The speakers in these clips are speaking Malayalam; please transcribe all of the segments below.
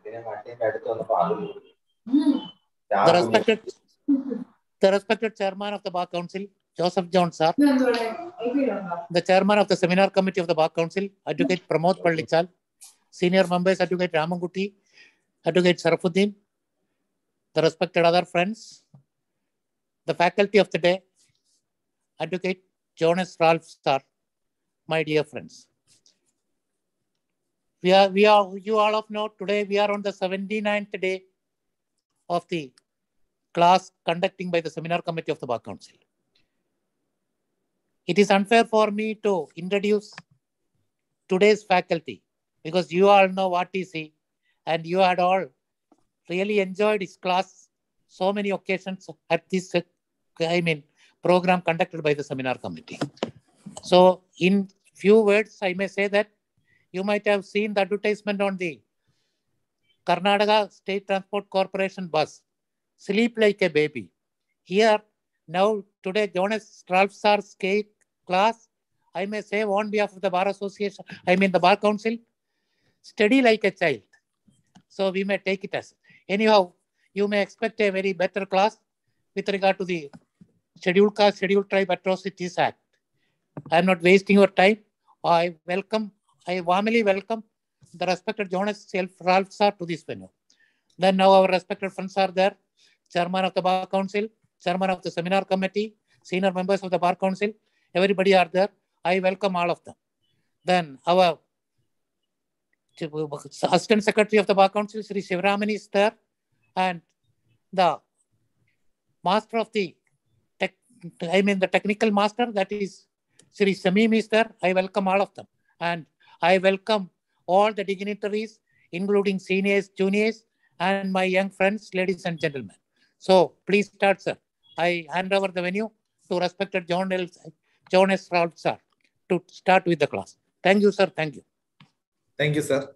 പിന്നെ മറ്റേന്റെ അടുത്ത് വന്നപ്പോ അത് The respected, the respected chairman of the Bar Council, Joseph John Sir, the chairman of the seminar committee of the Bar Council, Advocate Pramod Pallichal, senior members Advocate Ramanguti, Advocate Sarafuddin, the respected other friends, the faculty of the day, Advocate Jonas Ralph Sir, my dear friends. We are, we are, you all of know today we are on the 79th day of the class conducting by the seminar committee of the Bar Council. It is unfair for me to introduce today's faculty because you all know what is he and you had all really enjoyed his class so many occasions at this, uh, I mean, program conducted by the seminar committee. So in few words, I may say that you might have seen the advertisement on the Karnataka State Transport Corporation bus, Sleep Like a Baby. Here, now, today, Jonas Ralph Sar's skate class, I may say on behalf of the Bar Association, I mean the Bar Council, study like a child. So we may take it as. Anyhow, you may expect a very better class with regard to the Scheduled Caste, Scheduled Tribe Atrocities Act. I am not wasting your time. I welcome, I warmly welcome the respected Jonas Self Ralph sir to this venue. Then now our respected friends are there, chairman of the bar council, chairman of the seminar committee, senior members of the bar council, everybody are there. I welcome all of them. Then our assistant secretary of the bar council, Sri Shivaraman is there, and the master of the tech, I mean the technical master, that is Sri Samim is there. I welcome all of them. And I welcome all the dignitaries, including seniors, juniors, and my young friends, ladies and gentlemen. So please start, sir. I hand over the venue to respected John L. John S. Ralph, sir, to start with the class. Thank you, sir. Thank you. Thank you sir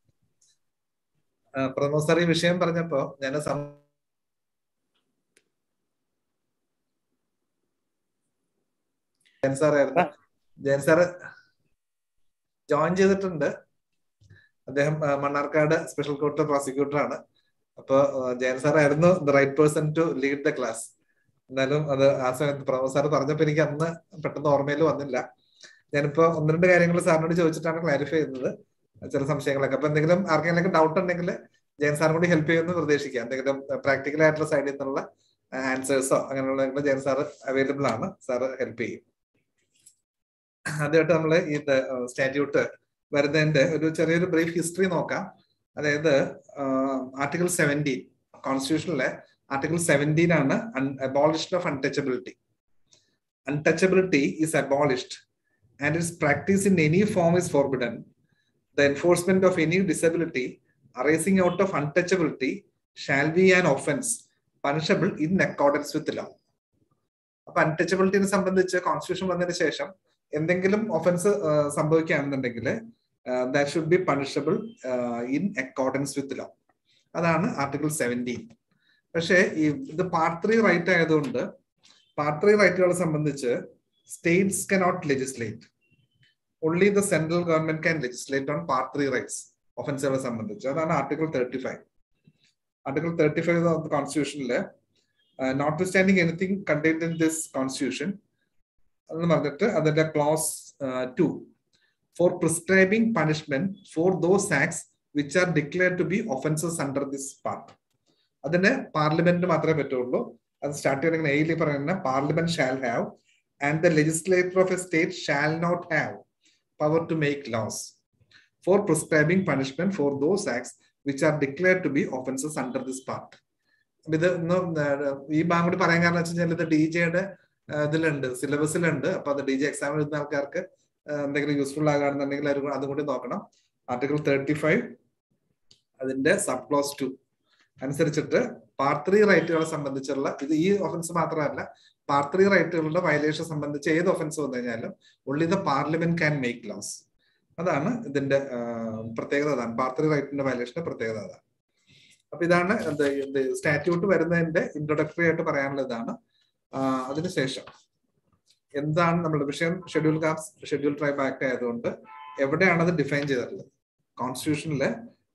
Pramod sir ഈ വിഷയം പറഞ്ഞപ്പോ ഞാൻ ജയൻ സാറായിരുന്നു ജയൻ സാറ് ജോയിൻ ചെയ്തിട്ടുണ്ട് അദ്ദേഹം മണ്ണാർക്കാട് സ്പെഷ്യൽ കോർട്ട് പ്രോസിക്യൂട്ടർ ആണ് അപ്പൊ ജയൻ സാർ ആയിരുന്നു the right person to lead the class എന്നാലും അത് ആ സമയത്ത് പ്രമോദ് സാർ പറഞ്ഞപ്പോ എനിക്ക് അന്ന് പെട്ടെന്ന് ഓർമ്മയിൽ വന്നില്ല ഞാനിപ്പോ ഒന്ന് രണ്ട് കാര്യങ്ങൾ സാറിനോട് ചോദിച്ചിട്ടാണ് ക്ലാരിഫൈ ചെയ്യുന്നത് ചില സംശയങ്ങളൊക്കെ അപ്പൊ എന്തെങ്കിലും ആർക്കെങ്കിലും ഡൗട്ട് ഉണ്ടെങ്കിൽ ജയൻ സാറും കൂടി ഹെൽപ്പ് ചെയ്യുമെന്ന് പ്രതീക്ഷിക്കാം എന്തെങ്കിലും പ്രാക്ടിക്കൽ ആയിട്ടുള്ള സൈഡിൽ നിന്നുള്ള ആൻസേഴ്സോ അങ്ങനെയുള്ള ജയൻ സാർ അവൈലബിൾ ആണ് സാർ ഹെൽപ്പ് ചെയ്യും ആദ്യമായിട്ട് നമ്മൾ ഈ സ്റ്റാറ്റ്യൂട്ട് വരുന്നതിന്റെ ഒരു ചെറിയൊരു ബ്രീഫ് ഹിസ്റ്ററി നോക്കാം അതായത് ആർട്ടിക്കിൾ സെവൻറ്റീൻ കോൺസ്റ്റിറ്റ്യൂഷനിലെ ആർട്ടിക്കിൾ സെവൻറ്റീൻ ആണ് abolition of untouchability untouchability is abolished and its practice in any form is forbidden the enforcement of any disability arising out of untouchability shall be an offense punishable in accordance with law. അപ്പൊ അൺടച്ചബിലിറ്റിനെ സംബന്ധിച്ച് കോൺസ്റ്റിറ്റ്യൂഷൻ വന്നതിന് ശേഷം എന്തെങ്കിലും ഒഫൻസ് സംഭവിക്കുകയാണെന്നുണ്ടെങ്കിൽ that should be punishable in accordance with law അതാണ് ആർട്ടിക്കിൾ സെവൻറ്റീൻ പക്ഷേ ഈ ഇത് പാർട്ട് ത്രീ റൈറ്റ് ആയതുകൊണ്ട് പാർട്ട് ത്രീ റൈറ്റുകളെ സംബന്ധിച്ച് states cannot legislate only the central government can legislate on part 3 rights ഒഫൻസുകളെ സംബന്ധിച്ച് അതാണ് article thirty five article thirty five of the കോൺസ്റ്റിറ്റ്യൂഷനില് notwithstanding anything contained in this constitution എന്ന് പറഞ്ഞിട്ട് അതിന്റെ clause two for prescribing punishment for those acts which are declared to be offences under this part അതിന് പാർലമെന്റ് മാത്രമേ പറ്റുള്ളൂ അത് സ്റ്റാർട്ട് ചെയ്യണമെങ്കിൽ എയിലി പറയുന്ന parliament shall have and the legislature of a state shall not have power to make laws for prescribing punishment for those acts which are declared to be offenses under this part. ഇത് ഒന്ന് ഈ ഭാഗം കൂടി പറയാൻ കാരണം വെച്ച് കഴിഞ്ഞാൽ ഇത് ഡി ജെയുടെ ഇതിലുണ്ട് സിലബസിലുണ്ട് അപ്പൊ അത് ഡി ജെ എക്സാം എഴുതുന്ന ആൾക്കാർക്ക് എന്തെങ്കിലും യൂസ്ഫുൾ ആകാണെന്നുണ്ടെങ്കിൽ അതും കൂടി നോക്കണം ആർട്ടിക്കിൾ തേർട്ടി ഫൈവ് അതിന്റെ സബ് ക്ലോസ് ടു അനുസരിച്ചിട്ട് പാർട്ട് ത്രീ റൈറ്റുകളെ സംബന്ധിച്ചുള്ള ഇത് ഈ ഒഫൻസ് മാത്രമല്ല പാർട്ട് ത്രീ റൈറ്റുകളുടെ വയലേഷൻ സംബന്ധിച്ച് ഏത് ഒഫൻസ് വന്നു കഴിഞ്ഞാലും only the parliament can make laws അതാണ് ഇതിന്റെ പ്രത്യേകത അതാണ് പാർട്ട് ത്രീ റൈറ്റിന്റെ വയലേഷന്റെ പ്രത്യേകത അതാണ് അപ്പൊ ഇതാണ് സ്റ്റാറ്റ്യൂട്ട് വരുന്നതിന്റെ ഇൻട്രൊഡക്ടറി ആയിട്ട് പറയാനുള്ള ഇതാണ് അതിനുശേഷം എന്താണ് നമ്മുടെ വിഷയം schedule caste schedule tribe act ആയതുകൊണ്ട് എവിടെയാണ് അത് ഡിഫൈൻ ചെയ്തിട്ടുള്ളത് കോൺസ്റ്റിറ്റ്യൂഷനിലെ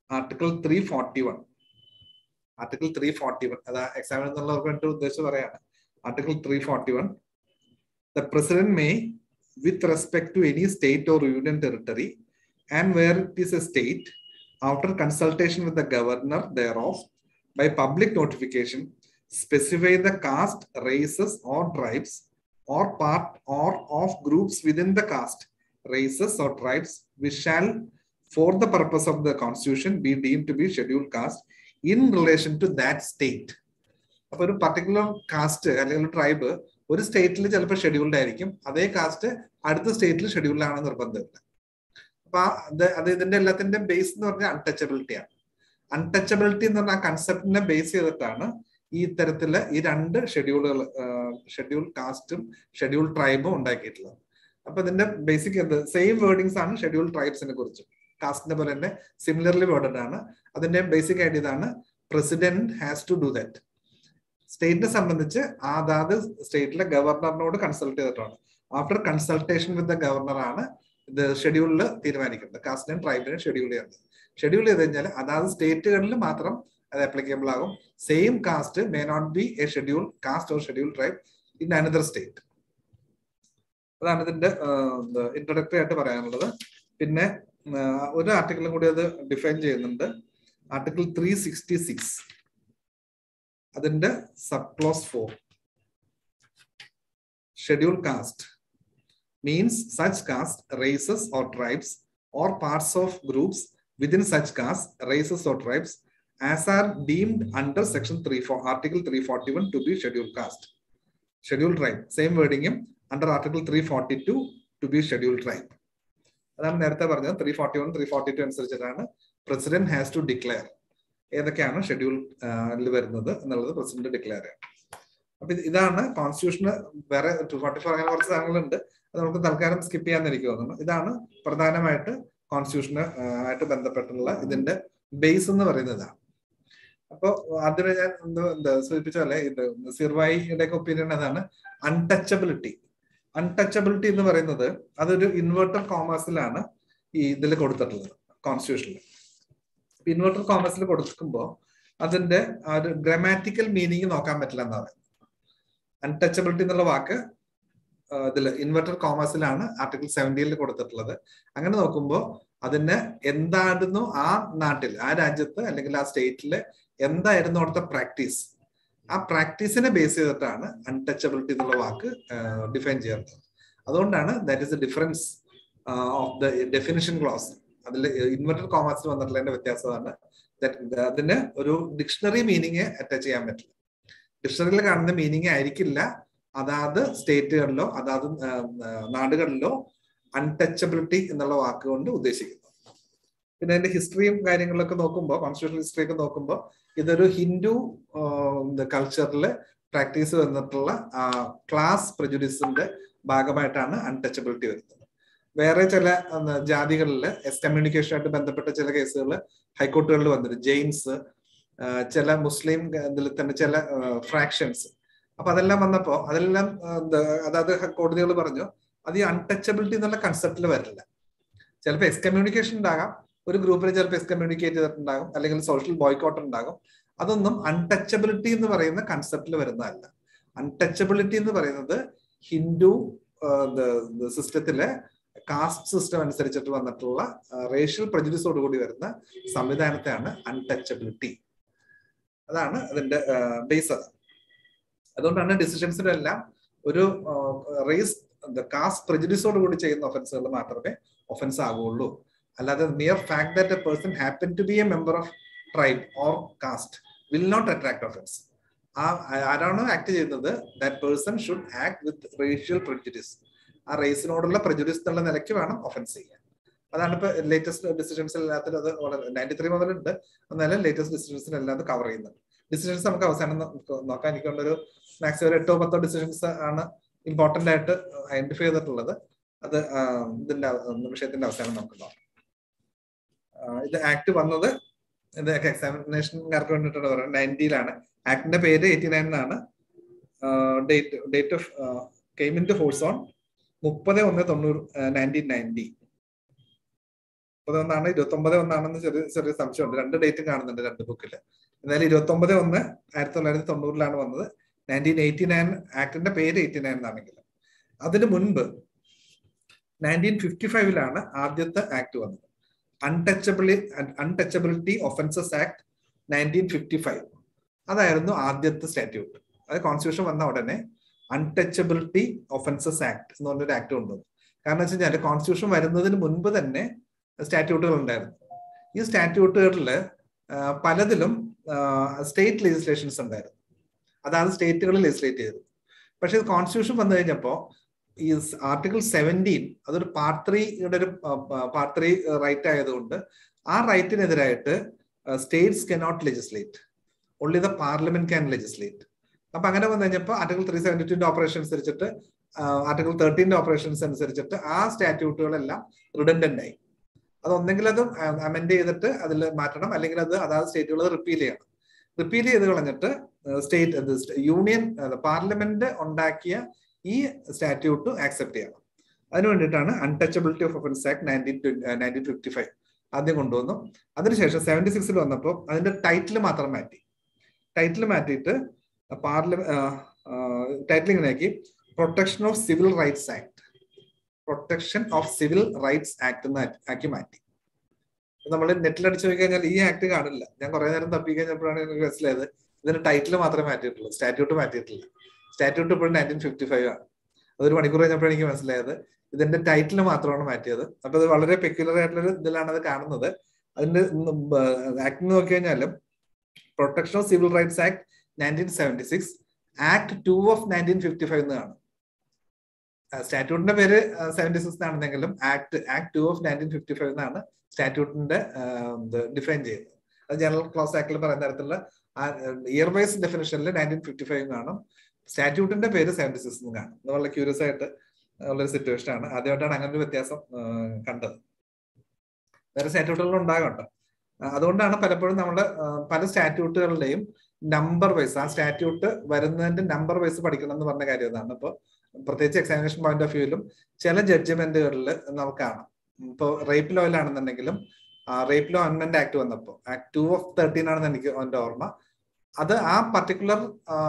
article three forty one article three forty one അതാ എക്സാമിന് എന്നുള്ളവർക്ക് വേണ്ടി ഉദ്ദേശിച്ച് പറയാണ് article three forty one the president may with respect to any state or union territory and where it is a state after consultation with the governor thereof by public notification specify the caste races or tribes or part or of groups within the caste races or tribes which shall for the purpose of the constitution be deemed to be scheduled caste in relation to that state അപ്പൊ ഒരു പർട്ടിക്കുലർ കാസ്റ്റ് അല്ലെങ്കിൽ ട്രൈബ് ഒരു സ്റ്റേറ്റിൽ ചിലപ്പോൾ ഷെഡ്യൂൾഡ് ആയിരിക്കും അതേ കാസ്റ്റ് അടുത്ത സ്റ്റേറ്റിൽ ഷെഡ്യൂൾഡ് ആണ് നിർബന്ധമില്ല അപ്പൊ അത് അത് ഇതിന്റെ എല്ലാത്തിന്റെ ബേസ് എന്ന് പറഞ്ഞാൽ അൺടച്ചബിലിറ്റി ആണ് അൺടച്ചബിലിറ്റി എന്ന് പറഞ്ഞ ആ കൺസെപ്റ്റിനെ ബേസ് ചെയ്തിട്ടാണ് ഈ തരത്തില് ഈ രണ്ട് ഷെഡ്യൂളുകൾ ഷെഡ്യൂൾ കാസ്റ്റും ഷെഡ്യൂൾ ട്രൈബും ഉണ്ടാക്കിയിട്ടുള്ളത് അപ്പൊ ഇതിന്റെ ബേസിക് എന്ത് സെയിം വേർഡിങ്സ് ആണ് ഷെഡ്യൂൾ ട്രൈബ്സിനെ കുറിച്ച് കാസ്റ്റിനെ പോലെ തന്നെ സിമിലർലി വേർഡഡ് ആണ് അതിന്റെ ബേസിക് ആയിട്ട് ഇതാണ് president has to do that സ്റ്റേറ്റിനെ സംബന്ധിച്ച് അതാത് സ്റ്റേറ്റിലെ ഗവർണറിനോട് കൺസൾട്ട് ചെയ്തിട്ടാണ് after consultation with the governor ആണ് ഇത് ഷെഡ്യൂളിൽ തീരുമാനിക്കുന്നത് കാസ്റ്റിനെയും ട്രൈബിനെയും ഷെഡ്യൂൾ ചെയ്യുന്നത് ഷെഡ്യൂൾ ചെയ്ത് കഴിഞ്ഞാൽ അതാത് സ്റ്റേറ്റുകളിൽ മാത്രം അത് അപ്ലിക്കബിൾ ആകും same caste may not be a schedule caste or schedule tribe in another state അതാണ് ഇതിന്റെ ഇൻട്രൊഡക്ടറി ആയിട്ട് പറയാനുള്ളത് പിന്നെ ഒരു ആർട്ടിക്കിളും കൂടി അത് ഡിഫൈൻ ചെയ്യുന്നുണ്ട് ആർട്ടിക്കിൾ ത്രീ സിക്സ്റ്റി സിക്സ് അതിന്റെ sub clause four schedule caste means such caste, races or tribes or parts of groups within such caste, races or tribes as are deemed under section 3 for article 341 to be scheduled caste. Scheduled tribe. Same wording under article 342 to be scheduled tribe. അതാണ് നേരത്തെ പറഞ്ഞത് three forty one three forty two അനുസരിച്ചിട്ടാണ് പ്രസിഡന്റ് ഹാസ് ടു ഡിക്ലെയർ ഏതൊക്കെയാണ് ഷെഡ്യൂളിൽ വരുന്നത് എന്നുള്ളത് പ്രസിഡന്റ് ഡിക്ലെയർ ചെയ്യണം അപ്പൊ ഇതാണ് കോൺസ്റ്റിറ്റ്യൂഷന് വേറെ ടു ഫോർട്ടി ഫോർ അങ്ങനെ കുറച്ച് സാധനങ്ങളുണ്ട് അത് നമുക്ക് തൽക്കാലം സ്കിപ്പ് ചെയ്യാന്ന് എനിക്ക് തോന്നുന്നു ഇതാണ് പ്രധാനമായിട്ട് കോൺസ്റ്റിറ്റ്യൂഷന് ആയിട്ട് ബന്ധപ്പെട്ടുള്ള ഇതിന്റെ ബേസ് എന്ന് പറയുന്നതാണ് അപ്പോ ആദ്യമേ ഞാൻ എന്തോ എന്താ സൂചിപ്പിച്ച പോലെ ഇത് സിർവായിയുടെ ഒക്കെ ഒപ്പീനിയൻ അതാണ് അൺടച്ചബിലിറ്റി അൺടച്ചബിലിറ്റി എന്ന് പറയുന്നത് അതൊരു ഇൻവേർട്ടർ കോമേഴ്സിലാണ് ഈ ഇതിൽ കൊടുത്തിട്ടുള്ളത് കോൺസ്റ്റിറ്റ്യൂഷനിൽ ഇൻവേർട്ടർ കോമേഴ്സിൽ കൊടുക്കുമ്പോൾ അതിന്റെ ആ ഒരു ഗ്രാമാറ്റിക്കൽ മീനിങ് നോക്കാൻ പറ്റില്ല എന്നാ പറയുന്നത് അൺടച്ചബിലിറ്റി എന്നുള്ള വാക്ക് ഇതിൽ ഇൻവെർട്ടർ കോമേഴ്സിലാണ് ആർട്ടിക്കിൾ സെവൻറ്റീനിൽ കൊടുത്തിട്ടുള്ളത് അങ്ങനെ നോക്കുമ്പോൾ അതിന് എന്തായിരുന്നു ആ നാട്ടിൽ ആ രാജ്യത്ത് അല്ലെങ്കിൽ ആ സ്റ്റേറ്റില് എന്തായിരുന്നു അവിടുത്തെ പ്രാക്ടീസ് ആ പ്രാക്ടീസിനെ ബേസ് ചെയ്തിട്ടാണ് അൺടച്ചബിലിറ്റി എന്നുള്ള വാക്ക് ഡിഫൈൻ ചെയ്യുന്നത് അതുകൊണ്ടാണ് that is a difference of the definition clause അതിൽ ഇൻവെർട്ടർ കോമേഴ്സിൽ വന്നിട്ടുള്ളതിന്റെ വ്യത്യാസമാണ് അതിന് ഒരു ഡിക്ഷണറി മീനിങ് അറ്റാച്ച് ചെയ്യാൻ പറ്റില്ല ഡിക്ഷണറിയിൽ കാണുന്ന മീനിങ് ആയിരിക്കില്ല അതാത് സ്റ്റേറ്റുകളിലോ അതാത് നാടുകളിലോ അൺടച്ചബിലിറ്റി എന്നുള്ള വാക്കുകൊണ്ട് ഉദ്ദേശിക്കുന്നു പിന്നെ അതിന്റെ ഹിസ്റ്ററിയും കാര്യങ്ങളൊക്കെ നോക്കുമ്പോൾ കോൺസ്റ്റിറ്റ്യൂഷൻ ഹിസ്റ്ററി ഒക്കെ നോക്കുമ്പോൾ ഇതൊരു ഹിന്ദു കൾച്ചറിൽ പ്രാക്ടീസ് വന്നിട്ടുള്ള ക്ലാസ് പ്രജുഡിസിന്റെ ഭാഗമായിട്ടാണ് അൺടച്ചബിലിറ്റി വരുന്നത് വേറെ ചില ജാതികളിൽ എസ് കമ്മ്യൂണിക്കേഷനുമായിട്ട് ബന്ധപ്പെട്ട ചില കേസുകൾ ഹൈക്കോർട്ടുകളിൽ വന്നിട്ടുണ്ട് ജെയിൻസ് ചില മുസ്ലിം ഇതിൽ തന്നെ ചില ഫ്രാക്ഷൻസ് അപ്പൊ അതെല്ലാം വന്നപ്പോ അതെല്ലാം അതായത് കോടതികൾ പറഞ്ഞു അത് ഈ അൺടച്ചബിലിറ്റി എന്നുള്ള കൺസെപ്റ്റിൽ വരില്ല ചിലപ്പോൾ എക്സ്കമ്മ്യൂണിക്കേഷൻ ഉണ്ടാകാം ഒരു ഗ്രൂപ്പിന് ചിലപ്പോൾ എക്സ്കമ്മ്യൂണിക്കേറ്റ് ചെയ്തിട്ടുണ്ടാകും അല്ലെങ്കിൽ സോഷ്യൽ ബോയ്ക്കോട്ട് ഉണ്ടാകും അതൊന്നും അൺടച്ചബിലിറ്റി എന്ന് പറയുന്ന കൺസെപ്റ്റിൽ വരുന്നതല്ല അൺടച്ചബിലിറ്റി എന്ന് പറയുന്നത് ഹിന്ദു സിസ്റ്റത്തിലെ കാസ്റ്റ് സിസ്റ്റം അനുസരിച്ചിട്ട് വന്നിട്ടുള്ള റേഷ്യൽ പ്രജുഡിസോട് കൂടി വരുന്ന സംവിധാനത്തെയാണ് അൺടച്ചബിലിറ്റി അതാണ് അതിന്റെ ബേസ് അതാണ് അതുകൊണ്ടാണ് ഡിസിഷൻസിലെല്ലാം ഒരു റേസ് കാസ്റ്റ് പ്രജുഡിസോട് കൂടി ചെയ്യുന്ന ഒഫൻസുകൾ മാത്രമേ ഒഫൻസ് ആകുള്ളൂ അല്ലാതെ near fact that a person happen to be a member of tribe or caste will not attract offence ആ ആരാണോ ആക്ട് ചെയ്യുന്നത് that person should act with racial prejudice ആ റേസിനോടുള്ള പ്രജുഡിസ് എന്നുള്ള നിലയ്ക്ക് വേണം ഒഫൻസ് ചെയ്യാൻ അതാണ് ഇപ്പൊ ലേറ്റസ്റ്റ് ഡിസിഷൻസ് എല്ലാത്തിലും അത് വളരെ നയൻറ്റി ത്രീ മുതലുണ്ട് എന്നാലും ലേറ്റസ്റ്റ് ഡിസിഷൻസിന് എല്ലാം അത് കവർ ചെയ്യുന്നുണ്ട് ഡിസിഷൻസ് നമുക്ക് അവസാനം നോക്കാൻ എനിക്കൊണ്ടൊരു മാക്സിമം ഒരു എട്ടോ പത്തോ ഡിസിഷൻസ് ആണ് ഇമ്പോർട്ടന്റ് ആയിട്ട് ഐഡന്റിഫൈ ചെയ്തിട്ടുള്ളത് അത് ഇതിന്റെ വിഷയത്തിന്റെ അവസാനം നമുക്ക് നോക്കാം ഇത് ആക്ട് വന്നത് ഇത് എക്സാമിനേഷൻകാർക്ക് വേണ്ടിയിട്ടാണ് പറയുന്നത് നയൻറ്റിയിലാണ് ആക്ടിന്റെ പേര് എയ്റ്റി നയനിലാണ് date date of came into force on മുപ്പത് ഒന്ന് തൊണ്ണൂറ് നയൻറ്റീൻ നയൻറ്റി മുപ്പത് ഒന്നാണ് ഇരുപത്തി ഒമ്പത് ഒന്നാണെന്ന് ചെറിയ ചെറിയ സംശയമുണ്ട് രണ്ട് ഡേറ്റും കാണുന്നുണ്ട് രണ്ട് ബുക്കിൽ എന്നാലും ഇരുപത്തി ഒമ്പത് ഒന്ന് ആയിരത്തി തൊള്ളായിരത്തി തൊണ്ണൂറിലാണ് വന്നത് നയൻറ്റീൻ എയ്റ്റി നയൻ ആക്ടിന്റെ പേര് എയ്റ്റി നയൻ എന്നാണെങ്കിലും അതിന് മുൻപ് നയൻറ്റീൻ ഫിഫ്റ്റി ഫൈവിലാണ് ആദ്യത്തെ ആക്ട് വന്നത് അൺടച്ചബിളി untouchability offences act nineteen fifty five അതായിരുന്നു ആദ്യത്തെ സ്റ്റാറ്റ്യൂട്ട് അത് കോൺസ്റ്റിറ്റ്യൂഷൻ വന്ന ഉടനെ അൺടച്ചബിലിറ്റി ഒഫൻസസ് ആക്ട് എന്ന് പറഞ്ഞൊരു ആക്ട് കൊണ്ടുവന്നു കാരണം വെച്ച് കഴിഞ്ഞാൽ കോൺസ്റ്റിറ്റ്യൂഷൻ വരുന്നതിന് മുൻപ് തന്നെ സ്റ്റാറ്റ്യൂട്ടുകൾ ഉണ്ടായിരുന്നു ഈ സ്റ്റാറ്റ്യൂട്ടുകളിൽ പലതിലും സ്റ്റേറ്റ് ലെജിസ്ലേഷൻസ് ഉണ്ടായിരുന്നു അതായത് സ്റ്റേറ്റുകൾ ലെജിസ്ലേറ്റ് ചെയ്തു പക്ഷെ കോൺസ്റ്റിറ്റ്യൂഷൻ വന്നു കഴിഞ്ഞപ്പോൾ ഈ ആർട്ടിക്കിൾ സെവൻറ്റീൻ അതൊരു പാർട്ട് ത്രീയുടെ ഒരു പാർട്ട് ത്രീ റൈറ്റ് ആയതുകൊണ്ട് ആ റൈറ്റിനെതിരായിട്ട് states cannot legislate only the parliament can legislate അപ്പൊ അങ്ങനെ വന്നു കഴിഞ്ഞപ്പോൾ ആർട്ടിക്കിൾ ത്രീ സെവൻറ്റി ടുന്റെ ഓപ്പറേഷൻ അനുസരിച്ചിട്ട് ആർട്ടിക്കിൾ തേർട്ടീന്റെ ഓപ്പറേഷൻസ് അനുസരിച്ചിട്ട് ആ സ്റ്റാറ്റ്യൂട്ടുകളെല്ലാം റിഡൻഡന്റ് ആയി അത് ഒന്നെങ്കിൽ അത് അമെൻഡ് ചെയ്തിട്ട് അതിൽ മാറ്റണം അല്ലെങ്കിൽ അത് അതാത് സ്റ്റേറ്റുകൾ റിപ്പീൽ ചെയ്യണം റിപ്പീൽ ചെയ്ത് കളഞ്ഞിട്ട് സ്റ്റേറ്റ് യൂണിയൻ പാർലമെന്റ് ഉണ്ടാക്കിയ ഈ സ്റ്റാറ്റ്യൂട്ട് ആക്സെപ്റ്റ് ചെയ്യണം അതിന് വേണ്ടിയിട്ടാണ് untouchability of offence act nineteen nineteen fifty five ആദ്യം കൊണ്ടുവന്നു അതിനുശേഷം സെവൻറ്റി സിക്സിൽ വന്നപ്പോൾ അതിന്റെ ടൈറ്റിൽ മാത്രം മാറ്റി ടൈറ്റിൽ മാറ്റിയിട്ട് പാർലമെന്റ് ടൈറ്റിൽ ഇങ്ങനെ ആക്കി protection of civil rights act protection of civil rights act എന്ന് ആക്കി മാറ്റി നമ്മൾ നെറ്റിൽ അടിച്ചു നോക്കി കഴിഞ്ഞാൽ ഈ ആക്ട് കാണില്ല ഞാൻ കുറെ നേരം തപ്പി കഴിഞ്ഞപ്പോഴാണ് എനിക്ക് മനസ്സിലായത് ഇതിന്റെ ടൈറ്റിൽ മാത്രമേ മാറ്റിയിട്ടുള്ളൂ സ്റ്റാറ്റ്യൂട്ട് മാറ്റിയിട്ടില്ല സ്റ്റാറ്റ്യൂട്ട് ഇപ്പോഴും നയൻറ്റീൻ ഫിഫ്റ്റി ഫൈവ് ആണ് അതൊരു മണിക്കൂർ കഴിഞ്ഞപ്പോഴാണ് എനിക്ക് മനസ്സിലായത് ഇതിന്റെ ടൈറ്റിൽ മാത്രമാണ് മാറ്റിയത് അപ്പൊ അത് വളരെ പെക്യുലർ ആയിട്ടുള്ള ഇതിലാണ് അത് കാണുന്നത് അതിന്റെ ആക്ട് നോക്കി കഴിഞ്ഞാലും protection of civil rights act nineteen seventy six act two of nineteen fifty five എന്ന് കാണും സ്റ്റാറ്റ്യൂട്ടിന്റെ പേര് സെവൻറ്റി സിക്സ് ആണെന്നെങ്കിലും act act two of nineteen fifty five എന്നാണ് സ്റ്റാറ്റ്യൂട്ടിന്റെ ഡിഫൈൻ ചെയ്യുന്നത് അത് ജനറൽ ക്ലോസ് ആക്ടിൽ പറയുന്ന തരത്തിലുള്ള ഇയർ വൈസ് ഡെഫിനേഷനിൽ നയൻറ്റീൻ ഫിഫ്റ്റി ഫൈവ് കാണും സ്റ്റാറ്റ്യൂട്ടിന്റെ പേര് സെവൻറ്റി സിക്സ് എന്ന് കാണും അത് വളരെ ക്യൂരിയസ് ആയിട്ട് ഉള്ളൊരു സിറ്റുവേഷൻ ആണ് ആദ്യമായിട്ടാണ് അങ്ങനെ ഒരു വ്യത്യാസം കണ്ടത് വേറെ സ്റ്റാറ്റ്യൂട്ടുകൾ ഉണ്ടാകട്ടോ അതുകൊണ്ടാണ് പലപ്പോഴും നമ്മൾ പല സ്റ്റാറ്റ്യൂട്ടുകളുടെയും നമ്പർ വൈസ് ആ സ്റ്റാറ്റ്യൂട്ട് വരുന്നതിന്റെ നമ്പർ വൈസ് പഠിക്കണം എന്ന് പറഞ്ഞ കാര്യം ഇതാണ് ഇപ്പോൾ പ്രത്യേകിച്ച് എക്സാമിനേഷൻ പോയിന്റ് ഓഫ് വ്യൂവിലും ചില ജഡ്ജ്മെന്റുകളിൽ നമുക്ക് കാണാം ഇപ്പോൾ റേപ്പ് ലോയിലാണെന്നുണ്ടെങ്കിലും റേപ്പ് ലോ അമെൻമെന്റ് ആക്ട് വന്നപ്പോൾ ആക്ട് ടു ഓഫ് തേർട്ടീൻ ആണെന്ന് എനിക്ക് എൻ്റെ ഓർമ്മ അത് ആ പർട്ടിക്കുലർ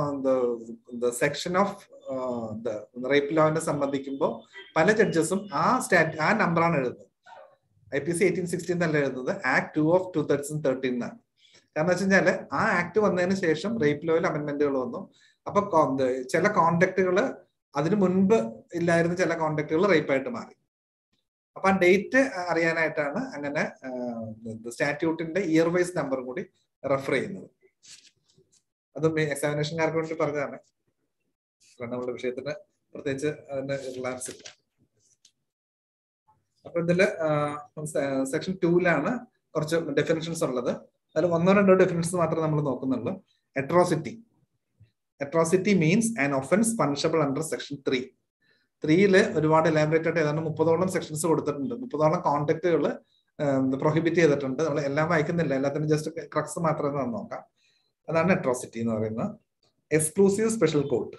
സെക്ഷൻ ഓഫ് റേപ്പ് ലോവിനെ സംബന്ധിക്കുമ്പോൾ പല ജഡ്ജസും ആ സ്റ്റാറ്റ് ആ നമ്പറാണ് എഴുതുന്നത് I P C eighteen sixteen അല്ല എഴുതുന്നത് act two of two thousand thirteen എന്നാണ് കാരണം വെച്ച് കഴിഞ്ഞാല് ആ ആക്ട് വന്നതിന് ശേഷം റേപ്പ് ലോയിൽ അമെന്റ്മെന്റുകൾ വന്നു അപ്പൊ ചില കോണ്ടാക്ടുകൾ അതിനു മുൻപ് ഇല്ലായിരുന്ന ചില കോണ്ടാക്ടുകൾ റേപ്പായിട്ട് മാറി അപ്പൊ ആ ഡേറ്റ് അറിയാനായിട്ടാണ് അങ്ങനെ സ്റ്റാറ്റ്യൂട്ടിന്റെ ഇയർ വൈസ് നമ്പറും കൂടി റെഫർ ചെയ്യുന്നത് അതും എക്സാമിനേഷൻകാർക്ക് വേണ്ടി പറഞ്ഞതാണ് നമ്മുടെ വിഷയത്തിന് പ്രത്യേകിച്ച് അതിന് റിലാൻസ് ഇല്ല അപ്പൊ ഇതില് സെക്ഷൻ ടൂവിലാണ് കുറച്ച് ഡെഫിനിഷൻസ് ഉള്ളത് അതിൽ ഒന്നോ രണ്ടോ ഡെഫിനിഷൻസ് മാത്രമേ നമ്മൾ നോക്കുന്നുള്ളൂ atrocity atrocity means an offence punishable under section three ത്രീയില് ഒരുപാട് എലാബറേറ്റ് ആയിട്ട് ഏതാണ്ട് മുപ്പതോളം സെക്ഷൻസ് കൊടുത്തിട്ടുണ്ട് മുപ്പതോളം കോണ്ടാക്റ്റുകൾ പ്രൊഹിബിറ്റ് ചെയ്തിട്ടുണ്ട് നമ്മൾ എല്ലാം വായിക്കുന്നില്ല എല്ലാത്തിനും ജസ്റ്റ് ക്രക്സ് മാത്രമേ നമ്മൾ നോക്കാം അതാണ് അട്രോസിറ്റി എന്ന് പറയുന്നത് എക്സ്ക്ലൂസീവ് സ്പെഷ്യൽ കോഡ്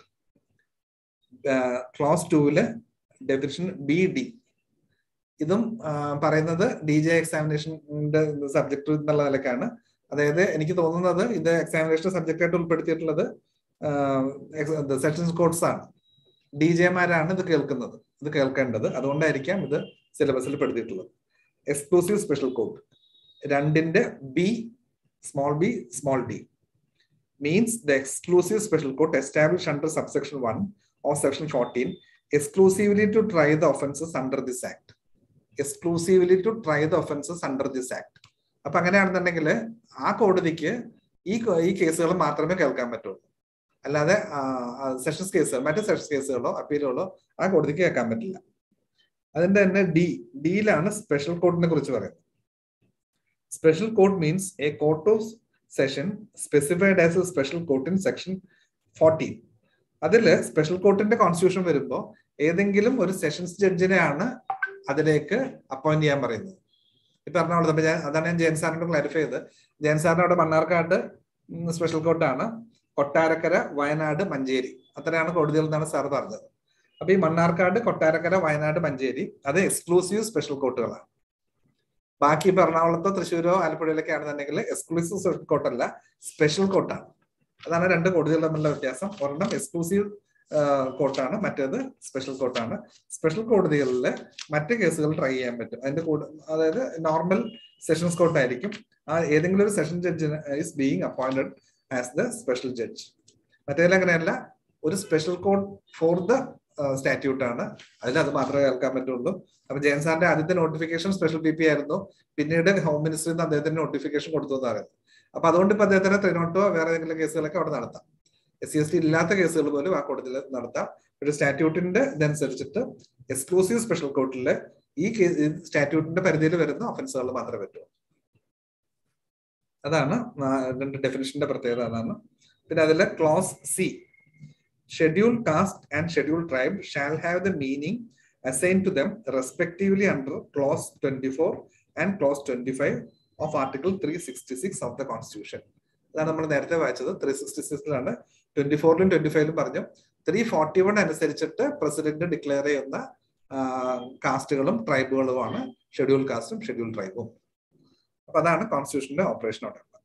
ക്ലോസ് ടൂവില് ഡെഫിനിഷൻ ബി ഡി ഇതും പറയുന്നത് ഡി ജെ എക്സാമിനേഷന്റെ സബ്ജക്ട് എന്നുള്ള നിലക്കാണ് അതായത് എനിക്ക് തോന്നുന്നത് ഇത് എക്സാമിനേഷൻ സബ്ജക്റ്റ് ആയിട്ട് ഉൾപ്പെടുത്തിയിട്ടുള്ളത് സെക്ഷൻസ് കോഡ്സ് ആണ് ഡി ജെമാരാണ് ഇത് കേൾക്കുന്നത് ഇത് കേൾക്കേണ്ടത് അതുകൊണ്ടായിരിക്കാം ഇത് സിലബസിൽ പെടുത്തിയിട്ടുള്ളത് എക്സ്ക്ലൂസീവ് സ്പെഷ്യൽ കോഡ് രണ്ടിന്റെ B small B small D means the exclusive special court established under subsection 1 or section 14 exclusively to try the offenses under this act. Exclusively to try the offenses under this act. അപ്പൊ അങ്ങനെയാണെന്നുണ്ടെങ്കിൽ ആ കോടതിക്ക് ഈ ഈ കേസുകൾ മാത്രമേ കേൾക്കാൻ പറ്റുള്ളൂ അല്ലാതെ സെഷൻസ് കേസുകൾ മറ്റു സെഷൻസ് കേസുകളോ അപ്പീലുകളോ ആ കോടതിക്ക് കേൾക്കാൻ പറ്റില്ല അതിന്റെ തന്നെ ഡി ഡിയിലാണ് സ്പെഷ്യൽ കോർട്ടിനെ കുറിച്ച് പറയുന്നത് special court means a court of session specified as a special court in section fourteen അതില് സ്പെഷ്യൽ കോർട്ടിന്റെ കോൺസ്റ്റിറ്റ്യൂഷൻ വരുമ്പോൾ ഏതെങ്കിലും ഒരു സെഷൻസ് ജഡ്ജിനെയാണ് അതിലേക്ക് അപ്പോയിന്റ് ചെയ്യാൻ പറയുന്നത് ഇപ്പൊ എറണാകുളത്ത് അപ്പൊ ഞാൻ അതാണ് ഞാൻ ജയൻ സാറിനോട് ക്ലാരിഫൈ ചെയ്ത് ജയൻ സാറിന് അവിടെ മണ്ണാർക്കാട് സ്പെഷ്യൽ കോർട്ടാണ് കൊട്ടാരക്കര വയനാട് മഞ്ചേരി അത്രയാണ് കോടതികൾ എന്നാണ് സാർ പറഞ്ഞത് അപ്പൊ ഈ മണ്ണാർക്കാട് കൊട്ടാരക്കര വയനാട് മഞ്ചേരി അത് എക്സ്ക്ലൂസീവ് സ്പെഷ്യൽ കോർട്ടുകളാണ് ബാക്കി ഇപ്പൊ എറണാകുളത്തോ തൃശ്ശൂരോ ആലപ്പുഴയിലൊക്കെ ആണെന്നുണ്ടെങ്കിൽ എക്സ്ക്ലൂസീവ് സ്പെഷ്യൽ കോട്ടല്ല സ്പെഷ്യൽ കോട്ടാണ് അതാണ് രണ്ട് കോടതികൾ തമ്മിലുള്ള വ്യത്യാസം ഒരെണ്ണം എക്സ്ക്ലൂസീവ് കോർട്ടാണ് മറ്റേത് സ്പെഷ്യൽ കോർട്ടാണ് സ്പെഷ്യൽ കോടതികളിൽ മറ്റ് കേസുകൾ ട്രൈ ചെയ്യാൻ പറ്റും അതിന്റെ കൂടെ അതായത് നോർമൽ സെഷൻസ് കോർട്ട് ആയിരിക്കും ആ ഏതെങ്കിലും ഒരു session judge is being appointed as the special judge മറ്റേതിൽ അങ്ങനെയല്ല ഒരു special code for the statute ആണ് അതിൽ അത് മാത്രമേ കേൾക്കാൻ പറ്റുള്ളൂ അപ്പൊ ജയൻ സാറിന്റെ ആദ്യത്തെ നോട്ടിഫിക്കേഷൻ സ്പെഷ്യൽ പി പി ആയിരുന്നു പിന്നീട് ഹോം മിനിസ്റ്ററിൽ നിന്ന് അദ്ദേഹത്തിന് നോട്ടിഫിക്കേഷൻ കൊടുത്തു എന്നാണ് അപ്പൊ അതുകൊണ്ട് ഇപ്പൊ അദ്ദേഹത്തിന് ത്രിനോട്ടോ വേറെ ഏതെങ്കിലും കേസുകളൊക്കെ അവിടെ നടത്താം എസ് സി എസ് ടി ഇല്ലാത്ത കേസുകൾ പോലും ആ കോടതിയിൽ നടത്താം ഒരു സ്റ്റാറ്റ്യൂട്ടിന്റെ ഇതനുസരിച്ചിട്ട് എക്സ്ക്ലൂസീവ് സ്പെഷ്യൽ കോർട്ടിൽ ഈ സ്റ്റാറ്റ്യൂട്ടിന്റെ പരിധിയിൽ വരുന്ന ഒഫൻസുകൾ മാത്രമേ പറ്റൂ അതാണ് രണ്ട് ഡെഫിനിഷന്റെ പ്രത്യേകത അതാണ് പിന്നെ അതിലെ clause C schedule caste and schedule tribe shall have the meaning assign to them respectively under clause twenty four and clause twenty five of article three sixty six of the constitution അതാണ് നമ്മൾ നേരത്തെ വായിച്ചത് ത്രീ സിക്സ്റ്റി സിക്സിലാണ് ട്വന്റി ഫോറിലും ട്വന്റി ഫൈവിലും പറഞ്ഞു ത്രീ ഫോർട്ടി വൺ അനുസരിച്ചിട്ട് പ്രസിഡന്റ് ഡിക്ലെയർ ചെയ്യുന്ന കാസ്റ്റുകളും ട്രൈബുകളുമാണ് ഷെഡ്യൂൾ കാസ്റ്റും ഷെഡ്യൂൾ ട്രൈബും അപ്പൊ അതാണ് കോൺസ്റ്റിറ്റ്യൂഷന്റെ ഓപ്പറേഷൻ അവിടെ ഉള്ളത്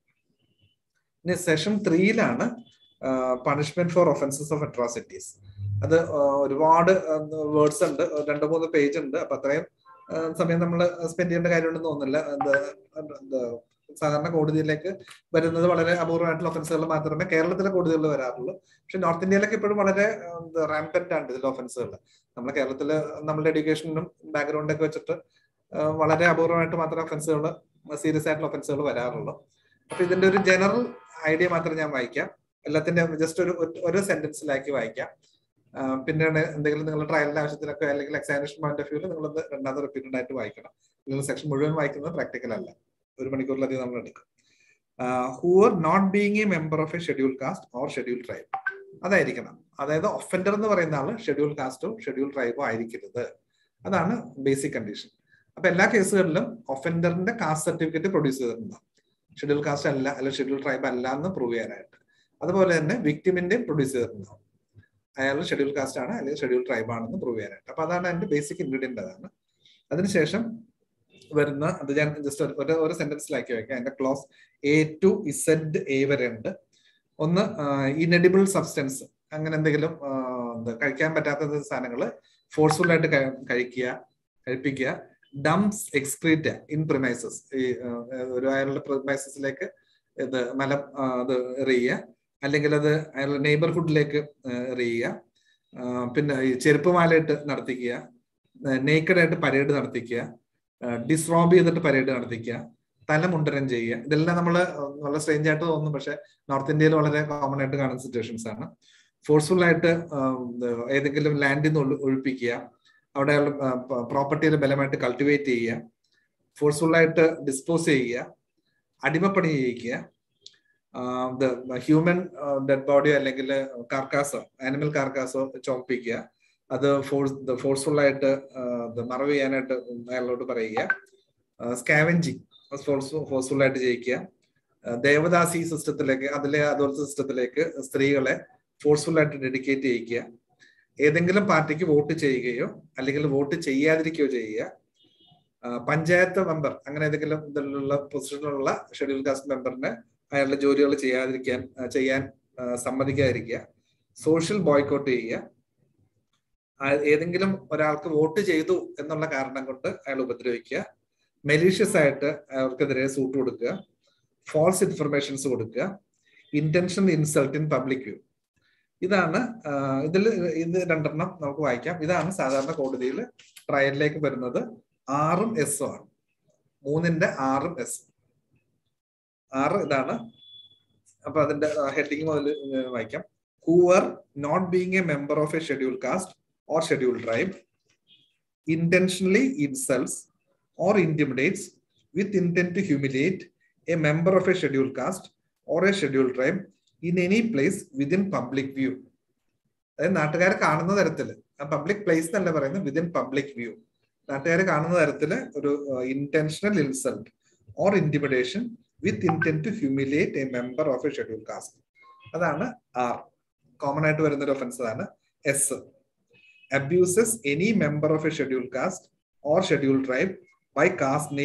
ഇനി സെഷൻ ത്രീയിലാണ് punishment for offences of atrocities അത് ഒരുപാട് വേർഡ്സ് ഉണ്ട് രണ്ട് മൂന്ന് പേജ് ഉണ്ട് അപ്പൊ അത്രയും സമയം നമ്മൾ സ്പെൻഡ് ചെയ്യേണ്ട കാര്യമുണ്ടെന്ന് തോന്നുന്നില്ല എന്താ സാധാരണ കോടതിയിലേക്ക് വരുന്നത് വളരെ അപൂർവമായിട്ടുള്ള ഒഫൻസുകൾ മാത്രമേ കേരളത്തിലെ കോടതികളിൽ വരാറുള്ളൂ പക്ഷെ നോർത്ത് ഇന്ത്യയിലൊക്കെ ഇപ്പോഴും വളരെ റാമ്പന്റ് ആണ് ഇതിലെ ഒഫൻസുകൾ നമ്മുടെ കേരളത്തില് നമ്മുടെ എഡ്യൂക്കേഷനും ബാക്ക്ഗ്രൗണ്ടൊക്കെ വെച്ചിട്ട് വളരെ അപൂർവമായിട്ട് മാത്രമേ ഒഫൻസുകൾ സീരിയസ് ആയിട്ടുള്ള ഒഫൻസുകൾ വരാറുള്ളൂ അപ്പൊ ഇതിന്റെ ഒരു ജനറൽ ഐഡിയ മാത്രം ഞാൻ വായിക്കാം എല്ലാത്തിന്റെ ജസ്റ്റ് ഒരു ഒരു സെന്റൻസിലാക്കി വായിക്കാം പിന്നീട് എന്തെങ്കിലും നിങ്ങൾ ട്രയലിന്റെ ആവശ്യത്തിനൊക്കെ അല്ലെങ്കിൽ എക്സാമിനേഷൻ പോയിന്റ് ഓഫ് വ്യൂല് നിങ്ങൾ രണ്ടാമത് റിപ്പീറ്റഡ് ആയിട്ട് വായിക്കണം നിങ്ങൾ സെക്ഷൻ മുഴുവൻ വായിക്കുന്നത് പ്രാക്ടിക്കൽ അല്ല ഒരു മണിക്കൂറിലധികം നമ്മൾ എടുക്കും who are not being a member of a schedule caste or schedule tribe അതായിരിക്കണം അതായത് ഒഫൻഡർ എന്ന് പറയുന്ന ആള് ഷെഡ്യൂൾ കാസ്റ്റോ ഷെഡ്യൂൾ ട്രൈബോ ആയിരിക്കരുത് അതാണ് ബേസിക് കണ്ടീഷൻ അപ്പൊ എല്ലാ കേസുകളിലും ഒഫൻഡറിന്റെ കാസ്റ്റ് സർട്ടിഫിക്കറ്റ് പ്രൊഡ്യൂസ് ചെയ്തിട്ടുണ്ടാവും ഷെഡ്യൂൾ കാസ്റ്റ് അല്ല അല്ല ഷെഡ്യൂൾ ട്രൈബ് അല്ല എന്ന് പ്രൂവ് ചെയ്യാനായിട്ട് അതുപോലെ തന്നെ വിക്ടിമിന്റെയും പ്രൊഡ്യൂസ് ചെയ്തിട്ടുണ്ടാവും അയാൾ ഷെഡ്യൂൾ കാസ്റ്റ് ആണ് അല്ലെങ്കിൽ ഷെഡ്യൂൾ ട്രൈബ് ആണെന്ന് പ്രൂവ് ചെയ്യാനായിട്ട് അപ്പൊ അതാണ് അതിന്റെ ബേസിക് ഇൻഗ്രീഡിയന്റ് അതാണ് അതിനുശേഷം വരുന്ന അത് ഞാൻ ജസ്റ്റ് ഒരു ഒരു സെന്റൻസിലാക്കി വെക്കാം അതിന്റെ clause A to Z A വരെ ഉണ്ട് ഒന്ന് ഇനഡിബിൾ സബ്സ്റ്റൻസ് അങ്ങനെ എന്തെങ്കിലും കഴിക്കാൻ പറ്റാത്ത സാധനങ്ങൾ ഫോഴ്സ്ഫുൾ ആയിട്ട് കഴിക്കുക കഴിപ്പിക്കുക ഡംസ് എക്സ്ക്രീറ്റ ഇൻ പ്രിമൈസസ് ഈ ഒരു അയാളുടെ പ്രിമൈസസിലേക്ക് ഇത് മലം അത് എറിയുക അല്ലെങ്കിൽ അത് അയാളുടെ നെയ്ബർഹുഡിലേക്ക് എറിയുക പിന്നെ ഈ ചെരുപ്പ് മാലയിട്ട് നടത്തിക്കുക നേക്കഡ് ആയിട്ട് പരേഡ് നടത്തിക്കുക ഡിസ്റോബ് ചെയ്തിട്ട് പരേഡ് നടത്തിക്കുക തലമുണ്ടനം ചെയ്യുക ഇതെല്ലാം നമ്മൾ വളരെ സ്ട്രേഞ്ച് ആയിട്ട് തോന്നും പക്ഷെ നോർത്ത് ഇന്ത്യയിൽ വളരെ കോമൺ ആയിട്ട് കാണുന്ന സിറ്റുവേഷൻസ് ആണ് ഫോഴ്സ്ഫുൾ ആയിട്ട് ഏതെങ്കിലും ലാൻഡിൽ നിന്ന് ഒഴിപ്പിക്കുക അവിടെ പ്രോപ്പർട്ടിയിൽ ബലമായിട്ട് കൾട്ടിവേറ്റ് ചെയ്യുക ഫോഴ്സ്ഫുൾ ആയിട്ട് ഡിസ്പോസ് ചെയ്യുക അടിമപ്പണി ചെയ്യിക്കുക ഹ്യൂമൻ ഡെഡ് ബോഡിയോ അല്ലെങ്കിൽ കാർക്കാസോ ആനിമൽ കാർക്കാസോ ചോപ്പിക്കുക അത് ഫോഴ്സ് ഫോഴ്സ്ഫുൾ ആയിട്ട് മറവ് ചെയ്യാനായിട്ട് അയാളോട് പറയുക സ്കാവഞ്ചിങ് ഫോഴ്സ്ഫുൾ ആയിട്ട് ചെയ്യിക്കുക ദേവദാസി സിസ്റ്റത്തിലേക്ക് അതിലെ അതുപോലത്തെ സിസ്റ്റത്തിലേക്ക് സ്ത്രീകളെ ഫോഴ്സ്ഫുൾ ആയിട്ട് ഡെഡിക്കേറ്റ് ചെയ്യിക്കുക ഏതെങ്കിലും പാർട്ടിക്ക് വോട്ട് ചെയ്യുകയോ അല്ലെങ്കിൽ വോട്ട് ചെയ്യാതിരിക്കുകയോ ചെയ്യുക പഞ്ചായത്ത് മെമ്പർ അങ്ങനെ ഏതെങ്കിലും ഇതിലുള്ള പൊസിഷനിലുള്ള ഷെഡ്യൂൾ കാസ്റ്റ് മെമ്പറിനെ അയാളുടെ ജോലികൾ ചെയ്യാതിരിക്കാൻ ചെയ്യാൻ സമ്മതിക്കാതിരിക്കുക സോഷ്യൽ ബോയ്ക്കോട്ട് ചെയ്യുക ഏതെങ്കിലും ഒരാൾക്ക് വോട്ട് ചെയ്തു എന്നുള്ള കാരണം കൊണ്ട് അയാൾ ഉപദ്രവിക്കുക മെലീഷ്യസ് ആയിട്ട് അവർക്കെതിരെ സൂട്ട് കൊടുക്കുക ഫോൾസ് ഇൻഫർമേഷൻസ് കൊടുക്കുക intention insult in public view ഇതാണ് ഇതിൽ ഇത് രണ്ടെണ്ണം നമുക്ക് വായിക്കാം ഇതാണ് സാധാരണ കോടതിയിൽ ട്രയലിലേക്ക് വരുന്നത് ആറും എസും ആണ് മൂന്നിന്റെ ആറും എസ് ആറ് ഇതാണ് അപ്പൊ അതിന്റെ ഹെഡിങ് മുതൽ വായിക്കാം who are not being a member of a schedule caste or scheduled tribe intentionally insults or intimidates with intent to humiliate a member of a scheduled caste or a scheduled tribe in any place within public view അതായത് നാട്ടുകാർ കാണുന്ന തരത്തിൽ പബ്ലിക് പ്ലേസ് എന്നല്ല പറയുന്നത് വിതിൻ പബ്ലിക് വ്യൂ നാട്ടുകാർ കാണുന്ന തരത്തിൽ ഒരു intentional insult or intimidation with intent to humiliate a member of a schedule caste അതാണ് ആർ കോമൺ ആയിട്ട് വരുന്ന ഒരു ഒഫൻസ് ആണ് S abuses any member of a scheduled caste or scheduled tribe by caste name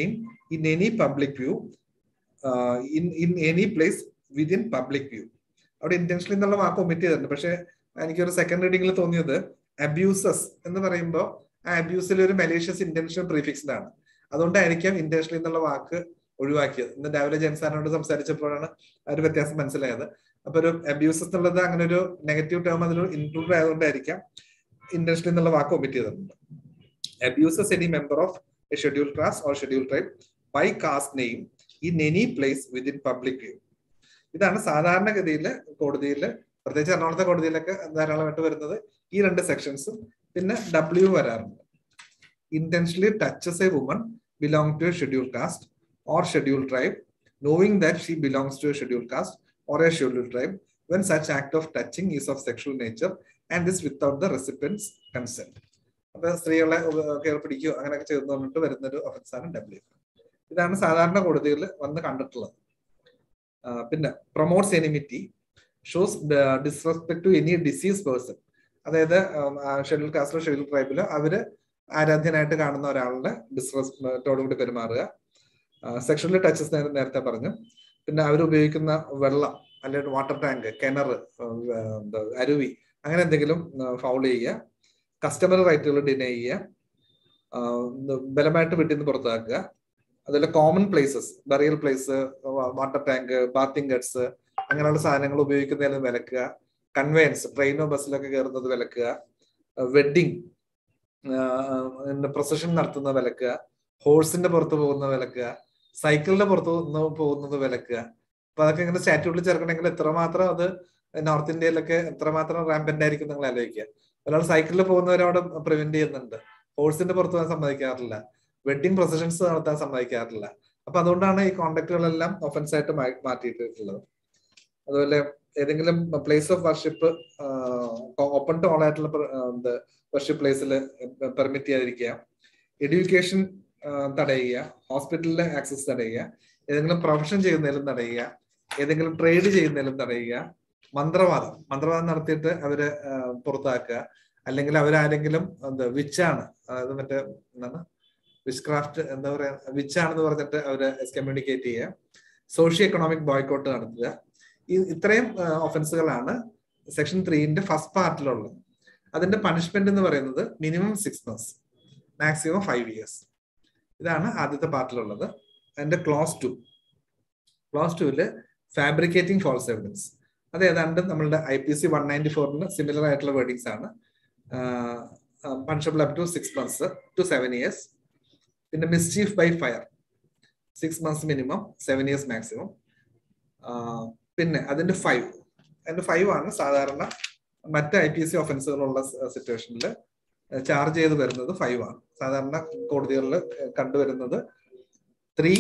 in any public view in in any place within public view അവിടെ ഇന്റൻഷനലി എന്നുള്ള വാക്ക് ഒമിറ്റ് ചെയ്തിട്ടുണ്ട് പക്ഷെ എനിക്കൊരു സെക്കൻഡ് റീഡിംഗിൽ തോന്നിയത് അബ്യൂസസ് എന്ന് പറയുമ്പോൾ ആ അബ്യൂസിൽ ഒരു മലേഷ്യസ് ഇന്റൻഷൻ പ്രീഫിക്സ്ഡ് ആണ് അതുകൊണ്ടായിരിക്കാം ഇന്റൻഷനലി എന്നുള്ള വാക്ക് ഒഴിവാക്കിയത് ഇന്ന് രാവിലെ ജെൻസാനോട് സംസാരിച്ചപ്പോഴാണ് ആ ഒരു വ്യത്യാസം മനസ്സിലായത് അപ്പൊ ഒരു അബ്യൂസസ് എന്നുള്ളത് അങ്ങനെ ഒരു നെഗറ്റീവ് ടേം അതിൽ ഇൻക്ലൂഡ് ആയതുകൊണ്ടായിരിക്കാം ഇന്റൻഷനലി എന്നുള്ള വാക്ക് ഒമിറ്റ് ചെയ്തിട്ടുണ്ട് abuses any member of a schedule class or schedule tribe by caste name in any place within public view ഇതാണ് സാധാരണഗതിയിൽ കോടതിയിൽ പ്രത്യേകിച്ച് എറണാകുളത്തെ കോടതിയിലൊക്കെ ധാരാളമായിട്ട് വരുന്നത് ഈ രണ്ട് സെക്ഷൻസും പിന്നെ ഡബ്ല്യു വരാറുണ്ട് intentionally touches a woman belong to a schedule caste or schedule tribe knowing that she belongs to a schedule caste or a schedule tribe when such act of touching is of sexual nature and this without the recipients consent അപ്പൊ സ്ത്രീകളെ കയറി പിടിക്കുകയോ അങ്ങനെയൊക്കെ ചെയ്തു പറഞ്ഞിട്ട് വരുന്ന ഒരു ഒഫൻസ് ആണ് ഡബ്ല്യു ഇതാണ് സാധാരണ കോടതികളിൽ വന്ന് കണ്ടിട്ടുള്ളത് പിന്നെ promotes enmity shows disrespect to any deceased person അതായത് ഷെഡ്യൂൾ കാസ്റ്റിലോ ഷെഡ്യൂൾ ട്രൈബിലോ അവര് ആരാധ്യനായിട്ട് കാണുന്ന ഒരാളുടെ ഡിസ്റെസ്പെക്റ്റോട് കൂടി പെരുമാറുക സെക്ഷലി ടച്ചസ് നേരത്തെ പറഞ്ഞു പിന്നെ അവർ ഉപയോഗിക്കുന്ന വെള്ളം അല്ലെങ്കിൽ വാട്ടർ ടാങ്ക് കിണർ അരുവി അങ്ങനെ എന്തെങ്കിലും ഫൗൾ ചെയ്യുക കസ്റ്റമർ റൈറ്റുകൾ ഡിനൈ ചെയ്യുക ബലമായിട്ട് വീട്ടിൽ നിന്ന് പുറത്താക്കുക അതുപോലെ common places burial place water tank bathing ghats അങ്ങനെയുള്ള സാധനങ്ങൾ ഉപയോഗിക്കുന്നതിൽ വിലക്കുക കൺവെയൻസ് ട്രെയിനോ ബസ്സിലൊക്കെ കയറുന്നത് വിലക്കുക വെഡിങ് പ്രൊസഷൻ നടത്തുന്ന വിലക്കുക ഹോഴ്സിന്റെ പുറത്ത് പോകുന്ന വിലക്കുക സൈക്കിളിന്റെ പുറത്ത് പോകുന്നത് വിലക്കുക അപ്പൊ അതൊക്കെ ഇങ്ങനെ സ്റ്റാറ്റ്യൂട്ടിൽ ചേർക്കണമെങ്കിൽ എത്രമാത്രം അത് നോർത്ത് ഇന്ത്യയിലൊക്കെ എത്രമാത്രം റാമ്പന്റ് ആയിരിക്കും നിങ്ങൾ ആലോചിക്കുക ഒരാൾ സൈക്കിളിൽ പോകുന്നവരവിടെ പ്രിവെന്റ് ചെയ്യുന്നുണ്ട് ഹോഴ്സിന്റെ പുറത്ത് പോകാൻ സമ്മതിക്കാറില്ല വെഡിങ് പ്രൊസഷൻസ് നടത്താൻ സമ്മതിക്കാറില്ല അപ്പൊ അതുകൊണ്ടാണ് ഈ കോണ്ടാക്ടുകളെല്ലാം ഒഫൻസ് ആയിട്ട് മാറ്റിയിട്ടുള്ളത് അതുപോലെ ഏതെങ്കിലും place of worship open to all ആയിട്ടുള്ള വർഷിപ്പ് പ്ലേസിൽ പെർമിറ്റ് ചെയ്യാതിരിക്കുക എഡ്യൂക്കേഷൻ തടയുക ഹോസ്പിറ്റലിലെ ആക്സസ് തടയുക ഏതെങ്കിലും പ്രൊഫഷൻ ചെയ്യുന്നതിലും തടയുക ഏതെങ്കിലും ട്രേഡ് ചെയ്യുന്നതിലും തടയുക മന്ത്രവാദം മന്ത്രവാദം നടത്തിയിട്ട് അവരെ പുറത്താക്കുക അല്ലെങ്കിൽ അവരാരെങ്കിലും എന്താ വിച്ചാണ് അതായത് മറ്റേ എന്താണ് വിച്ച് ക്രാഫ്റ്റ് എന്താ പറയാ വിച്ചാണെന്ന് പറഞ്ഞിട്ട് അവരെ കമ്മ്യൂണിക്കേറ്റ് ചെയ്യുക സോഷ്യോ എക്കണോമിക് ബോയ്ക്കോട്ട് നടത്തുക ഈ ഇത്രയും ഒഫൻസുകളാണ് സെക്ഷൻ ത്രീന്റെ ഫസ്റ്റ് പാർട്ടിലുള്ളത് അതിന്റെ പണിഷ്മെന്റ് എന്ന് പറയുന്നത് minimum six months maximum five years ഇതാണ് ആദ്യത്തെ പാർട്ടിലുള്ളത് അതിന്റെ ക്ലോസ് ടു ക്ലോസ് ടുവില് ഫാബ്രിക്കേറ്റിംഗ് ഫോൾസ് എവിഡൻസ് അത് ഏതാണ്ട് നമ്മളുടെ I P C one ninety ഫോറിന് സിമിലർ ആയിട്ടുള്ള വേർഡിങ്സ് ആണ് punishable up to six months to seven years പിന്നെ mischief by fire six months minimum seven years maximum പിന്നെ അതിന്റെ ഫൈവ് അതിന്റെ ഫൈവ് ആണ് സാധാരണ മറ്റ് ഐ പി എസ് സി ഒഫൻസുകളുള്ള സിറ്റുവേഷനിൽ ചാർജ് ചെയ്ത് വരുന്നത് ഫൈവ് ആണ് സാധാരണ കോടതികളിൽ കണ്ടുവരുന്നത് three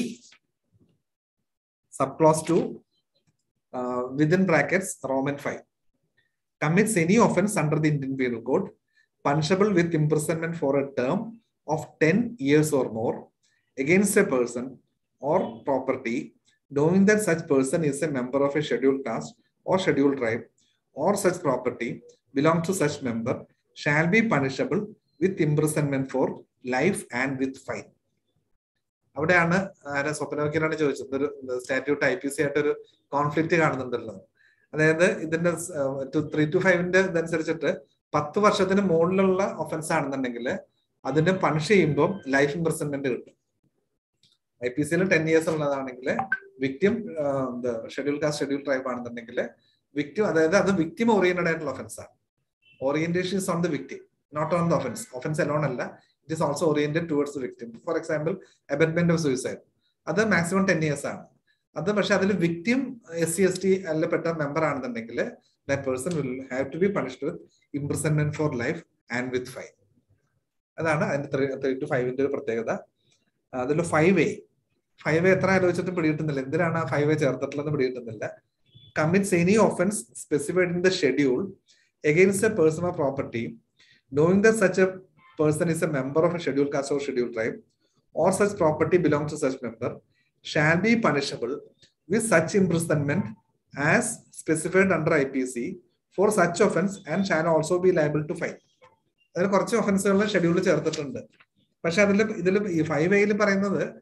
sub clause two within brackets roman five commits any offense under the Indian Penal Code punishable with imprisonment for a term of 10 years or more against a person or property knowing that such person is a member of a scheduled caste or scheduled tribe or such property belong to such member shall be punishable with imprisonment for life and with fine. അവിടെയാണ് ആരാ സ്വപ്നവക്കീലാണ് ചോദിച്ചത് ഒരു സ്റ്റാറ്റ്യൂട്ട് ഐ പി സി ആയിട്ട് ഒരു കോൺഫ്ലിക്റ്റ് കാണുന്നുണ്ടല്ലോ അതായത് ഇതിന്റെ ത്രീ ടു ഫൈവിന്റെ ഇതനുസരിച്ചിട്ട് പത്ത് വർഷത്തിന് മുകളിലുള്ള ഒഫൻസ് ആണെന്നുണ്ടെങ്കിൽ അതിന് പണിഷ് ചെയ്യുമ്പോൾ ലൈഫ് ഇംപ്രസൺമെന്റ് കിട്ടും ഐ പി സിയിൽ ടെൻ ഇയേഴ്സ് ഉള്ളതാണെങ്കിൽ victim schedule caste schedule tribe ആണെന്നുണ്ടെങ്കിൽ വിക്ടിം അതായത് അത് വിക്ടിം ഓറിയന്റഡ് ആയിട്ടുള്ള ഒഫൻസ് ആണ് orientation is on the victim not on the offence offence alone അല്ല it is also oriented towards victim for example abetment of suicide അത് മാക്സിമം ടെൻ ഇയേഴ്സ് ആണ് അത് പക്ഷെ അതിൽ victim S C S T അതിൽ പെട്ട മെമ്പർ ആണെന്നുണ്ടെങ്കിൽ that person will have to be punished with imprisonment for life and with fine അതാണ് അതിന്റെ ത്രീ ടു ഫൈവിന്റെ ഒരു പ്രത്യേകത അതിൽ ഫൈവ് എ ഫൈവ് എ എത്ര ആലോചിച്ചിട്ട് പിടികിട്ടുന്നില്ല എന്തിനാണ് ആ ഫൈവ് എ ചേർത്തിട്ടുള്ളത് പിടികിട്ടുന്നില്ല commits any offence specified in the schedule against a person or property, knowing that such a person is a member of a scheduled caste or scheduled tribe, or such property belongs to such member, shall be punishable with such imprisonment as specified under IPC for such offense and shall also be liable to fine. അതിൽ കുറച്ച് ഒഫൻസുകൾ ഷെഡ്യൂൾ ചേർത്തിട്ടുണ്ട് പക്ഷെ അതിൽ ഇതിൽ ഈ ഫൈവ് എയിൽ പറയുന്നത്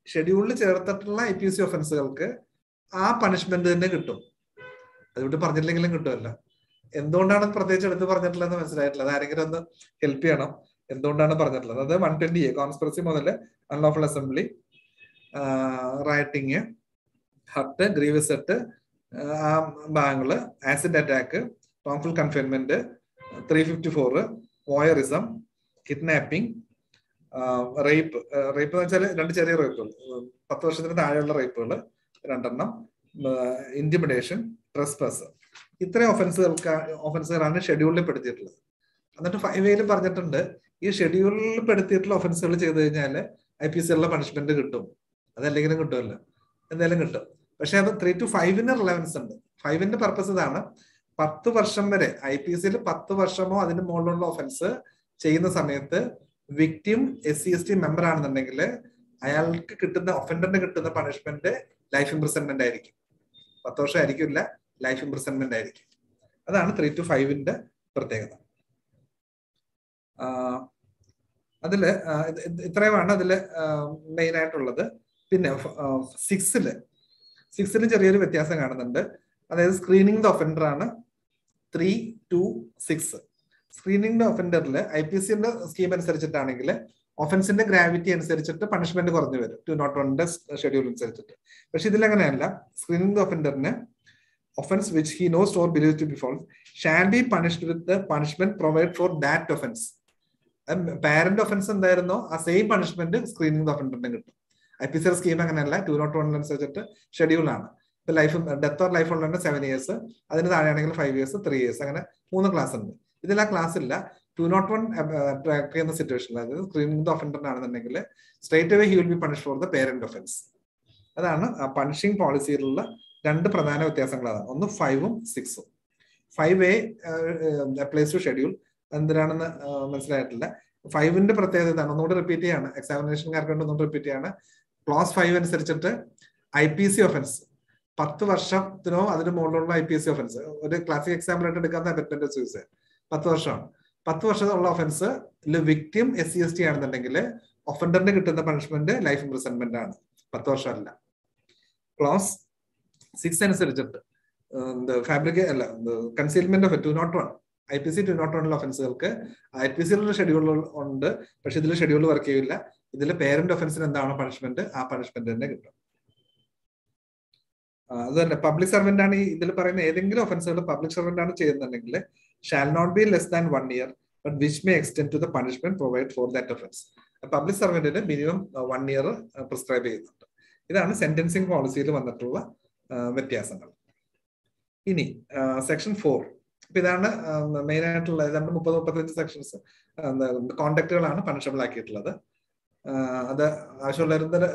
ഷെഡ്യൂളിൽ ചേർത്തിട്ടുള്ള ഐ പി സി ഒഫൻസുകൾക്ക് ആ പണിഷ്മെന്റ് തന്നെ കിട്ടും അതുകൊണ്ട് പറഞ്ഞില്ലെങ്കിലും കിട്ടുമല്ലോ എന്തുകൊണ്ടാണ് പ്രത്യേകിച്ച് എടുത്ത് പറഞ്ഞിട്ടുള്ളതെന്ന് മനസ്സിലായിട്ടില്ല അത് ആരെങ്കിലും ഒന്ന് ഹെൽപ്പ് ചെയ്യണം എന്തുകൊണ്ടാണ് പറഞ്ഞിട്ടുള്ളത് അത് വൺ ട്വന്റി എ കോൺസ്പിറസി മുതൽ unlawful assembly rioting hurt grievous hurt ആ ഭാഗങ്ങള് acid attack wrongful confinement three fifty four voyeurism kidnapping rape rape എന്ന് വെച്ചാൽ രണ്ട് ചെറിയ റേപ്പുകൾ പത്ത് വർഷത്തിന് താഴെയുള്ള റേപ്പുകൾ രണ്ടെണ്ണം ഇന്റിമിഡേഷൻ ട്രസ്പസ് ഇത്രയും ഒഫൻസുകൾക്ക് ഒഫൻസുകളാണ് ഷെഡ്യൂളിൽ പെടുത്തിയിട്ടുള്ളത് എന്നിട്ട് ഫൈവ് എയിൽ പറഞ്ഞിട്ടുണ്ട് ഈ ഷെഡ്യൂളിൽ പെടുത്തിയിട്ടുള്ള ഒഫൻസുകൾ ചെയ്തു കഴിഞ്ഞാൽ ഐ പി സിയിലുള്ള പണിഷ്മെന്റ് കിട്ടും അതല്ലെങ്കിലും കിട്ടുമല്ലോ എന്തായാലും കിട്ടും പക്ഷെ അത് ത്രീ ടു ഫൈവിന് റിലവൻസ് ഉണ്ട് ഫൈവിന്റെ പർപ്പസ് ഇതാണ് പത്ത് വർഷം വരെ ഐ പി സിയിൽ പത്ത് വർഷമോ അതിന് മുകളിലുള്ള ഒഫൻസ് ചെയ്യുന്ന സമയത്ത് victim S C S T member ആണെന്നുണ്ടെങ്കിൽ അയാൾക്ക് കിട്ടുന്ന ഒഫൻഡറിന് കിട്ടുന്ന പണിഷ്മെന്റ് ലൈഫ് ഇംപ്രിസൺമെന്റ് ആയിരിക്കും പത്ത് വർഷം ആയിരിക്കില്ല ലൈഫ് ഇംപ്രിസൺമെന്റ് ആയിരിക്കും അതാണ് ത്രീ ടു ഫൈവിന്റെ പ്രത്യേകത അതില് ഇത്രയുമാണ് അതില് മെയിൻ ആയിട്ടുള്ളത് പിന്നെ സിക്സില് സിക്സില് ചെറിയൊരു വ്യത്യാസം കാണുന്നുണ്ട് അതായത് സ്ക്രീനിങ് ദ ഒഫൻഡർ ആണ് three two six screening the ഒഫൻഡറിൽ ഐ പി സിന്റെ സ്കീം അനുസരിച്ചിട്ടാണെങ്കിൽ ഒഫൻസിന്റെ ഗ്രാവിറ്റി അനുസരിച്ചിട്ട് പണിഷ്മെന്റ് കുറഞ്ഞു വരും ടു നോട്ട് വണ്ണിന്റെ ഷെഡ്യൂൾ അനുസരിച്ചിട്ട് പക്ഷെ ഇതിലങ്ങനെയല്ല സ്ക്രീനിങ് ദ ഒഫൻഡറിന് offence which he knows or believe to be false shall be punished with the punishment provide for that offence parent offence എന്തായിരുന്നോ ആ സെയിം പണിഷ്മെന്റ് സ്ക്രീനിങ് ദ ഒഫൻഡറിന് കിട്ടും ഐ പി സി സ്കീം അങ്ങനെയല്ല ടു നോട്ട് വൺ അനുസരിച്ചിട്ട് ഷെഡ്യൂൾ ആണ് ഇപ്പൊ ലൈഫ് ഡെത്ത് ഓർ ലൈഫ് ഉള്ളതിന്റെ സെവൻ ഇയേഴ്സ് അതിന് താഴെയാണെങ്കിൽ ഫൈവ് ഇയേഴ്സ് ത്രീ ഇയേഴ്സ് അങ്ങനെ മൂന്ന് ക്ലാസ് ഉണ്ട് ഇതിൽ ആ ക്ലാസ് ഇല്ല ടു നോട്ട് വൺ ട്രാക്ക് ചെയ്യുന്ന സിറ്റുവേഷനിൽ അതായത് സ്ക്രീനിങ് ദ ഒഫൻഡറിനാണെന്നുണ്ടെങ്കിൽ straight away he will be punish for the parent offence അതാണ് പണിഷിംഗ് പോളിസിയിലുള്ള രണ്ട് പ്രധാന വ്യത്യാസങ്ങൾ അതാണ് ഒന്ന് ഫൈവും സിക്സും five A applies to schedule എന്തിനാണെന്ന് മനസ്സിലായിട്ടില്ല ഫൈവിന്റെ പ്രത്യേകത ഇതാണ് ഒന്നുകൂടി റിപ്പീറ്റ് ചെയ്യാണ് എക്സാമിനേഷൻകാർക്ക് വേണ്ടി ഒന്നുകൂടി റിപ്പീറ്റ് ചെയ്യാണ് ക്ലോസ് ഫൈവ് അനുസരിച്ചിട്ട് ഐ പി സി ഒഫൻസ് പത്ത് വർഷത്തിനോ അതിന് മുകളിലുള്ള I P S C offence ഒരു ക്ലാസിക് എക്സാമ്പിൾ ആയിട്ട് എടുക്കാവുന്ന അബറ്റ്മെന്റ് സൂസൈഡ് പത്ത് വർഷമാണ് പത്ത് വർഷമുള്ള offence victim S C S T ആണെന്നുണ്ടെങ്കിൽ ഒഫൻഡറിന് കിട്ടുന്ന പണിഷ്മെന്റ് ലൈഫ് ഇംപ്രിസൺമെന്റ് ആണ് പത്ത് വർഷമല്ല ക്ലോസ് സിക്സ് അനുസരിച്ചിട്ട് ഫാബ്രിക് അല്ല concealment of two nought one I P C two nought വണ്ണിലെ ഒഫൻസുകൾക്ക് ഐ പി സിയിലുള്ള ഷെഡ്യൂൾ ഉണ്ട് പക്ഷെ ഇതിൽ ഷെഡ്യൂൾ വർക്ക് ചെയ്യില്ല ഇതിൽ പേരന്റ് ഒഫൻസിന് എന്താണോ പണിഷ്മെന്റ് ആ പണിഷ്മെന്റ് തന്നെ കിട്ടും അത് തന്നെ പബ്ലിക് സർവന്റ് ആണ് ഈ ഇതിൽ പറയുന്ന ഏതെങ്കിലും ഒഫൻസുകൾ പബ്ലിക് സർവന്റ് ആണ് ചെയ്യുന്നുണ്ടെങ്കിൽ shall not be less than one year but which may extend to the punishment provide for that offence public സർവന്റിന് മിനിമം വൺ ഇയർ പ്രിസ്ക്രൈബ് ചെയ്യുന്നുണ്ട് ഇതാണ് സെന്റൻസിങ് പോളിസിയിൽ വന്നിട്ടുള്ള വ്യത്യാസങ്ങൾ ഇനി സെക്ഷൻ ഫോർ അപ്പൊ ഇതാണ് മെയിൻ ആയിട്ടുള്ള ഏതാണ്ട് മുപ്പത് മുപ്പത്തഞ്ച് സെക്ഷൻസ് കോണ്ടാക്ടുകളാണ് പണിഷബിൾ ആക്കിയിട്ടുള്ളത് അത് ആവശ്യമുള്ളവർ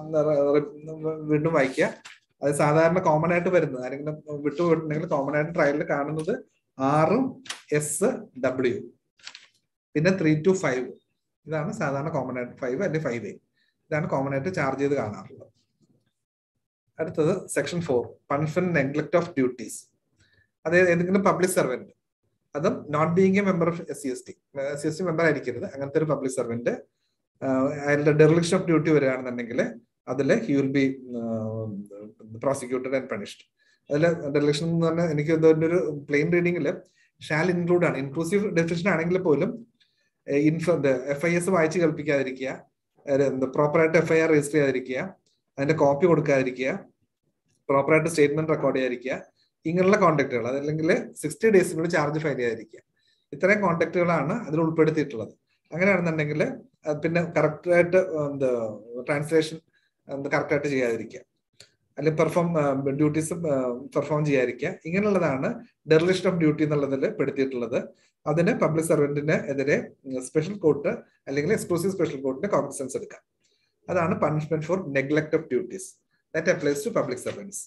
വീണ്ടും വായിക്കുക അത് സാധാരണ കോമൺ ആയിട്ട് വരുന്നത് ആരെങ്കിലും വിട്ടുപോയിട്ടുണ്ടെങ്കിൽ കോമൺ ആയിട്ട് ട്രയലിൽ കാണുന്നത് ആറും എസ് ഡബ്ല്യു പിന്നെ ത്രീ ടു ഫൈവ് ഇതാണ് സാധാരണ കോമൺ ആയിട്ട് ഫൈവ് അല്ലെങ്കിൽ ഫൈവ് എ ഇതാണ് കോമൺ ആയിട്ട് ചാർജ് ചെയ്ത് കാണാറുള്ളത് അടുത്തത് section four punishment neglect of duties അതായത് ഏതെങ്കിലും പബ്ലിക് സർവന്റ് അതും not being a member of S C S T S C S T member ആയിരിക്കരുത് അങ്ങനത്തെ ഒരു പബ്ലിക് സർവന്റ് അതിന്റെ ഡെറിലിക്ഷൻ ഓഫ് ഡ്യൂട്ടി വരികയാണെന്നുണ്ടെങ്കിൽ അതിൽ he will be prosecuted and punished അതിൽ ഡെറിലിക്ഷൻ എന്ന് പറഞ്ഞാൽ എനിക്ക് ഇതിന്റെ ഒരു പ്ലെയിൻ റീഡിംഗിൽ ഷാൽ ഇൻക്ലൂഡ് ആണ് ഇൻക്ലൂസീവ് ഡെഫിനിഷൻ ആണെങ്കിൽ പോലും ഇൻഫോ എഫ് ഐ എസ് വായിച്ച് കൽപ്പിക്കാതിരിക്കുക പ്രോപ്പറായിട്ട് എഫ് ഐ ആർ രജിസ്റ്റർ ചെയ്യാതിരിക്കുക അതിന്റെ കോപ്പി കൊടുക്കാതിരിക്കുക പ്രോപ്പറായിട്ട് സ്റ്റേറ്റ്മെന്റ് റെക്കോർഡ് ചെയ്യാതിരിക്കുക ഇങ്ങനെയുള്ള കോണ്ടാക്ടുകൾ അതല്ലെങ്കിൽ സിക്സ്റ്റി ഡേയ്സിനുള്ളിൽ ചാർജ് ഫയൽ ചെയ്യാതിരിക്കുക ഇത്രയും കോണ്ടാക്ടുകളാണ് അതിൽ ഉൾപ്പെടുത്തിയിട്ടുള്ളത് അങ്ങനെയാണെന്നുണ്ടെങ്കിൽ പിന്നെ കറക്റ്റായിട്ട് എന്താ ട്രാൻസ്ലേഷൻ കറക്റ്റായിട്ട് ചെയ്യാതിരിക്കുക അല്ലെങ്കിൽ പെർഫോം ഡ്യൂട്ടീസ് പെർഫോം ചെയ്യാതിരിക്കുക ഇങ്ങനെയുള്ളതാണ് ഡെറിലിഷൻ ഓഫ് ഡ്യൂട്ടി എന്നുള്ളതിൽ പെടുത്തിയിട്ടുള്ളത് അതിന് പബ്ലിക് സർവന്റിന് എതിരെ സ്പെഷ്യൽ കോർട്ട് അല്ലെങ്കിൽ എക്സ്ക്ലൂസീവ് സ്പെഷ്യൽ കോർട്ടിന് കോമ്പൻസൻസ് എടുക്കാം അതാണ് punishment for neglect of duties that applies to public servants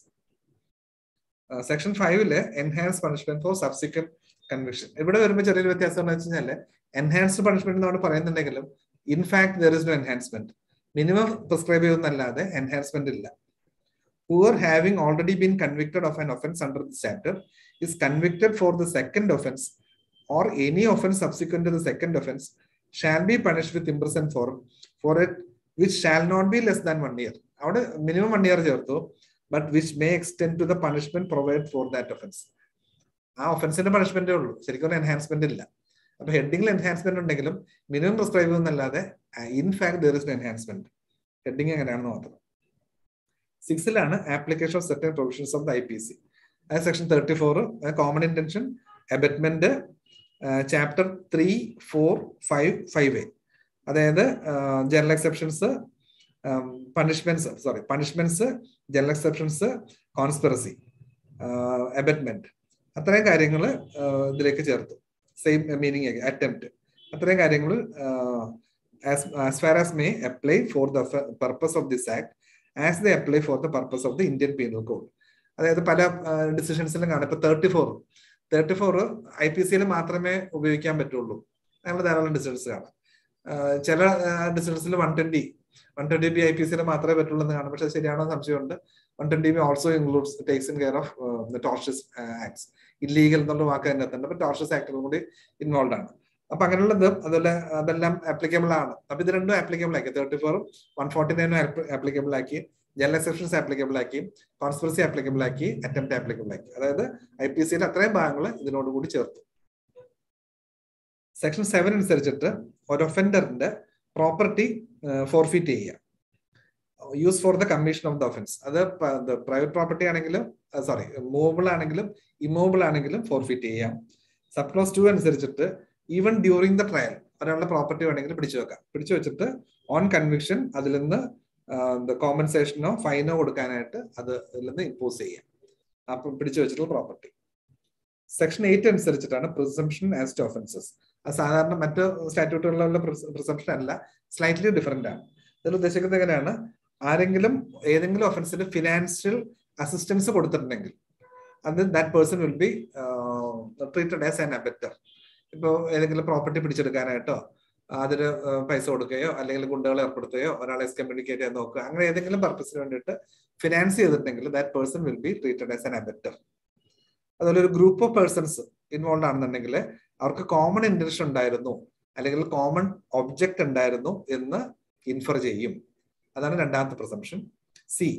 section ഫൈവില് enhance punishment for subsequent conviction ഇവിടെ വരുമ്പോൾ ചെറിയൊരു വ്യത്യാസം എന്ന് വെച്ച് കഴിഞ്ഞാൽ എൻഹാൻസ്ഡ് പണിഷ്മെന്റ് നമ്മൾ പറയുന്നുണ്ടെങ്കിലും in fact there is no enhancement minimum prescribe ചെയ്യുന്നല്ലാതെ എൻഹാൻസ്മെന്റ് ഇല്ല whoever having already been convicted of an offense under this chapter is convicted for the second offense or any offense subsequent to the second offense shall be punished with imprisonment for for it which shall not be less than one year അവിടെ മിനിമം വൺ ഇയർ ചേർത്തു but which may extend to the punishment provide for that offence ആ ഒഫൻസിന്റെ പണിഷ്മെന്റേ ഉള്ളൂ ശരിക്കും എൻഹാൻസ്മെന്റ് ഇല്ല അപ്പൊ ഹെഡിങ്ങിൽ എൻഹാൻസ്മെന്റ് ഉണ്ടെങ്കിലും മിനിമം പ്രിസ്ക്രൈബ് എന്നല്ലാതെ in fact there is enhancement heading എങ്ങനെയാണെന്ന് മാത്രം സിക്സിലാണ് application of certain provisions of the I P C അത് section thirty four common intention abetment chapter three four five five A അതായത് general exceptions punishments sorry punishments general exceptions conspiracy abetment അത്രയും കാര്യങ്ങൾ ഇതിലേക്ക് ചേർത്തു സെയിം മീനിങ് അറ്റംപ്റ്റ് അത്രയും കാര്യങ്ങൾ as far as may apply for the purpose of this act as the apply for the purpose of the Indian penal code അതായത് പല ഡിസിഷൻസിലും കാണാം ഇപ്പൊ thirty four thirty four I P സിയിൽ മാത്രമേ ഉപയോഗിക്കാൻ പറ്റുള്ളൂ അങ്ങനെ ധാരാളം ഡിസിഷൻസ് കാണാം ചില ഡിസിഷൻസിൽ one twenty one twenty B I P സിയിൽ മാത്രമേ പറ്റുള്ളൂ എന്ന് കാണാം പക്ഷെ ശരിയാണോ സംശയമുണ്ട് one twenty B also includes takes in care of tortious acts illegal എന്നുള്ള വാക്ക് തന്നെ എത്തുന്നുണ്ട് അപ്പൊ ടോർഷസ് ആക്ടും കൂടി ഇൻവോൾവ് ആണ് അപ്പൊ അങ്ങനെയുള്ളത് അതുപോലെ അതെല്ലാം ആപ്ലിക്കബിൾ ആണ് അപ്പൊ ഇത് രണ്ടും ആപ്ലിക്കബിൾ ആക്കി തേർട്ടി ഫോറും വൺ ഫോർട്ടി നയനും ആപ്ലിക്കബിൾ ആക്കി ജനറൽ എക്സെപ്ഷൻസ് ആപ്ലിക്കബിൾ ആക്കി കോൺസ്പിറസി ആപ്ലിക്കബിൾ ആക്കി അറ്റംപ്റ്റ് ആപ്ലിക്കബിൾ ആക്കി അതായത് ഐ പി സിയുടെ അത്രയും ഭാഗങ്ങൾ ഇതിനോട് കൂടി ചേർത്തു സെക്ഷൻ സെവൻ അനുസരിച്ചിട്ട് ഒരു ഒഫൻഡറിന്റെ പ്രോപ്പർട്ടി ഫോർഫിറ്റ് ചെയ്യുക use for the commission of the offence അത് പ്രൈവറ്റ് പ്രോപ്പർട്ടി ആണെങ്കിലും സോറി മൂവബിൾ ആണെങ്കിലും ഇമൂവബിൾ ആണെങ്കിലും ഫോർഫിറ്റ് ചെയ്യാം സബ് ക്ലോസ് ടു അനുസരിച്ചിട്ട് ഈവൻ ഡ്യൂറിംഗ് ദ ട്രയൽ ഒരാളുടെ പ്രോപ്പർട്ടി വേണമെങ്കിൽ പിടിച്ചു വെക്കാം പിടിച്ചു വെച്ചിട്ട് ഓൺ കൺവിക്ഷൻ അതിൽ നിന്ന് കോമ്പൻസേഷനോ ഫൈനോ കൊടുക്കാനായിട്ട് അത് ഇതിൽ നിന്ന് ഇമ്പോസ് ചെയ്യാം അപ്പം പിടിച്ചു വെച്ചിട്ടുള്ള പ്രോപ്പർട്ടി സെക്ഷൻ എയ്റ്റ് അനുസരിച്ചിട്ടാണ് പ്രിസംഷൻ ആസ് ടു ഒഫൻസസ് അത് സാധാരണ മറ്റ് സ്റ്റാറ്റ്യൂട്ടുകളിലുള്ള പ്രിസംഷൻ അല്ല സ്ലൈറ്റ്ലി ഡിഫറെന്റ് ആണ് ഇതിൽ ഉദ്ദേശിക്കുന്നത് എങ്ങനെയാണ് ആരെങ്കിലും ഏതെങ്കിലും ഒഫൻസിന് ഫിനാൻഷ്യൽ അസിസ്റ്റൻസ് കൊടുത്തിട്ടുണ്ടെങ്കിൽ അത് that person will be treated as an abettor ഇപ്പോൾ ഏതെങ്കിലും പ്രോപ്പർട്ടി പിടിച്ചെടുക്കാനായിട്ടോ അതിന് പൈസ കൊടുക്കുകയോ അല്ലെങ്കിൽ ഗുണ്ടകളെ ഏർപ്പെടുത്തുകയോ ഒരാളെ കമ്മ്യൂണിക്കേറ്റ് ചെയ്യാൻ നോക്കുക അങ്ങനെ ഏതെങ്കിലും പർപ്പസിന് വേണ്ടിയിട്ട് ഫിനാൻസ് ചെയ്തിട്ടുണ്ടെങ്കിൽ that person will be treated as an abettor അതുപോലെ ഒരു ഗ്രൂപ്പ് ഓഫ് പേഴ്സൺസ് ഇൻവോൾവ് ആണെന്നുണ്ടെങ്കിൽ അവർക്ക് കോമൺ ഇന്റൻഷൻ ഉണ്ടായിരുന്നു അല്ലെങ്കിൽ കോമൺ ഒബ്ജക്റ്റ് ഉണ്ടായിരുന്നു എന്ന് ഇൻഫർ ചെയ്യും അതാണ് രണ്ടാമത്തെ presumption C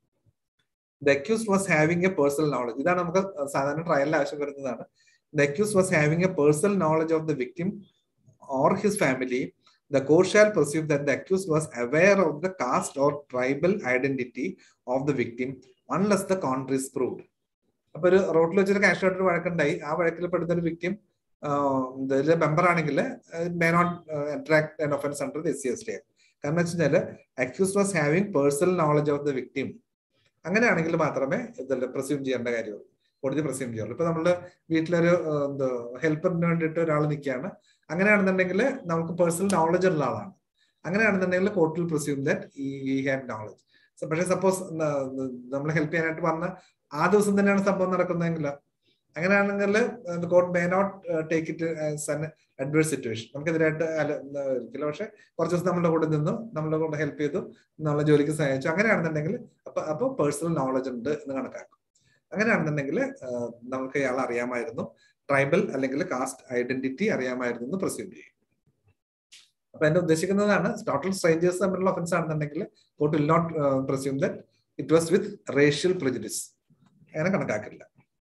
the accused was having a personal knowledge ഇതാണ് നമുക്ക് സാധാരണ ട്രയലിൽ ആവശ്യം വരുന്നതാണ് the accused was having a personal knowledge of the victim or his family, the court shall perceive that the accused was aware of the caste or tribal identity of the victim unless the contrary is proved. അപ്പൊ ഒരു റോഡിൽ വെച്ചൊരു കാഷ്വാലിറ്റി വഴക്കുണ്ടായി ആ വഴക്കിൽ പെടുന്ന ഒരു വിക്ടിം ഇതിലെ മെമ്പർ ആണെങ്കിൽ may not attract and offence under the S C S T കാരണം വെച്ച് കഴിഞ്ഞാൽ accused was having personal knowledge of the victim അങ്ങനെയാണെങ്കിൽ മാത്രമേ ഇതിൽ പ്രസ്യൂം ചെയ്യേണ്ട കാര്യമുള്ളൂ കോടതി പ്രസ്യൂം ചെയ്യുള്ളൂ ഇപ്പൊ നമ്മുടെ വീട്ടിലൊരു എന്താ ഹെൽപ്പറിന് വേണ്ടിയിട്ട് ഒരാൾ നിൽക്കുകയാണ് അങ്ങനെയാണെന്നുണ്ടെങ്കിൽ നമുക്ക് പേഴ്സണൽ നോളജ് ഉള്ള ആളാണ് അങ്ങനെയാണെന്നുണ്ടെങ്കിൽ കോർട്ടിൽ presume that he had knowledge പക്ഷേ സപ്പോസ് നമ്മൾ ഹെൽപ്പ് ചെയ്യാനായിട്ട് വന്ന ആ ദിവസം തന്നെയാണ് സംഭവം നടക്കുന്നതെങ്കിൽ അങ്ങനെയാണെങ്കിൽ court may not take it as an adverse situation നമുക്കെതിരായിട്ട് ഒരിക്കലും പക്ഷെ കുറച്ച് ദിവസം നമ്മുടെ കൂടെ നിന്നു നമ്മളെ കൊണ്ട് ഹെൽപ്പ് ചെയ്തു നമ്മളെ ജോലിക്ക് സഹായിച്ചു അങ്ങനെയാണെന്നുണ്ടെങ്കിൽ അപ്പൊ അപ്പൊ പേഴ്സണൽ നോളജ് ഉണ്ട് എന്ന് കണക്കാക്കും അങ്ങനെയാണെന്നുണ്ടെങ്കിൽ നമുക്ക് ഇയാൾ അറിയാമായിരുന്നു ട്രൈബൽ അല്ലെങ്കിൽ കാസ്റ്റ് ഐഡന്റിറ്റി അറിയാമായിരുന്നു എന്ന് പ്രസ്യൂം ചെയ്യും അപ്പൊ എന്നെ ഉദ്ദേശിക്കുന്നതാണ് ടോട്ടൽ സ്ട്രേഞ്ചേഴ്സ് തമ്മിലുള്ള ഒഫൻസ് ആണെന്നുണ്ടെങ്കിൽ court will not presume that it was with racial prejudice അങ്ങനെ കണക്കാക്കില്ല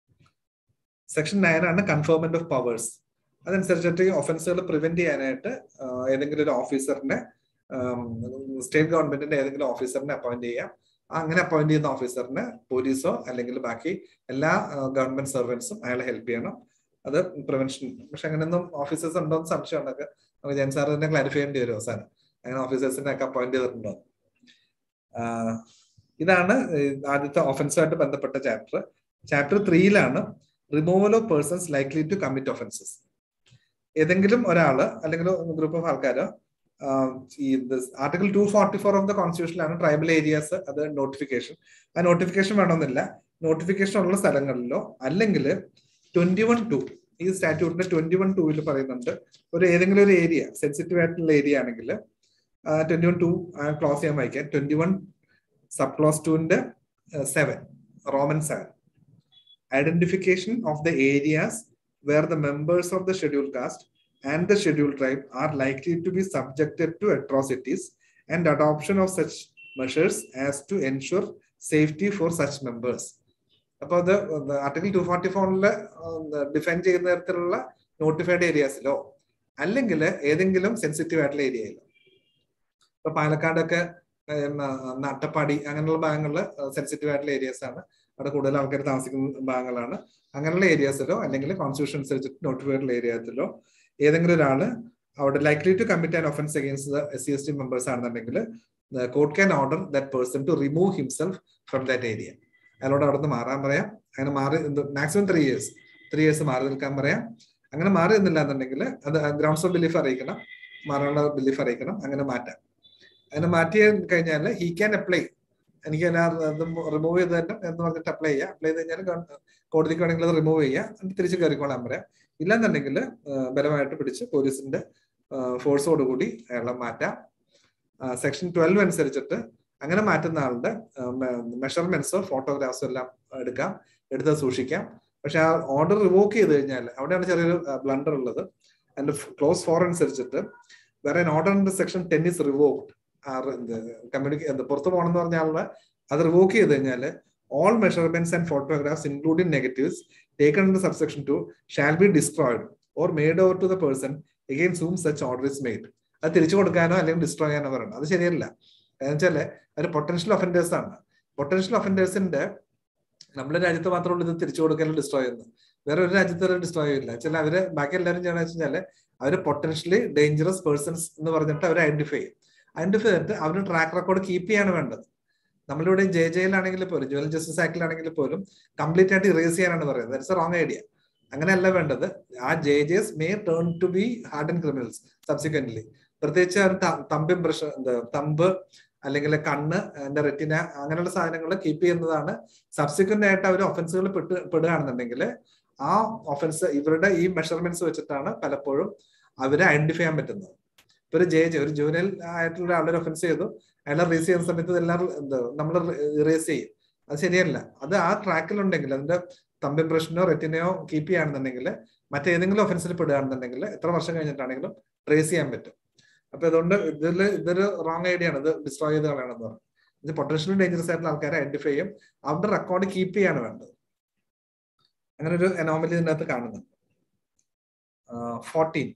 സെക്ഷൻ നയൻ ആണ് കൺഫേർമെന്റ് ഓഫ് പവേഴ്സ് അതനുസരിച്ചിട്ട് ഒഫൻസുകൾ പ്രിവെന്റ് ചെയ്യാനായിട്ട് ഏതെങ്കിലും ഒരു ഓഫീസറിനെ സ്റ്റേറ്റ് ഗവൺമെന്റിന്റെ ഏതെങ്കിലും ഓഫീസറിനെ അപ്പോയിന്റ് ചെയ്യാം അങ്ങനെ അപ്പോയിന്റ് ചെയ്യുന്ന ഓഫീസറിന് പോലീസോ അല്ലെങ്കിൽ ബാക്കി എല്ലാ ഗവൺമെന്റ് സർവൻസും അയാളെ ഹെൽപ്പ് ചെയ്യണം അത് പ്രിവെൻഷൻ പക്ഷെ അങ്ങനെയൊന്നും ഓഫീസേഴ്സ് ഉണ്ടോ എന്ന് സംശയം ഉണ്ടൊക്കെ നമുക്ക് ജയൻ സാർ തന്നെ ക്ലാരിഫൈ ചെയ്യേണ്ടി വരും അവസാനം അങ്ങനെ ഓഫീസേഴ്സിനെ ഒക്കെ അപ്പോയിന്റ് ചെയ്തിട്ടുണ്ടോ ഇതാണ് ആദ്യത്തെ ഓഫൻസുമായിട്ട് ബന്ധപ്പെട്ട ചാപ്റ്റർ ചാപ്റ്റർ ത്രീയിലാണ് removal of persons likely to commit offences ഏതെങ്കിലും ഒരാള് അല്ലെങ്കിൽ ഗ്രൂപ്പ് ഓഫ് ആൾക്കാരോ ഈ article two forty four of the കോൺസ്റ്റിറ്റ്യൂഷനിലാണ് ട്രൈബൽ ഏരിയാസ് അത് നോട്ടിഫിക്കേഷൻ ആ നോട്ടിഫിക്കേഷൻ വേണമെന്നില്ല നോട്ടിഫിക്കേഷൻ ഉള്ള സ്ഥലങ്ങളിലോ അല്ലെങ്കിൽ ട്വന്റി വൺ ടു ഈ സ്റ്റാറ്റ്യൂട്ടിന്റെ ട്വന്റി വൺ ടൂവിൽ പറയുന്നുണ്ട് ഒരു ഏതെങ്കിലും ഒരു ഏരിയ സെൻസിറ്റീവ് ആയിട്ടുള്ള ഏരിയ ആണെങ്കിൽ ട്വന്റി വൺ ടു ക്ലോസ് ചെയ്യാൻ വായിക്കാം ട്വന്റി വൺ സബ് ക്ലോസ് ടുവിന്റെ seven Roman seven identification of the areas where the members of the schedule caste and the scheduled tribe are likely to be subjected to atrocities and adoption of such measures as to ensure safety for such members അപ്പോൾ അത് ആർട്ടിക്കിൾ ടു ഫോർട്ടി ഫോറിൽ ഡിഫൈൻ ചെയ്യുന്ന തരത്തിലുള്ള നോട്ടിഫൈഡ് ഏരിയാസിലോ അല്ലെങ്കിൽ ഏതെങ്കിലും സെൻസിറ്റീവ് ആയിട്ടുള്ള ഏരിയയിലോ ഇപ്പൊ പാലക്കാടൊക്കെ അട്ടപ്പാടി അങ്ങനെയുള്ള ഭാഗങ്ങളിൽ സെൻസിറ്റീവ് ആയിട്ടുള്ള ഏരിയാസ് ആണ് അവിടെ കൂടുതൽ ആൾക്കാർ താമസിക്കുന്ന ഭാഗങ്ങളാണ് അങ്ങനെയുള്ള ഏരിയാസിലോ അല്ലെങ്കിൽ കോൺസ്റ്റിറ്റ്യൂഷൻ അനുസരിച്ച് നോട്ടിഫൈഡ് ഏരിയാസിലോ ഏതെങ്കിലും ഒരാള് അവിടെ likely to commit an offence against the S C S T members ആണെന്നുണ്ടെങ്കിൽ court can order that person to remove himself from that area അയാളോട് അവിടെ നിന്ന് മാറാൻ പറയാം അങ്ങനെ മാറി maximum three years three years മാറി നിൽക്കാൻ പറയാം അങ്ങനെ മാറി നിന്നില്ല എന്നുണ്ടെങ്കിൽ അത് ഗ്രൗണ്ട്സ് ഓഫ് ബിലീഫ് അറിയിക്കണം മാറാനുള്ള ബിലീഫ് അറിയിക്കണം അങ്ങനെ മാറ്റാം അങ്ങനെ മാറ്റി കഴിഞ്ഞാൽ ഹി ക്യാൻ അപ്ലൈ എനിക്ക് റിമൂവ് ചെയ്ത് തന്നെ എന്ന് പറഞ്ഞിട്ട് അപ്ലൈ ചെയ്യാം അപ്ലൈ ചെയ്ത് കഴിഞ്ഞാൽ കോടതിക്ക് വേണമെങ്കിൽ അത് റിമൂവ് ചെയ്യാം എന്നിട്ട് തിരിച്ച് കയറിക്കോളാൻ പറയാം ഇല്ലെന്നുണ്ടെങ്കിൽ ബലമായിട്ട് പിടിച്ച് പോലീസിന്റെ ഫോഴ്സോടുകൂടി അയാളെ മാറ്റാം സെക്ഷൻ ട്വൽവ് അനുസരിച്ചിട്ട് അങ്ങനെ മാറ്റുന്ന ആളുടെ മെഷർമെന്റ്സോ ഫോട്ടോഗ്രാഫ്സോ എല്ലാം എടുക്കാം എടുത്ത് സൂക്ഷിക്കാം പക്ഷെ ആ ഓർഡർ റിവോക്ക് ചെയ്ത് കഴിഞ്ഞാൽ അവിടെയാണ് ചെറിയൊരു ബ്ലണ്ടർ ഉള്ളത് അതിന്റെ ക്ലോസ് ഫോർ അനുസരിച്ചിട്ട് വേറെ order in section ten is revoked കമ്മ്യൂണിക്കേ പുറത്തു പോകണമെന്ന് പറഞ്ഞ ആളുടെ അത് റിവോക്ക് ചെയ്ത് കഴിഞ്ഞാൽ all measurements and photographs including negatives taken in subsection two shall be destroyed or made over to the person against whom such order is made അത് തിരിച്ചു കൊടുക്കാനോ അല്ലെങ്കിൽ ഡിസ്ട്രോയ് ചെയ്യാനോ പറയണം അത് ശരിയല്ല എന്ന് വെച്ചാല് ഒരു പൊട്ടൻഷ്യൽ ഒഫൻഡേഴ്സ് ആണ് പൊട്ടൻഷ്യൽ ഒഫൻഡേഴ്സിന്റെ നമ്മുടെ രാജ്യത്ത് മാത്രമുള്ള ഇത് തിരിച്ചു കൊടുക്കലും ഡിസ്ട്രോയ് ചെയ്യുന്നത് വേറെ ഒരു രാജ്യത്ത് ഡിസ്ട്രോയ് ചെയ്യില്ല ചില അവര് ബാക്കി എല്ലാവരും ചെയ്യണമെന്ന് വെച്ച് കഴിഞ്ഞാല് അവര് പൊട്ടൻഷ്യലി ഡേഞ്ചറസ് പേഴ്സൺസ് എന്ന് പറഞ്ഞിട്ട് അവർ ഐഡന്റിഫൈ ചെയ്യും ഐഡന്റിഫൈ ചെയ്തിട്ട് അവർ ട്രാക്ക് റെക്കോർഡ് കീപ്പ് ചെയ്യാണ് വേണ്ടത് നമ്മളിവിടെ ജെ ജെയിലാണെങ്കിൽ പോലും ജുവൽ ജസ്റ്റിസ് ആക്ടിലാണെങ്കിൽ പോലും കംപ്ലീറ്റ് ആയിട്ട് ഇറേസ് ചെയ്യാനാണ് പറയുന്നത് ദറ്റ്സ് എ റോങ് ഐഡിയ അങ്ങനെയല്ല വേണ്ടത് ആ J Js may turn to be hard and criminals subsequently പ്രത്യേകിച്ച് അവർ തമ്പ് ഇംപ്രഷൻ തമ്പ് അല്ലെങ്കിൽ കണ്ണ് എന്റെ റെറ്റിന അങ്ങനെയുള്ള സാധനങ്ങൾ കീപ്പ് ചെയ്യുന്നതാണ് സബ്സിക്വന്റ് ആയിട്ട് അവർ ഒഫൻസുകൾ പെട്ട് പെടുകയാണെന്നുണ്ടെങ്കിൽ ആ ഒഫൻസ് ഇവരുടെ ഈ മെഷർമെന്റ്സ് വെച്ചിട്ടാണ് പലപ്പോഴും അവരെ ഐഡന്റിഫൈ ചെയ്യാൻ പറ്റുന്നത് ഇപ്പൊ ഒരു ജെ ജെ ഒരു ജൂനിയൽ ആയിട്ടുള്ള ആളൊരു ഒഫൻസ് ചെയ്തു അയാളെ റേസ് ചെയ്യുന്ന സമയത്ത് എല്ലാം എന്താ നമ്മൾ ഇറേസ് ചെയ്യും അത് ശരിയല്ല അത് ആ ട്രാക്കിലുണ്ടെങ്കിൽ അതിന്റെ തമ്പ് ഇംപ്രഷനോ റെറ്റിനയോ കീപ്പ് ചെയ്യുകയാണെന്നുണ്ടെങ്കിൽ മറ്റേതെങ്കിലും ഒഫൻസിൽ പെടുകയാണെന്നുണ്ടെങ്കിൽ എത്ര വർഷം കഴിഞ്ഞിട്ടാണെങ്കിലും ട്രേസ് ചെയ്യാൻ പറ്റും അപ്പൊ അതുകൊണ്ട് ഇതിൽ ഇതൊരു റോങ് ഐഡിയ ആണ് ഇത് ഡിസ്ട്രോയ് ചെയ്ത് കളയണമെന്ന് പറഞ്ഞു ഇത് പൊട്ടൻഷ്യലി ഡേഞ്ചറസ് ആയിട്ടുള്ള ആൾക്കാരെ ഐഡന്റിഫൈ ചെയ്യും അവരുടെ റെക്കോർഡ് കീപ്പ് ചെയ്യാണ് വേണ്ടത് അങ്ങനെ ഒരു അനോമലി ഇതിനകത്ത് കാണുന്നുണ്ട് ഫോർട്ടീൻ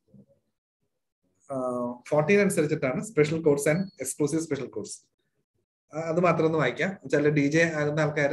ഫോർട്ടീൻ അനുസരിച്ചിട്ടാണ് special courts and exclusive special courts അത് മാത്രം ഒന്ന് വായിക്കാം ചില ഡി ജെ ആകുന്ന ആൾക്കാർ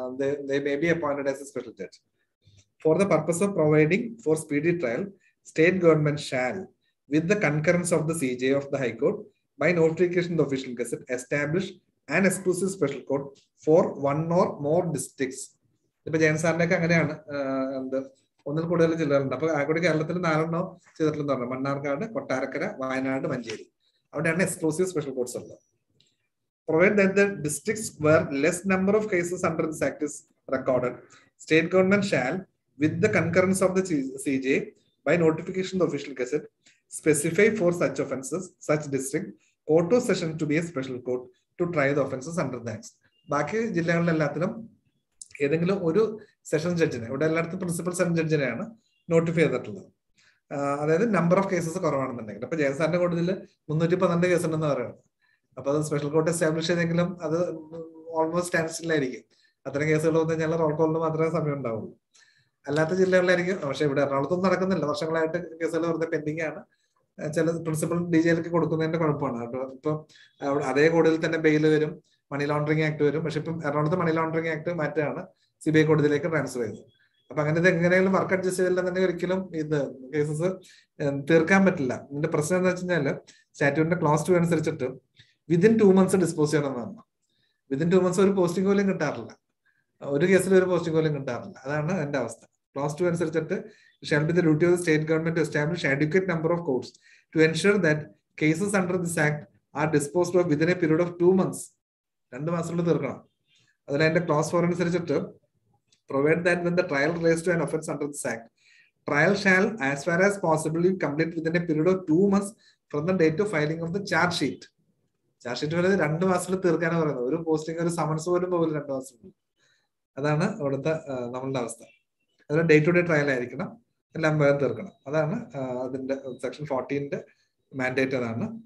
may be appointed as a special judge for the purpose of providing for speedy trial state government shall with the concurrence of the CJ of the High Court by notification of the official gazette establish an exclusive special court for one or more districts ഇപ്പൊ ജയൻ സാറിന്റെ ഒക്കെ അങ്ങനെയാണ് എന്ത് ഒന്നിൽ കൂടുതൽ ജില്ലകളുണ്ട് അപ്പൊ ആകെ കേരളത്തിൽ നാലെണ്ണോ ചെയ്തിട്ടുണ്ടെന്ന് പറഞ്ഞു മണ്ണാർക്കാട് കൊട്ടാരക്കര വയനാട് മഞ്ചേരി അവിടെയാണ് എക്സ്ക്ലൂസീവ് സ്പെഷ്യൽ കോർട്സ് ഉള്ളത് provide that the districts where less number of cases under this act is recorded state government shall with the concurrence of the C J by notification of official gazette specify for such offences, such district, court of session to be a special court to try the offences under the act. ബാക്കി ജില്ലകളിലെല്ലാത്തിലും ഏതെങ്കിലും ഒരു സെഷൻ ജഡ്ജിനെ ഇവിടെ എല്ലായിടത്തും പ്രിൻസിപ്പൽ സെഷൻ ജഡ്ജിനെയാണ് നോട്ടിഫൈ ചെയ്തിട്ടുള്ളത് അതായത് നമ്പർ ഓഫ് കേസസ് കുറവാണെന്നുണ്ടെങ്കിൽ അപ്പൊ ജയൻ സാറിന്റെ കോടതിയിൽ മുന്നൂറ്റി പന്ത്രണ്ട് കേസ് ഉണ്ടെന്ന് പറയുന്നത് അപ്പൊ അത് സ്പെഷ്യൽ കോർട്ട് എസ്റ്റാബ്ലിഷ് ചെയ്തെങ്കിലും അത് ഓൾമോസ്റ്റ് സ്റ്റാൻഡ് സ്റ്റില്ലായിരിക്കും അത്തരം കേസുകൾ വന്നു കഴിഞ്ഞാൽ റോൾ കോളിന് മാത്രമേ സമയം ഉണ്ടാവുള്ളൂ അല്ലാത്ത ജില്ലകളിലായിരിക്കും പക്ഷെ ഇവിടെ എറണാകുളത്തൊന്നും നടക്കുന്നില്ല വർഷങ്ങളായിട്ട് കേസുകൾ വെറുതെ പെൻഡിങ് ആണ് ചില പ്രിൻസിപ്പൽ ഡി ജിയിലേക്ക് കൊടുക്കുന്നതിന്റെ കുഴപ്പമാണ് കേട്ടോ ഇപ്പൊ അതേ കോടതിയിൽ തന്നെ ബെയിൽ വരും മണി ലോണ്ടറിംഗ് ആക്ട് വരും പക്ഷെ ഇപ്പം എറണാകുളത്ത് മണി ലോണ്ടറിംഗ് ആക്ട് മാറ്റാണ് സി ബി ഐ കോടതിയിലേക്ക് ട്രാൻസ്ഫർ ചെയ്തത് അപ്പൊ അങ്ങനെ ഇത് എങ്ങനെയാലും വർക്ക് അഡ്ജസ്റ്റ് ചെയ്തില്ലെന്നുണ്ടെങ്കിൽ ഒരിക്കലും ഇത് കേസസ് തീർക്കാൻ പറ്റില്ല ഇതിന്റെ പ്രശ്നം എന്താ വെച്ച് കഴിഞ്ഞാല് സ്റ്റാറ്റ്യൂട്ടിന്റെ ക്ലാസ് ടു അനുസരിച്ചിട്ട് വിതിൻ ടു മന്ത്സ് ഡിസ്പോസ് ചെയ്യണമെന്നാണ് വിതിൻ ടു മന്ത്സ് ഒരു പോസ്റ്റിംഗ് പോലും കിട്ടാറില്ല ഒരു കേസിൽ ഒരു പോസ്റ്റിംഗ് പോലും കിട്ടാറില്ല അതാണ് എന്റെ അവസ്ഥ ക്ലാസ് ടു അനുസരിച്ചിട്ട് shall be the duty of state government to establish adequate number of courts to ensure that cases under this act are disposed of within a period of two months രണ്ട് മാസത്തിൽ തീർക്കണം അതിൽ അതിന്റെ ക്ലാസ് ഫോർ അനുസരിച്ചിട്ട് provide that when the trial race to an offence under this act trial shall as far as possible complete within a period of two months from the date of filing of the charge sheet charge sheet വരെ രണ്ട് മാസത്തിൽ തീർക്കാനാണ് പറയുന്നത് ഒരു പോസ്റ്റിംഗ് ഒരു സമൻസ് പോലും പോകില്ല രണ്ട് മാസത്തിൽ അതാണ് ഇവിടുത്തെ നമ്മളുടെ അവസ്ഥ അതിന് ഡേ ടു ഡേ ട്രയൽ ആയിരിക്കണം എല്ലാം വേറെ തീർക്കണം അതാണ് അതിന്റെ സെക്ഷൻ ഫോർട്ടീന്റെ മാൻഡേറ്റ് അതാണ്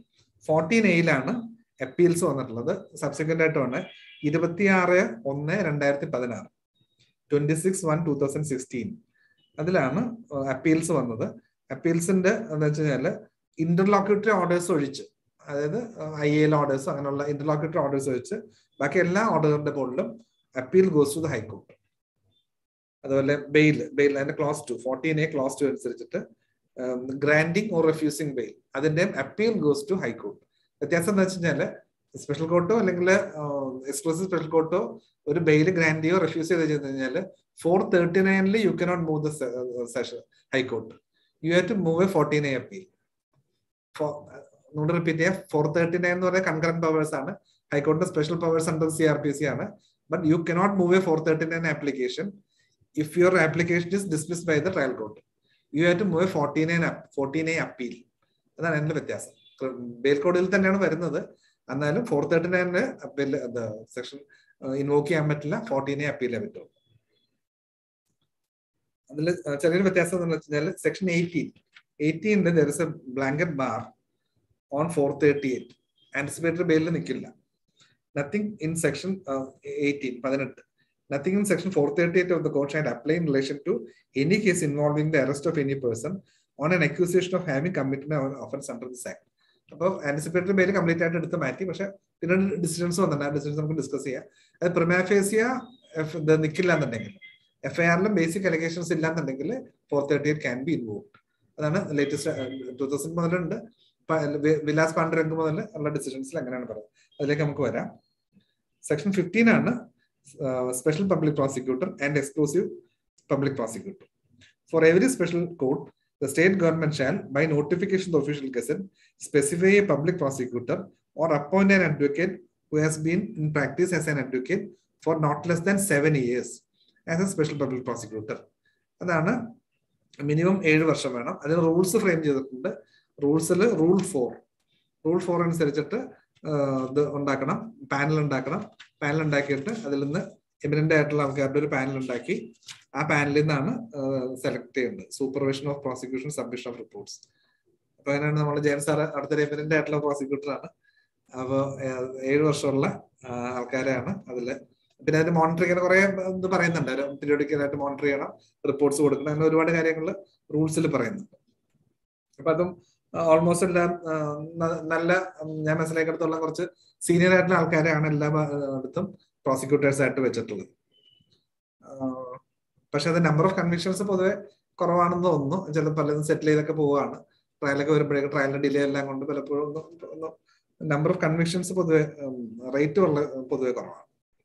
ഫോർട്ടീൻ എയിലാണ് അപ്പീൽസ് വന്നിട്ടുള്ളത് സബ്സിക്വന്റ് ആയിട്ട് വന്ന് ഇരുപത്തിയാറ് ഒന്ന് രണ്ടായിരത്തി പതിനാറ് twenty six one two thousand sixteen അതിലാണ് അപ്പീൽസ് വന്നത് അപ്പീൽസിന്റെ എന്താ വെച്ച് കഴിഞ്ഞാല് ഇന്റർലോക്യൂട്ടറി ഓർഡേഴ്സ് ഒഴിച്ച് അതായത് ഐ എൽ ഓർഡേഴ്സ് അങ്ങനെയുള്ള ഇന്റർലോക്യൂട്ടറി ഓർഡേഴ്സ് ഒഴിച്ച് ബാക്കി എല്ലാ ഓർഡറിന്റെ മുകളിലും appeal goes to the high court അതുപോലെ ബെയിൽ ബെയിൽ അതിന്റെ clause two fourteen A clause two അനുസരിച്ചിട്ട് ഗ്രാൻഡിങ് ഓർ റെഫ്യൂസിങ് ബെയിൽ അതിന്റെ അപ്പീൽ ഗോസ് ടു ഹൈക്കോർട്ട് വ്യത്യാസം എന്താ വെച്ച് കഴിഞ്ഞാല് സ്പെഷ്യൽ കോർട്ടോ അല്ലെങ്കിൽ എക്സ്ക്ലൂസീവ് സ്പെഷ്യൽ കോർട്ടോ ഒരു ബെയിൽ ഗ്രാൻഡ് ചെയ്യോ റെഫ്യൂസ് ചെയ്ത് ചെയ്ത് കഴിഞ്ഞാൽ ഫോർ തേർട്ടി നയനിൽ you cannot move the session high court you have to move a fourteen A appeal നമ്മുടെ റിപ്പീറ്റ് ചെയ്യാം ഫോർ തേർട്ടി നയൻ എന്ന് പറയുന്നത് കൺകറന്റ് പവേഴ്സ് ആണ് ഹൈക്കോർട്ടിന്റെ special powers under C R P C ആണ് but you cannot move a four thirty nine application if your application is dismiss by the trial court you have to move forty nine forty nine appeal അതാണ് അതിന്റെ വ്യത്യാസം ബെയിൽ കോഡിൽ തന്നെയാണ് വരുന്നത് എന്നാലും ഫോർ തേർട്ടി നയനില് അപ്പീൽ സെക്ഷൻ ഇൻവോക്ക് ചെയ്യാൻ പറ്റില്ല ഫോർട്ടി നയൻ അപ്പീലേ പറ്റുള്ളൂ അതിൽ ചെറിയൊരു വ്യത്യാസം എന്ന് വെച്ചാൽ സെക്ഷൻ എയ്റ്റീൻ എയ്റ്റീനില് there is a blanket bar on four thirty eight anticipatory ബെയിലിൽ നിൽക്കില്ല നത്തിങ് ഇൻ സെക്ഷൻ എയ്റ്റീൻ പതിനെട്ട് nothing in section four thirty eight of the code ഷാൻഡ് apply in relation to any case involving the arrest of any person on an accusation of having committed offence under this act അപ്പോൾ ആന്റിസിപ്പേറ്ററി ബെയിൽ കംപ്ലീറ്റ് ആയിട്ട് എടുത്ത് മാറ്റി പക്ഷെ പിന്നെ ഡിസിഷൻസ് വന്നിട്ടുണ്ട് ആ ഡിസിഷൻസ് നമുക്ക് ഡിസ്കസ് ചെയ്യാം അത് പ്രിമാഫേസിയ ഇത് നിൽക്കില്ല എന്നുണ്ടെങ്കിൽ എഫ് ഐ ആറിലും ബേസിക് അലിഗേഷൻസ് ഇല്ലാന്നുണ്ടെങ്കിൽ four thirty eight can be involve അതാണ് ലേറ്റസ്റ്റ് ടൂ തൗസൻഡ് മുതലുണ്ട് വിലാസ് പാണ്ഡുരംഗ് മുതൽ ഉള്ള ഡിസിഷൻസിൽ അങ്ങനെയാണ് പറയുന്നത് അതിലേക്ക് നമുക്ക് വരാം സെക്ഷൻ ഫിഫ്റ്റീൻ ആണ് special public prosecutor and exclusive public prosecutor for every special court the state government shall, by notification of the official gazette, specify a public prosecutor or appoint an advocate who has been in practice as an advocate for not less than seven years as a special public prosecutor. അതാണ് മിനിമം ഏഴ് വർഷം വേണം അതിന് റൂൾസ് ഫ്രെയിം ചെയ്തിട്ടുണ്ട് റൂൾസിൽ റൂൾ ഫോർ റൂൾ ഫോർ അനുസരിച്ചിട്ട് ഇത് ഉണ്ടാക്കണം പാനൽ ഉണ്ടാക്കണം പാനൽ ഉണ്ടാക്കിയിട്ട് അതിൽ നിന്ന് എമിനന്റ് ആയിട്ടുള്ള ആൾക്കാരുടെ ഒരു പാനൽ ഉണ്ടാക്കി ആ പാനലിൽ നിന്നാണ് സെലക്ട് ചെയ്യുന്നത് supervision of prosecution submission of reports അപ്പൊ അങ്ങനെയാണ് നമ്മൾ ജയൻ സാറ് അടുത്തൊരു എമിനന്റ് ആയിട്ടുള്ള പ്രോസിക്യൂട്ടർ ആണ് അപ്പൊ ഏഴ് വർഷമുള്ള ആൾക്കാരെയാണ് അതില് പിന്നെ അതിന് മോണിറ്റർ ചെയ്യാൻ കുറെ ഇത് പറയുന്നുണ്ട് പീരിയോഡിക്കലായിട്ട് മോണിറ്റർ ചെയ്യണം റിപ്പോർട്ട്സ് കൊടുക്കണം അങ്ങനെ ഒരുപാട് കാര്യങ്ങൾ റൂൾസിൽ പറയുന്നുണ്ട് അപ്പൊ അതും ഓൾമോസ്റ്റ് എല്ലാം നല്ല ഞാൻ മനസ്സിലാക്കിയെടുത്തോളം കുറച്ച് സീനിയർ ആയിട്ടുള്ള ആൾക്കാരെയാണ് എല്ലാ അടുത്തും പ്രോസിക്യൂട്ടേഴ്സ് ആയിട്ട് വെച്ചിട്ടുള്ളത് പക്ഷെ അത് നമ്പർ ഓഫ് കൺവിക്ഷൻസ് പൊതുവെ കുറവാണെന്ന് തോന്നുന്നു ചില പലതും സെറ്റിൽ ചെയ്തൊക്കെ പോവുകയാണ് ട്രയലൊക്കെ വരുമ്പോഴേക്കും ട്രയലിന്റെ ഡിലേ എല്ലാം കൊണ്ട് പലപ്പോഴും നമ്പർ ഓഫ് കൺവിക്ഷൻസ് പൊതുവെ റേറ്റ് ഉള്ള പൊതുവെ കുറവാണ്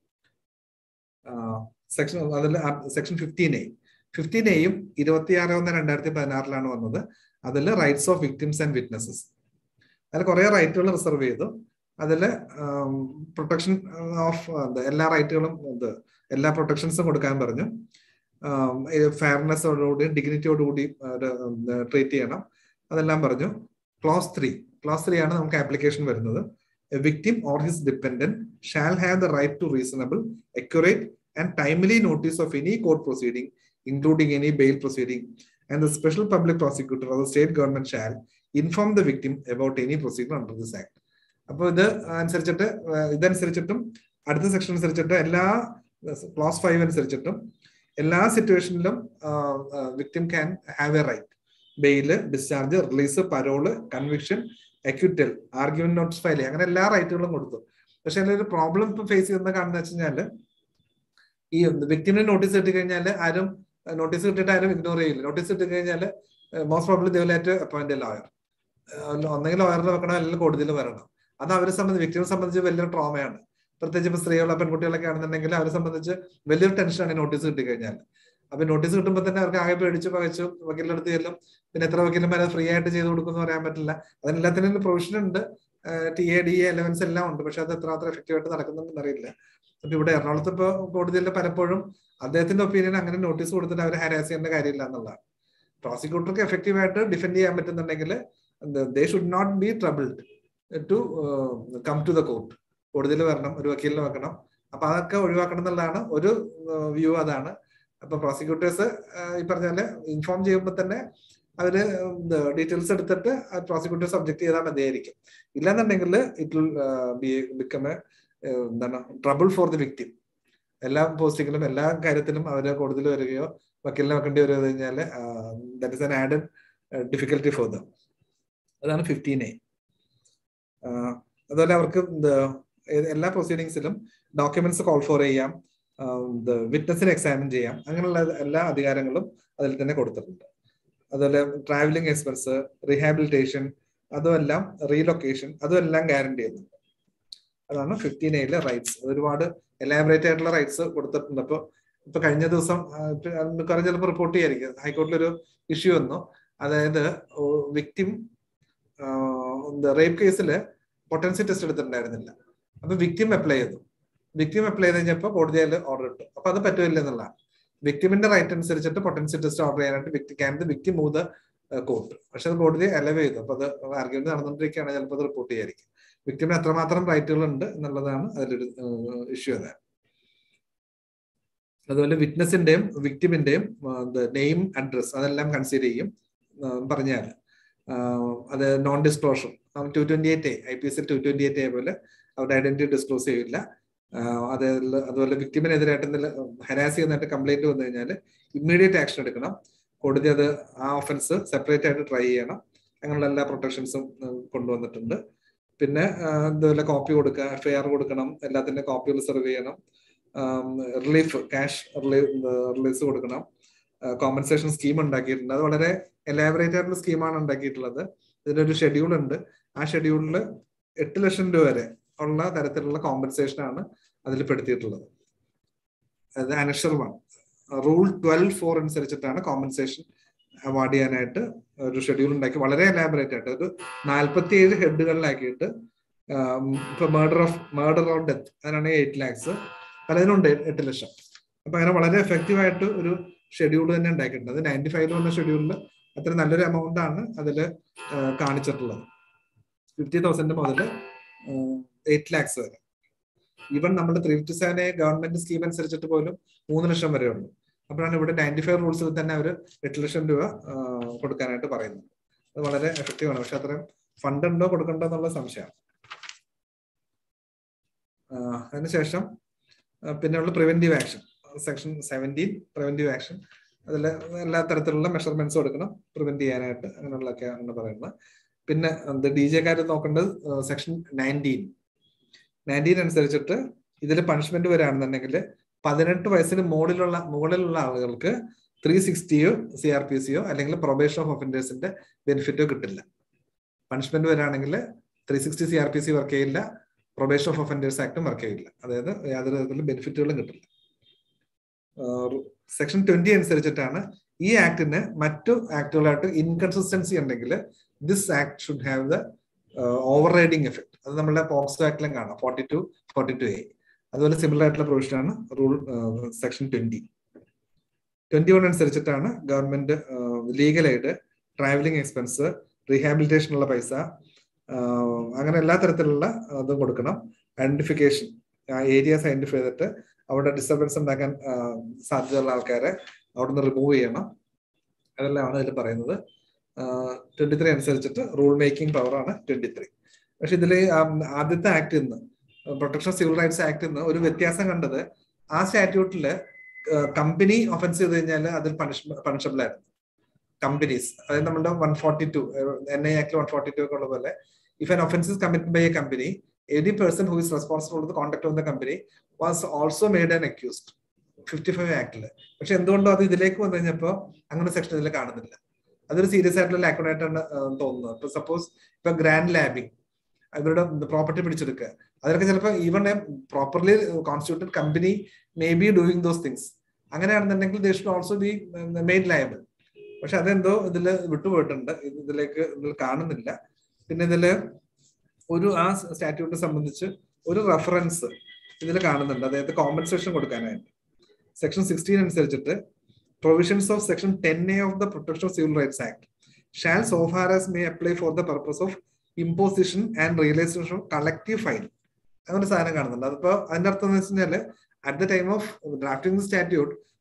സെക്ഷൻ അതിൽ സെക്ഷൻ ഫിഫ്റ്റീൻ എ ഫിഫ്റ്റീൻ എയും ഇരുപത്തിയാറ് ഒന്ന് രണ്ടായിരത്തി പതിനാറിലാണ് വന്നത് അതിൽ rights of victims and witnesses അതിൽ കുറെ റൈറ്റുകൾ റിസർവ് ചെയ്തു അതിൽ പ്രൊട്ടക്ഷൻ ഓഫ് എല്ലാ റൈറ്റുകളും ഇത് എല്ലാ പ്രൊട്ടക്ഷൻസും കൊടുക്കാൻ പറഞ്ഞു ഫെയർനെസ്സോടുകൂടി ഡിഗ്നിറ്റിയോടുകൂടി ട്രീറ്റ് ചെയ്യണം അതെല്ലാം പറഞ്ഞു ക്ലോസ് ത്രീ ക്ലോസ് ത്രീ ആണ് നമുക്ക് ആപ്ലിക്കേഷൻ വരുന്നത് a victim or his dependent shall have the right to reasonable accurate and timely notice of any court proceeding including any bail proceeding and the special public prosecutor of the state government shall inform the victim about any proceeding under this act അപ്പോൾ ഇത് അനുസരിച്ചിട്ട് ഇതനുസരിച്ചിട്ടും അടുത്ത സെക്ഷൻ അനുസരിച്ചിട്ട് എല്ലാ ക്ലോസ് ഫൈവ് അനുസരിച്ചിട്ടും എല്ലാ സിറ്റുവേഷനിലും victim can have a right bail discharge release parole conviction acquittal argument notes file അങ്ങനെ എല്ലാ റൈറ്റുകളും കൊടുത്തു പക്ഷെ അതിലൊരു പ്രോബ്ലം ഇപ്പൊ ഫേസ് ചെയ്യുന്ന കാണുന്ന വെച്ചാല് ഈ വിക്ടിമിന് നോട്ടീസ് കിട്ടി കഴിഞ്ഞാൽ ആരും നോട്ടീസ് കിട്ടിയിട്ട് ആരും ഇഗ്നോർ ചെയ്യില്ല നോട്ടീസ് കിട്ടി കഴിഞ്ഞാൽ മോസ്റ്റ് പ്രോബ്ലം ദേവലായിട്ട് അപ്പോയിന്റ് ലോയർ ഒന്നെങ്കിൽ ലോയറിൽ വെക്കണം അല്ലെങ്കിൽ കോടതിയിൽ വരണം അത് അവരെ സംബന്ധിച്ച് വ്യക്തികളെ സംബന്ധിച്ച് വലിയൊരു ട്രോമയാണ് പ്രത്യേകിച്ച് ഇപ്പൊ സ്ത്രീകളോ പെൺകുട്ടികളൊക്കെ ആണെന്നുണ്ടെങ്കിൽ അവരെ സംബന്ധിച്ച് വലിയൊരു ടെൻഷനാണ് നോട്ടീസ് കിട്ടി കഴിഞ്ഞാൽ അപ്പൊ നോട്ടീസ് കിട്ടുമ്പോൾ തന്നെ അവർക്ക് ആകെ പേടിച്ച് പകച്ചു വക്കീലിന്റെ അടുത്ത് ചെല്ലും പിന്നെ എത്ര വക്കീലന്മാരെ ഫ്രീ ആയിട്ട് ചെയ്ത് കൊടുക്കുമെന്ന് പറയാൻ പറ്റില്ല അതിനെല്ലാത്തിനും പ്രൊവിഷൻ ഉണ്ട് T A D A allowance എല്ലാം ഉണ്ട് പക്ഷെ അത് എത്ര അത്ര എഫക്റ്റീവ് ആയിട്ട് നടക്കുന്നുണ്ടെന്ന് അറിയില്ല അപ്പൊ ഇവിടെ എറണാകുളത്ത് ഇപ്പൊ കോടതിയിൽ പലപ്പോഴും അദ്ദേഹത്തിന്റെ ഒപ്പീനിയൻ അങ്ങനെ നോട്ടീസ് കൊടുത്തിട്ട് അവരെ ഹാരാസ് ചെയ്യേണ്ട കാര്യമില്ല എന്നുള്ളതാണ് പ്രോസിക്യൂട്ടർക്ക് എഫക്റ്റീവ് ആയിട്ട് ഡിഫെൻഡ് ചെയ്യാൻ പറ്റുന്നുണ്ടെങ്കിൽ they should not be troubled to come to the court കോടതിയിൽ വരണം ഒരു വക്കീലിനെ വെക്കണം അപ്പൊ അതൊക്കെ ഒഴിവാക്കണം എന്നുള്ളതാണ് ഒരു വ്യൂ അതാണ് അപ്പൊ പ്രോസിക്യൂട്ടേഴ്സ് ഈ പറഞ്ഞ പോലെ ഇൻഫോം ചെയ്യുമ്പോൾ തന്നെ അവര് ഡീറ്റെയിൽസ് എടുത്തിട്ട് പ്രോസിക്യൂട്ടർ സബ്ജക്ട് ചെയ്താൽ മതിയായിരിക്കും ഇല്ലാന്നുണ്ടെങ്കിൽ it will be become a എന്താണ് ട്രബിൾ ഫോർ ദി വിക്ടിം എല്ലാ പോസ്റ്റിങ്ങിലും എല്ലാ കാര്യത്തിലും അവര് കൂടുതൽ വരികയോ വക്കീലിനെ വെക്കേണ്ടി വരുമോ കഴിഞ്ഞാൽ that is an added difficulty for them അതാണ് ഫിഫ്റ്റീൻ എ അതുപോലെ അവർക്ക് എല്ലാ പ്രൊസീഡിങ്സിലും ഡോക്യുമെന്റ്സ് കോൾ ഫോർ ചെയ്യാം വിറ്റ്നസിനെ എക്സാമിൻ ചെയ്യാം അങ്ങനെയുള്ള എല്ലാ അധികാരങ്ങളും അതിൽ തന്നെ കൊടുത്തിട്ടുണ്ട് അതുപോലെ ട്രാവലിംഗ് എക്സ്പെൻസ് റീഹാബിലിറ്റേഷൻ അതുമെല്ലാം റീലൊക്കേഷൻ അതുമെല്ലാം ഗ്യാരണ്ടി ചെയ്യുന്നുണ്ട് അതാണ് ഫിഫ്റ്റീൻ എയിലെ റൈറ്റ്സ് ഒരുപാട് എലാബറേറ്റ് ആയിട്ടുള്ള റൈറ്റ്സ് കൊടുത്തിട്ടുണ്ട് അപ്പോൾ ഇപ്പൊ കഴിഞ്ഞ ദിവസം മിക്കവാറും ചിലപ്പോൾ റിപ്പോർട്ട് ചെയ്യായിരിക്കും ഹൈക്കോടതിയിൽ ഒരു ഇഷ്യൂ വന്നു അതായത് വിക്ടിം റേപ്പ് കേസിൽ പൊട്ടൻസി ടെസ്റ്റ് എടുത്തിട്ടുണ്ടായിരുന്നില്ല അപ്പൊ വിക്ടിം അപ്ലൈ ചെയ്തു വിക്ടിം അപ്ലൈ ചെയ്ത് കഴിഞ്ഞപ്പോൾ കോടതി അതിൽ ഓർഡർ ഇട്ടു അപ്പൊ അത് പറ്റുമില്ല എന്നുള്ളതാണ് വിക്ടിമിന്റെ റൈറ്റ് അനുസരിച്ചിട്ട് പൊട്ടൻസി ടെസ്റ്റ് ഓർഡർ ചെയ്യാനായിട്ട് victim can the victim move the court പക്ഷെ അത് കോടതി അലവ് ചെയ്തു അപ്പൊ അത് ആർഗ്യുമെന്റ് നടന്നുകൊണ്ടിരിക്കുകയാണ് ചിലപ്പോൾ അത് റിപ്പോർട്ട് ചെയ്യായിരിക്കും വിക്ടിമിന് എത്രമാത്രം റൈറ്റുകൾ ഉണ്ട് എന്നുള്ളതാണ് അതിലൊരു ഇഷ്യൂ അതാണ് അതുപോലെ വിറ്റ്നസിന്റെയും വിക്ടിമിന്റെയും നെയിം അഡ്രസ് അതെല്ലാം കൺസിഡർ ചെയ്യും പറഞ്ഞാൽ അത് non disclosure two twenty eight I P S two twenty eight പോലെ അവരുടെ ഐഡന്റിറ്റി ഡിസ്ക്ലോസ് ചെയ്യില്ല അത് അതുപോലെ വിക്ടിമിനെതിരായിട്ട് എന്തെങ്കിലും ഹരാസ് ചെയ്യുന്നതായിട്ട് കംപ്ലൈന്റ് വന്നു കഴിഞ്ഞാൽ ഇമ്മീഡിയറ്റ് ആക്ഷൻ എടുക്കണം കോടതി അത് ആ ഒഫൻസ് സെപ്പറേറ്റ് ആയിട്ട് ട്രൈ ചെയ്യണം അങ്ങനെയുള്ള എല്ലാ പ്രൊട്ടക്ഷൻസും കൊണ്ടുവന്നിട്ടുണ്ട് പിന്നെ ഇതുപോലെ കോപ്പി കൊടുക്കുക എഫ് ഐ ആർ കൊടുക്കണം എല്ലാത്തിന്റെ കോപ്പികൾ സെർവ് ചെയ്യണം റിലീഫ് ക്യാഷ് റിലീസ് കൊടുക്കണം കോമ്പൻസേഷൻ സ്കീം ഉണ്ടാക്കിയിട്ടുണ്ട് അത് വളരെ എലാബറേറ്റ് ആയിട്ടുള്ള സ്കീമാണ് ഉണ്ടാക്കിയിട്ടുള്ളത് ഇതിനൊരു ഷെഡ്യൂൾ ഉണ്ട് ആ ഷെഡ്യൂളിൽ എട്ട് ലക്ഷം രൂപ വരെ ഉള്ള തരത്തിലുള്ള കോമ്പൻസേഷൻ ആണ് അതിൽ പെടുത്തിയിട്ടുള്ളത് അത് another one rule twelve four അനുസരിച്ചിട്ടാണ് കോമ്പൻസേഷൻ അവാർഡ് ചെയ്യാനായിട്ട് ഒരു ഷെഡ്യൂൾ ഉണ്ടാക്കി വളരെ എലാബറേറ്റ് ആയിട്ട് ഒരു നാൽപ്പത്തി ഏഴ് ഹെഡുകളിലാക്കിയിട്ട് ഇപ്പൊ murder of murder of death അതിനാണെങ്കിൽ എയ്റ്റ് ലാക്സ് പലതിനുണ്ട് എട്ട് ലക്ഷം അപ്പൊ അങ്ങനെ വളരെ എഫക്റ്റീവ് ആയിട്ട് ഒരു ഷെഡ്യൂൾ തന്നെ ഉണ്ടാക്കിയിട്ടുണ്ട് അത് നയൻറ്റി ഫൈവിൽ വന്ന ഷെഡ്യൂളിൽ അത്ര നല്ലൊരു എമൗണ്ട് ആണ് അതിൽ കാണിച്ചിട്ടുള്ളത് ഫിഫ്റ്റി തൗസൻഡ് മുതൽ എയ്റ്റ് ലാക്സ് വരെ ഈവൻ നമ്മൾ three fifty seven government scheme അനുസരിച്ചിട്ട് പോലും മൂന്ന് ലക്ഷം വരെ ഉള്ളൂ അപ്പോഴാണ് ഇവിടെ നയൻറ്റി ഫൈവ് റൂൾസിൽ തന്നെ അവർ എട്ട് ലക്ഷം രൂപ കൊടുക്കാനായിട്ട് പറയുന്നത് അത് വളരെ എഫക്റ്റീവ് ആണ് പക്ഷെ അത്രയും ഫണ്ട് ഉണ്ടോ കൊടുക്കണ്ടോ എന്നുള്ള സംശയമാണ് അതിനുശേഷം പിന്നെയുള്ള preventive action section seventeen preventive action അതിൽ എല്ലാ തരത്തിലുള്ള മെഷർമെന്റ്സ് കൊടുക്കണം പ്രിവെന്റ് ചെയ്യാനായിട്ട് അങ്ങനെയുള്ളതൊക്കെയാണ് പറയുന്നത് പിന്നെ ഡി ജെക്കാർ നോക്കേണ്ടത് സെക്ഷൻ നയൻറ്റീൻ നയൻറ്റീൻ അനുസരിച്ചിട്ട് ഇതിൽ പണിഷ്മെന്റ് വരികയാണെന്നുണ്ടെങ്കിൽ പതിനെട്ട് വയസ്സിന് മുകളിലുള്ള മുകളിലുള്ള ആളുകൾക്ക് ത്രീ സിക്സ്റ്റിയോ സി ആർ പി സിയോ അല്ലെങ്കിൽ പ്രൊബേഷൻ ഓഫ് ഒഫൻഡേഴ്സിന്റെ ബെനിഫിറ്റോ കിട്ടില്ല പണിഷ്മെന്റ് വരികയാണെങ്കിൽ three sixty C R P C work ചെയ്യില്ല പ്രൊബേഷൻ ഓഫ് ഒഫൻഡേഴ്സ് ആക്ടും വർക്ക് ചെയ്യില്ല അതായത് യാതൊരു തരത്തിലുള്ള ബെനിഫിറ്റുകളും കിട്ടില്ല സെക്ഷൻ ട്വന്റി അനുസരിച്ചിട്ടാണ് ഈ ആക്ടിന് മറ്റു ആക്ടുകളായിട്ട് ഇൻകൺസിസ്റ്റൻസി ഉണ്ടെങ്കിൽ this act should have the overriding effect അത് നമ്മുടെ പോക്സോ ആക്ടിലും കാണാം forty two forty two A അതുപോലെ സിമിലർ ആയിട്ടുള്ള പ്രൊവിഷൻ ആണ് rule section twenty twenty one അനുസരിച്ചിട്ടാണ് government legal aid travelling expense റീഹാബിലിറ്റേഷനുള്ള പൈസ അങ്ങനെ എല്ലാ തരത്തിലുള്ള അതും കൊടുക്കണം ഐഡന്റിഫിക്കേഷൻ ഏരിയാസ് ഐഡന്റിഫൈ ചെയ്തിട്ട് അവിടെ ഡിസ്റ്റർബൻസ് ഉണ്ടാക്കാൻ സാധ്യതയുള്ള ആൾക്കാരെ അവിടെ നിന്ന് റിമൂവ് ചെയ്യണം അതെല്ലാമാണ് ഇതിൽ പറയുന്നത് ട്വന്റി ത്രീ അനുസരിച്ചിട്ട് റൂൾ മേക്കിംഗ് പവറാണ് ട്വന്റി ത്രീ പക്ഷെ ഇതിൽ ആദ്യത്തെ ആക്ട് ഇന്ന് പ്രൊട്ടക്ഷൻ സിവിൽ റൈറ്റ്സ് ആക്ട് ഇന്ന് ഒരു വ്യത്യാസം കണ്ടത് ആ സ്റ്റാറ്റ്യൂട്ടില് കമ്പനി ഒഫൻസ് ചെയ്ത് കഴിഞ്ഞാൽ അതിൽ പണിഷ് പണിഷബിൾ ആയിരുന്നു കമ്പനീസ് അതായത് നമ്മുടെ one forty two N I act one forty two ഒക്കെ ഉള്ള പോലെ if an offence is committed by a company any person who is responsible for the conduct of the company was also made an accused fifty five ആക്ടില് പക്ഷെ എന്തുകൊണ്ടോ അത് ഇതിലേക്ക് വന്നു കഴിഞ്ഞപ്പോ അങ്ങനെ സെക്ഷൻ ഇതിൽ കാണുന്നില്ല അതൊരു സീരിയസ് ആയിട്ടുള്ള ലാക്കോണായിട്ടാണ് തോന്നുന്നത് ഇപ്പൊ സപ്പോസ് ഇപ്പൊ ഗ്രാൻഡ് ലാബിംഗ് അവരുടെ പ്രോപ്പർട്ടി പിടിച്ചെടുക്കുക അതിലൊക്കെ ചിലപ്പോൾ even a properly constituted company may be doing those things അങ്ങനെയാണെന്നുണ്ടെങ്കിൽ they should also be made liable പക്ഷെ അതെന്തോ ഇതിൽ വിട്ടുപോയിട്ടുണ്ട് ഇതിലേക്ക് ഇതിൽ കാണുന്നില്ല പിന്നെ ഇതില് ഒരു ആ സ്റ്റാറ്റ്യൂട്ടിനെ സംബന്ധിച്ച് ഒരു റെഫറൻസ് ഇതിൽ കാണുന്നുണ്ട് അതായത് കോമ്പൻസേഷൻ കൊടുക്കാനായിട്ട് സെക്ഷൻ സിക്സ്റ്റീൻ അനുസരിച്ചിട്ട് provisions of section ten A of the protection of civil rights act shall so far as may apply for the purpose of imposition and realisation of collective fine അങ്ങനെ സാധനം കാണുന്നുണ്ട് അതിപ്പോ അതിന്റെ അർത്ഥം എന്ന് വെച്ച് കഴിഞ്ഞാല് at the time of drafting statute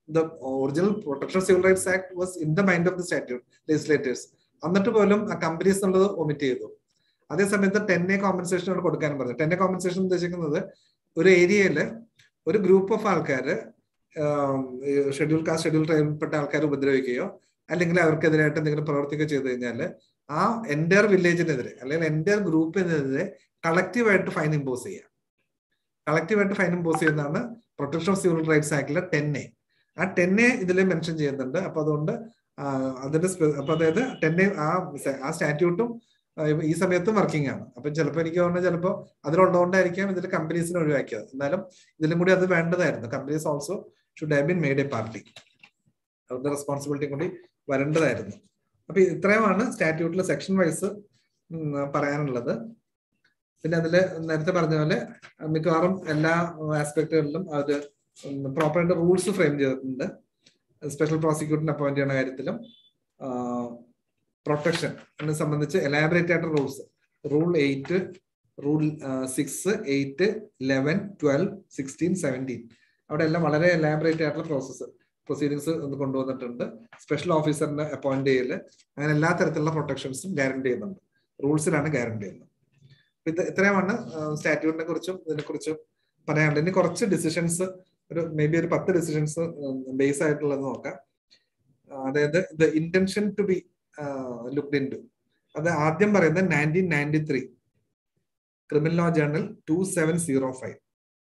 the original protection civil rights act was in the mind of the statute legislators എന്നിട്ട് പോലും ആ കമ്പനീസ് എന്നുള്ളത് ഒമിറ്റ് ചെയ്തു അതേ സമയത്ത് ടെൻ എ കോമ്പൻസേഷൻ ആണ് കൊടുക്കാനും പറഞ്ഞു ടെൻ എ കോമ്പൻസേഷൻ ഉദ്ദേശിക്കുന്നത് ഒരു ഏരിയയിൽ ഒരു ഗ്രൂപ്പ് ഓഫ് ആൾക്കാർ ഷെഡ്യൂൾ കാസ്റ്റ് ഷെഡ്യൂൾ ട്രൈബിൽപ്പെട്ട ആൾക്കാർ ഉപദ്രവിക്കുകയോ അല്ലെങ്കിൽ അവർക്കെതിരായിട്ട് എന്തെങ്കിലും പ്രവർത്തിക്കുകയോ ചെയ്തു കഴിഞ്ഞാൽ ആ എൻറ്റയർ വില്ലേജിനെതിരെ അല്ലെങ്കിൽ എൻറ്റയർ ഗ്രൂപ്പിനെതിരെ കളക്റ്റീവായിട്ട് ഫൈൻ ഇമ്പോസ് ചെയ്യാം കളക്റ്റീവായിട്ട് ഫൈൻ ഇമ്പോസ് ചെയ്യുന്നതാണ് പ്രൊട്ടക്ഷൻ ഓഫ് സിവിൽ റൈറ്റ്സ് ആക്ടിലെ ടെൻ എ ആ ടെൻ എ ഇതിൽ മെൻഷൻ ചെയ്യുന്നുണ്ട് അപ്പൊ അതുകൊണ്ട് അതിന്റെ അപ്പൊ അതായത് ടെൻ എ ആ ആ സ്റ്റാറ്റ്യൂട്ടും ഈ സമയത്തും വർക്കിംഗ് ആണ് അപ്പൊ ചിലപ്പോൾ എനിക്ക് തോന്നുന്നത് ചിലപ്പോൾ അതിലുള്ളതുകൊണ്ടായിരിക്കാം ഇതിൽ കമ്പനീസിനെ ഒഴിവാക്കിയത് എന്നാലും ഇതിലും കൂടി അത് വേണ്ടതായിരുന്നു companies also should have been made a party അവരുടെ റെസ്പോൺസിബിലിറ്റി കൂടി വരേണ്ടതായിരുന്നു അപ്പൊ ഇത്രയുമാണ് സ്റ്റാറ്റ്യൂട്ടിൽ സെക്ഷൻ വൈസ് പറയാനുള്ളത് പിന്നെ അതിൽ നേരത്തെ പറഞ്ഞ പോലെ മിക്കവാറും എല്ലാ ആസ്പെക്ടുകളിലും അത് പ്രോപ്പറായിട്ട് റൂൾസ് ഫ്രെയിം ചെയ്തിട്ടുണ്ട് സ്പെഷ്യൽ പ്രോസിക്യൂട്ടറിനെ അപ്പോയിന്റ് ചെയ്യുന്ന കാര്യത്തിലും പ്രൊട്ടക്ഷൻ എന്നെ സംബന്ധിച്ച് എലാബറേറ്റ് ആയിട്ട് rules rule eight rule six eight eleven twelve sixteen seventeen അവിടെ എല്ലാം വളരെ എലാബറേറ്റ് ആയിട്ടുള്ള പ്രോസസ്സ് പ്രൊസീഡിങ്സ് കൊണ്ടുവന്നിട്ടുണ്ട് സ്പെഷ്യൽ ഓഫീസറിനെ അപ്പോയിന്റ് ചെയ്യല് അങ്ങനെ എല്ലാ തരത്തിലുള്ള പ്രൊട്ടക്ഷൻസും ഗ്യാരണ്ടി ചെയ്യുന്നുണ്ട് റൂൾസിലാണ് ഗ്യാരണ്ടി ചെയ്യുന്നത് ഇത് ഇത്രയുമാണ് സ്റ്റാറ്റ്യൂട്ടിനെ കുറിച്ചും ഇതിനെ കുറിച്ചും പറയാനുള്ളത് ഇനി കുറച്ച് ഡിസിഷൻസ് ഒരു മേ ബി ഒരു പത്ത് ഡിസിഷൻസ് ബേസ് ആയിട്ടുള്ളത് നോക്കാം അതായത് the intention to be looked into അത് ആദ്യം പറയുന്നത് nineteen ninety three criminal law journal two seven zero five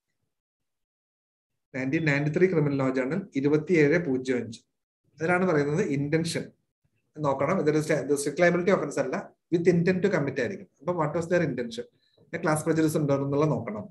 nineteen ninety three criminal law journal ഇരുപത്തിയേഴ് പൂജ്യം അഞ്ച് അതിലാണ് പറയുന്നത് ഇന്റൻഷൻ നോക്കണം ഇതൊരു സ്ട്രിക്ട് ലൈബിലിറ്റി ഓഫൻസ് അല്ല വിത്ത് ഇന്റൻ ടു കമ്മിറ്റ് ആയിരിക്കും അപ്പൊ what was their intention class prejudice ഉണ്ടോ എന്നുള്ള നോക്കണം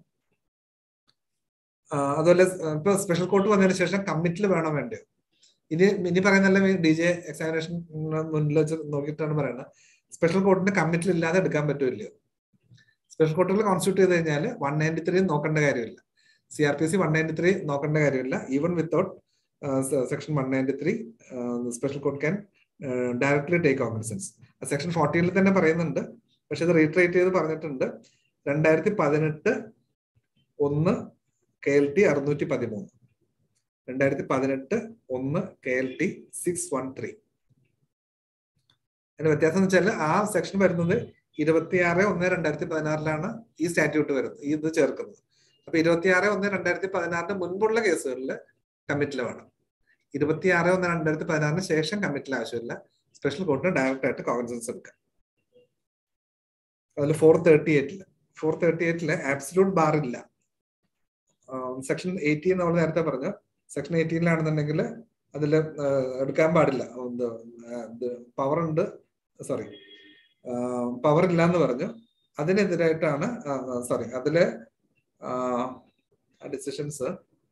അതുപോലെ ഇപ്പൊ സ്പെഷ്യൽ കോർട്ട് വന്നതിന് ശേഷം കമ്മിറ്റിൽ വേണോ വേണ്ടയോ ഇനി ഇനി പറയുന്നല്ല ഡി ജെ എക്സാമിനേഷൻ മുന്നിൽ വെച്ച് നോക്കിയിട്ടാണ് പറയുന്നത് സ്പെഷ്യൽ കോർട്ടിന്റെ കമ്മിറ്റിൽ ഇല്ലാതെ എടുക്കാൻ പറ്റൂല്ലയോ സ്പെഷ്യൽ കോർട്ടുകൾ കോൺസ്റ്റിറ്റ്യൂട്ട് ചെയ്ത് കഴിഞ്ഞാൽ വൺ നയൻറ്റി ത്രീ നോക്കേണ്ട കാര്യമില്ല C R P C one ninety three നോക്കേണ്ട കാര്യമില്ല even without section one ninety three special court can directly take cognizance section ഫോർട്ടീനിൽ തന്നെ പറയുന്നുണ്ട് പക്ഷെ ഇത് റീട്രേറ്റ് ചെയ്ത് പറഞ്ഞിട്ടുണ്ട് രണ്ടായിരത്തി പതിനെട്ട് ഒന്ന് കെ എൽ ടി അറുന്നൂറ്റി പതിമൂന്ന് രണ്ടായിരത്തി പതിനെട്ട് ഒന്ന് K L T six one three അതിന്റെ വ്യത്യാസം എന്ന് വെച്ചാൽ ആ സെക്ഷൻ വരുന്നത് ഇരുപത്തിയാറ് ഒന്ന് രണ്ടായിരത്തി പതിനാറിലാണ് ഈ സ്റ്റാറ്റ്യൂട്ട് വരുന്നത് ഇത് ചേർക്കുന്നത് അപ്പൊ ഇരുപത്തിയാറ് ഒന്ന് രണ്ടായിരത്തി പതിനാറിന് മുൻപുള്ള കേസുകളിൽ കമ്മിറ്റിൽ വേണം ഇരുപത്തിയാറ് ഒന്ന് രണ്ടായിരത്തി പതിനാറിന് ശേഷം കമ്മിറ്റിൽ ആവശ്യമില്ല സ്പെഷ്യൽ കോർട്ടിന് ഡയറക്റ്റ് ആയിട്ട് കോൺഫറൻസ് എടുക്കാം അതിൽ ഫോർ തേർട്ടി എയ്റ്റില് ഫോർ തേർട്ടി എയ്റ്റില് ആബ്സലൂട്ട് ബാർ ഇല്ല സെക്ഷൻ എയ്റ്റീൻ നമ്മൾ നേരത്തെ പറഞ്ഞു സെക്ഷൻ എയ്റ്റീനിലാണെന്നുണ്ടെങ്കിൽ അതിൽ എടുക്കാൻ പാടില്ല പവർ ഉണ്ട് സോറി പവർ ഇല്ല എന്ന് പറഞ്ഞു അതിനെതിരായിട്ടാണ് സോറി അതില് ഡിസിഷൻസ്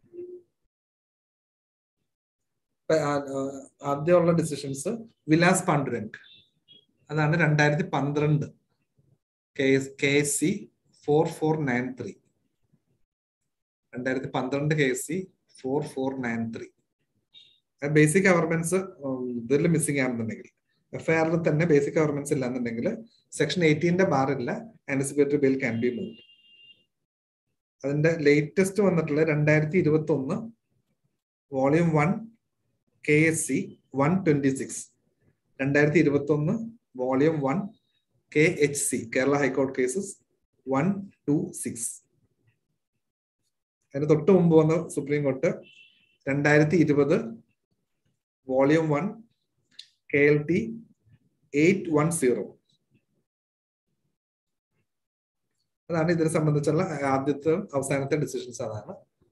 ആദ്യമുള്ള ഡിസിഷൻസ് വിലാസ് പാണ്ഡുരംഗ് അതാണ് രണ്ടായിരത്തി പന്ത്രണ്ട് K S C four four nine three രണ്ടായിരത്തി പന്ത്രണ്ട് K S C four four nine three basic averments ഇതിൽ മിസ്സിംഗ് ആണെന്നുണ്ടെങ്കിൽ എഫ് ഐ ആറിൽ തന്നെ ബേസിക് ഗവർമെന്റ്സ് ഇല്ലാന്നുണ്ടെങ്കിൽ സെക്ഷൻ എയ്റ്റീന്റെ ബാർ ഇല്ല anticipatory bail can be move അതിന്റെ ലേറ്റസ്റ്റ് വന്നിട്ടുള്ള രണ്ടായിരത്തി ഇരുപത്തി ഒന്ന് volume one K S C one twenty six രണ്ടായിരത്തി ഇരുപത്തി ഒന്ന് volume one K H C Kerala ഹൈക്കോടതി കേസസ് വൺ ടു സിക്സ് അതിന് തൊട്ട് മുമ്പ് വന്ന സുപ്രീം കോർട്ട് രണ്ടായിരത്തി ഇരുപത് volume one K L T eight one zero അതാണ് ഇതിനെ സംബന്ധിച്ചുള്ള ആദ്യത്തെ അവസാനത്തെ ഡിസിഷൻസ് അതാണ്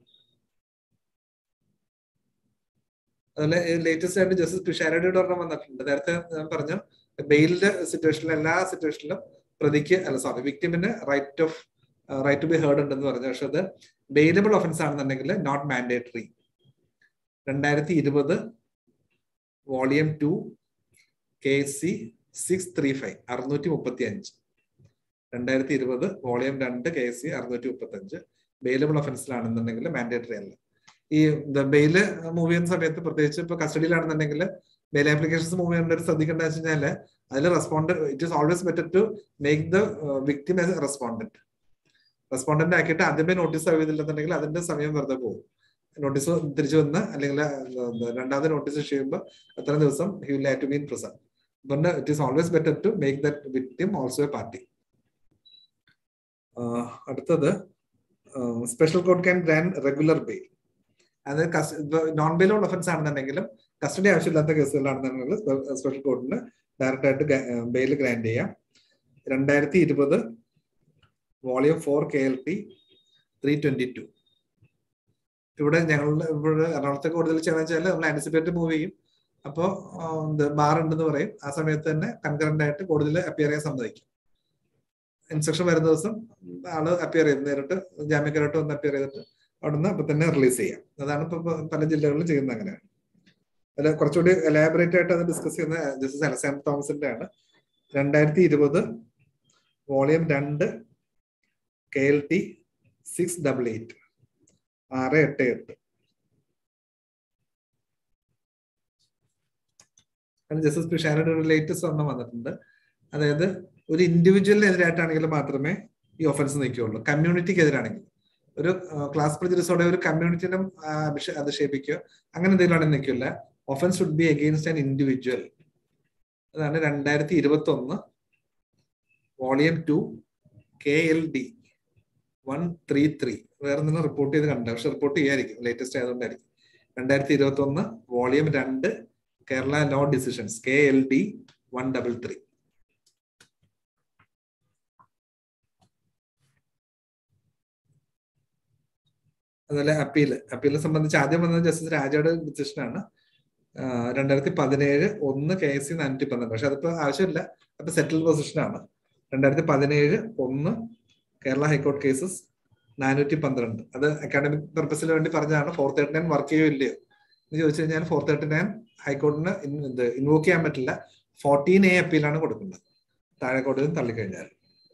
അതുപോലെ ലേറ്റസ്റ്റ് ആയിട്ട് ജസ്റ്റിസ് തുഷാരടിയുടെ ഒരെണ്ണം വന്നിട്ടുണ്ട് നേരത്തെ ഞാൻ പറഞ്ഞു ബെയിലിന്റെ സിറ്റുവേഷനിലും എല്ലാ സിറ്റുവേഷനിലും പ്രതിക്ക് അല്ല സോറി വിക്ടിമിന് right of right to be heard ഉണ്ടെന്ന് പറഞ്ഞു പക്ഷെ അത് ബെയിലബിൾ ഒഫൻസ് ആണെന്നുണ്ടെങ്കിൽ നോട്ട് മാൻഡേറ്ററി രണ്ടായിരത്തി ഇരുപത് volume two K C six three five അറുന്നൂറ്റി മുപ്പത്തി അഞ്ച് രണ്ടായിരത്തി ഇരുപത് വോളിയം രണ്ട് കെ സി അറുന്നൂറ്റി മുപ്പത്തി അഞ്ച് ബെയിലബിൾ ഒഫൻസിലാണെന്നുണ്ടെങ്കിൽ മാൻഡേറ്ററി അല്ല ഈ ബെയില് മൂവ് ചെയ്യുന്ന സമയത്ത് പ്രത്യേകിച്ച് ഇപ്പൊ കസ്റ്റഡിയിലാണെന്നുണ്ടെങ്കിൽ ബെയിൽ ആപ്ലിക്കേഷൻസ് മൂവ് ചെയ്യേണ്ട ഒരു ശ്രദ്ധിക്കേണ്ട വെച്ച് കഴിഞ്ഞാല് അതിൽ respondent it is always better to make the victim as respondent respondent ആക്കിയിട്ട് ആദ്യമേ നോട്ടീസ് സർവ് ചെയ്തില്ലെന്നുണ്ടെങ്കിൽ അതിന്റെ സമയം വെറുതെ പോകും നോട്ടീസ് തിരിച്ചു വന്ന് അല്ലെങ്കിൽ രണ്ടാമത്തെ നോട്ടീസ് ചെയ്യുമ്പോൾ അത്ര ദിവസം he will have to be in prison അതുകൊണ്ട് it is always better to make that victim also a party അടുത്തത് special court can grant regular bail അത് നോൺ ബെയിലുള്ള ഒഫൻസ് ആണെന്നുണ്ടെങ്കിലും കസ്റ്റഡി ആവശ്യമില്ലാത്ത കേസുകളാണെന്നുണ്ടെങ്കിൽ സ്പെഷ്യൽ കോർട്ടിന് ഡയറക്റ്റ് ആയിട്ട് ബെയിൽ ഗ്രാൻഡ് ചെയ്യാം രണ്ടായിരത്തി ഇരുപത് volume four K L T three twenty two ഇവിടെ ഞങ്ങളുടെ ഇവിടെ എറണാകുളത്തെ കൂടുതൽ ചെയ്യണമെന്ന് വെച്ചാൽ നമ്മൾ ആന്റിസിപ്പേറ്റ് മൂവ് ചെയ്യും അപ്പോൾ ബാർ ഉണ്ടെന്ന് പറയും ആ സമയത്ത് തന്നെ കൺകറന്റ് ആയിട്ട് കൂടുതൽ അപ്പിയർ ചെയ്യാൻ സമ്മതിക്കും ഇൻസ്ട്രക്ഷൻ വരുന്ന ദിവസം ആള് അപ്പിയർ ചെയ്ത് നേരിട്ട് ജാമ്യക്കാരായിട്ട് വന്ന് അപ്പിയർ ചെയ്തിട്ട് അവിടുന്ന് അപ്പൊ തന്നെ റിലീസ് ചെയ്യാം അതാണ് ഇപ്പൊ പല ജില്ലകളിലും ചെയ്യുന്നത് അങ്ങനെയാണ് അല്ല കുറച്ചുകൂടി എലാബറേറ്റ് ആയിട്ട് അത് ഡിസ്കസ് ചെയ്യുന്ന ജസ്റ്റിസ് അലസാൻ തോമസിന്റെ ആണ് രണ്ടായിരത്തി ഇരുപത് വോളിയം രണ്ട് K L T six double eight ആറ് എട്ട് എട്ട് ജസ്റ്റിസ് പിഷാരുടെ ഒരു ലേറ്റസ്റ്റ് ഒരെണ്ണം വന്നിട്ടുണ്ട് അതായത് ഒരു ഇൻഡിവിജ്വലിനെതിരായിട്ടാണെങ്കിൽ മാത്രമേ ഈ ഒഫൻസ് നിൽക്കുകയുള്ളൂ കമ്മ്യൂണിറ്റിക്ക് എതിരാണെങ്കിൽ ഒരു ക്ലാസ് പ്രജുഡിസോടെ ഒരു കമ്മ്യൂണിറ്റിനെ അധിക്ഷേപിക്കുകയോ അങ്ങനെ എന്തെങ്കിലും ആണെങ്കിൽ നിൽക്കില്ല offence should be against an individual അതാണ് രണ്ടായിരത്തി ഇരുപത്തി ഒന്ന് volume two K L D one three three വേറെ എന്തെങ്കിലും റിപ്പോർട്ട് ചെയ്ത് കണ്ട പക്ഷെ റിപ്പോർട്ട് ചെയ്യായിരിക്കും ലേറ്റസ്റ്റ് ആയതുകൊണ്ടായിരിക്കും രണ്ടായിരത്തി ഇരുപത്തി ഒന്ന് വോളിയം രണ്ട് Kerala law decisions K L D one double three അതുപോലെ അപ്പീല് അപ്പീലിനെ സംബന്ധിച്ച് ആദ്യം വന്നത് ജസ്റ്റിസ് രാജയുടെ ഡിസിഷനാണ് രണ്ടായിരത്തി പതിനേഴ് ഒന്ന് കെ എസ് സി നാനൂറ്റി പന്ത്രണ്ട് പക്ഷെ അതിപ്പോ ആവശ്യമില്ല അപ്പൊ സെറ്റിൽ പൊസിഷനാണ് രണ്ടായിരത്തി പതിനേഴ് ഒന്ന് കേരള ഹൈക്കോർട്ട് കേസസ് നാനൂറ്റി പന്ത്രണ്ട് അത് അക്കാഡമിക് പർപ്പസിന് വേണ്ടി പറഞ്ഞതാണ് ഫോർ തേർട്ടി നയൻ വർക്ക് ചെയ്യോ ഇല്ലയോ എന്ന് ചോദിച്ചു കഴിഞ്ഞാൽ ഫോർ തേർട്ടി നയൻ ഹൈക്കോർട്ടിന് ഇത് ഇൻവോക്ക് ചെയ്യാൻ പറ്റില്ല ഫോർട്ടീൻ എ അപ്പീലാണ് കൊടുക്കുന്നത് താഴെ കോടതിയിൽ തള്ളിക്കഴിഞ്ഞാൽ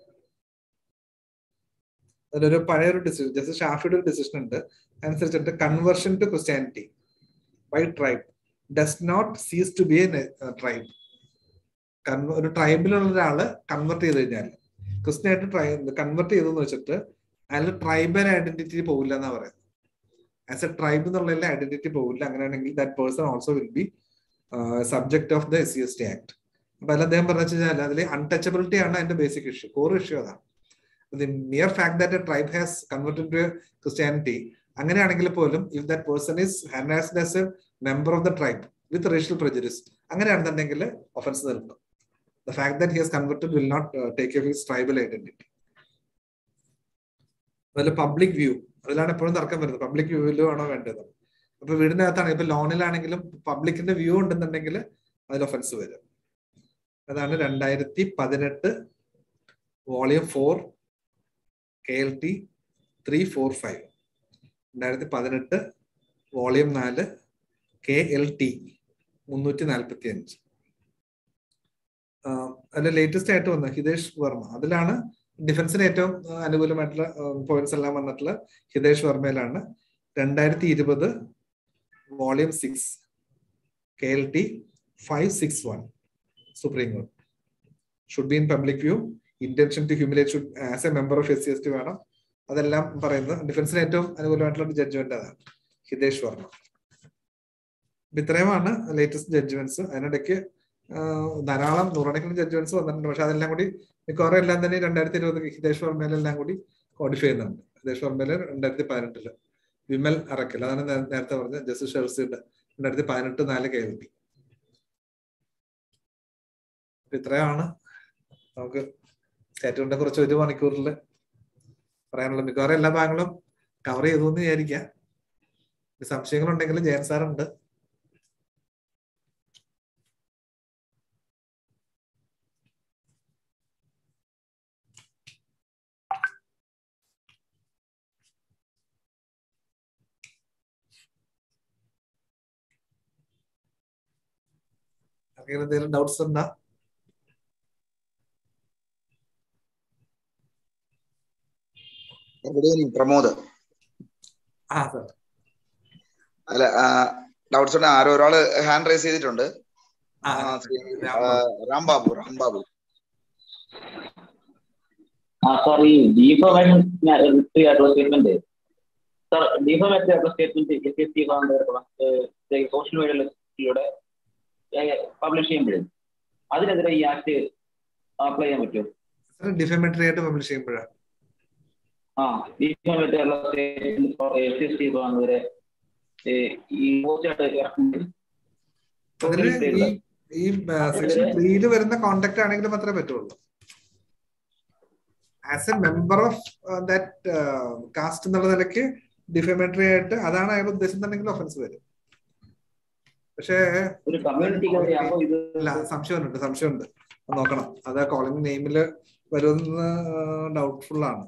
അതിലൊരു പഴയൊരു ഡിസിഷൻ ജസ്റ്റ് ഷാഫിയുടെ ഒരു ഡിസിഷൻ ഉണ്ട് അനുസരിച്ചിട്ട് conversion to Christianity by tribe does not cease to be a tribe ഒരു ട്രൈബിലുള്ള ഒരാള് കൺവെർട്ട് ചെയ്ത് കഴിഞ്ഞാൽ ക്രിസ്ത്യനായിട്ട് ട്രൈ കൺവെർട്ട് ചെയ്തെന്ന് വെച്ചിട്ട് അയാൾ ട്രൈബൽ ഐഡന്റിറ്റി പോകില്ല എന്നാ പറയുന്നത് ആസ് എ ട്രൈബ് എന്നുള്ള ഐഡന്റിറ്റി പോകില്ല അങ്ങനെയാണെങ്കിൽ that person also will be subject of the S C S T act അപ്പൊ അതിൽ അദ്ദേഹം പറഞ്ഞു വെച്ചാൽ അതിൽ അൺടച്ചബിലിറ്റി ആണ് അതിന്റെ ബേസിക് ഇഷ്യൂ കോർ ഇഷ്യൂ അതാണ് the mere fact that a tribe has converted to Christianity, അങ്ങനെയാണെങ്കിൽ പോലും if that person is hand as a member of the tribe with racial prejudice അങ്ങനെയാണെന്നുണ്ടെങ്കിൽ ഒഫൻസ് നിൽക്കും the fact that he has converted will not take a his tribal identity അതിൽ പബ്ലിക് വ്യൂ അതിലാണ് എപ്പോഴും തർക്കം വരുന്നത് പബ്ലിക് വ്യൂവിലും ആണോ വേണ്ടത് അപ്പൊ വീടിനകത്താണ് ഇപ്പൊ ലോണിലാണെങ്കിലും പബ്ലിക്കിന്റെ വ്യൂ ഉണ്ടെന്നുണ്ടെങ്കിൽ അതിൽ ഒഫൻസ് വരും അതാണ് രണ്ടായിരത്തി പതിനെട്ട് volume four K L T three four five രണ്ടായിരത്തി പതിനെട്ട് വോളിയം നാല് കെ എൽ ടി മുന്നൂറ്റി നാൽപ്പത്തി അഞ്ച് അതിൽ ലേറ്റസ്റ്റ് ആയിട്ട് വന്ന ഹിതേഷ് വർമ്മ അതിലാണ് ഡിഫൻസിന് ഏറ്റവും അനുകൂലമായിട്ടുള്ള പോയിന്റ്സ് എല്ലാം വന്നിട്ടുള്ള ഹിതേഷ് വർമ്മയിലാണ് രണ്ടായിരത്തി ഇരുപത് volume six K L T five six one Supreme Court should be in public view intention to humiliate should as a member of S C S T വേണം അതെല്ലാം പറയുന്നത് ഡിഫൻസിന് ഏറ്റവും അനുകൂലമായിട്ടുള്ള ജഡ്ജ്മെന്റ് അതാണ് ഹിതേഷ് വർമ്മ ഇത്രയുമാണ് ലേറ്റസ്റ്റ് ജഡ്ജ്മെന്റ്സ് അതിനിടയ്ക്ക് ധാരാളം നൂറുകണക്കിന് ജഡ്ജ്മെന്റ്സ് വന്നിട്ടുണ്ട് പക്ഷെ അതെല്ലാം കൂടി മിക്കവാറും എല്ലാം തന്നെ രണ്ടായിരത്തി ഇരുപത് ഹിതേഷ് വർമ്മയിലെല്ലാം കൂടി കോഡിഫൈ ചെയ്യുന്നുണ്ട് ഹിതേഷ് വർമ്മയില് രണ്ടായിരത്തി പതിനെട്ടില് വിമൽ അറക്കൽ അതാണ് നേരത്തെ പറഞ്ഞ ജസ്റ്റിസ് ഷെർസിയുടെ രണ്ടായിരത്തി പതിനെട്ട് നാല് കെ എൽ പി ഇത്രയാണ് നമുക്ക് സ്റ്റേറ്റുവിനെ കുറിച്ച് ഒരു മണിക്കൂറിൽ പറയാനുള്ള മിക്കവാറും എല്ലാ ഭാഗങ്ങളും കവർ ചെയ്തു എന്ന് വിചാരിക്കാം സംശയങ്ങളുണ്ടെങ്കിൽ ജയൻ സാറുണ്ട് അങ്ങനെ എന്തെങ്കിലും ഡൗട്ട്സ് ഉണ്ടോ ഗുഡ് ഈവനിങ് പ്രമോദ് ആ സാർ അല്ല ഡൗട്ട്സ് ഉണ്ട് ആരോ ഒരാള് ഹാൻഡ് റൈസ് ചെയ്തിട്ടുണ്ട് ആ, ആ, ശ്രീ, രാം ആ, രാംബാബു രാംബാബു ആ സാർ ഈ D four retrieve advertisement sir defamate ആയിട്ടുള്ള statement S S T social മീഡിയയിലൂടെ പബ്ലിഷ് ചെയ്യുമ്പോഴേ അതിനെതിരെ ഈ ആക്ട് അപ്ലൈ ചെയ്യാൻ പറ്റുമോ ഡിഫമേറ്ററി ആയിട്ട് പബ്ലിഷ് ചെയ്യുമ്പോഴാണ് ആ ഡിഫോമേറ്റ് ആയിട്ടുള്ള സ്റ്റേറ്റ്മെന്റ് എസ് എസ് ടി വിഭാഗത്തിനെതിരെ ഈ പോസ്റ്റായിട്ട് ഇറക്കുമ്പോൾ അതിന് ഈ ഈ സെക്ഷൻ ത്രീയിൽ വരുന്ന കോണ്ടാക്ട് ആണെങ്കിൽ മാത്രമേ പറ്റുള്ളൂ as a member of that caste എന്നുള്ള നിലയ്ക്ക് ഡിഫമേറ്ററി ആയിട്ട് അതാണ് അയാൾ ഉദ്ദേശിക്കുന്നുണ്ടെങ്കിൽ ഒഫൻസ് വരും പക്ഷേ ഒരു കമ്മ്യൂണിറ്റിക്ക് ആകുമ്പോൾ ഇത് അല്ല സംശയമുണ്ട് സംശയമുണ്ട് അത് നോക്കണം അത് കോളിംഗ് നെയിമില് വരുമെന്ന് ഡൗട്ട്ഫുൾ ആണ്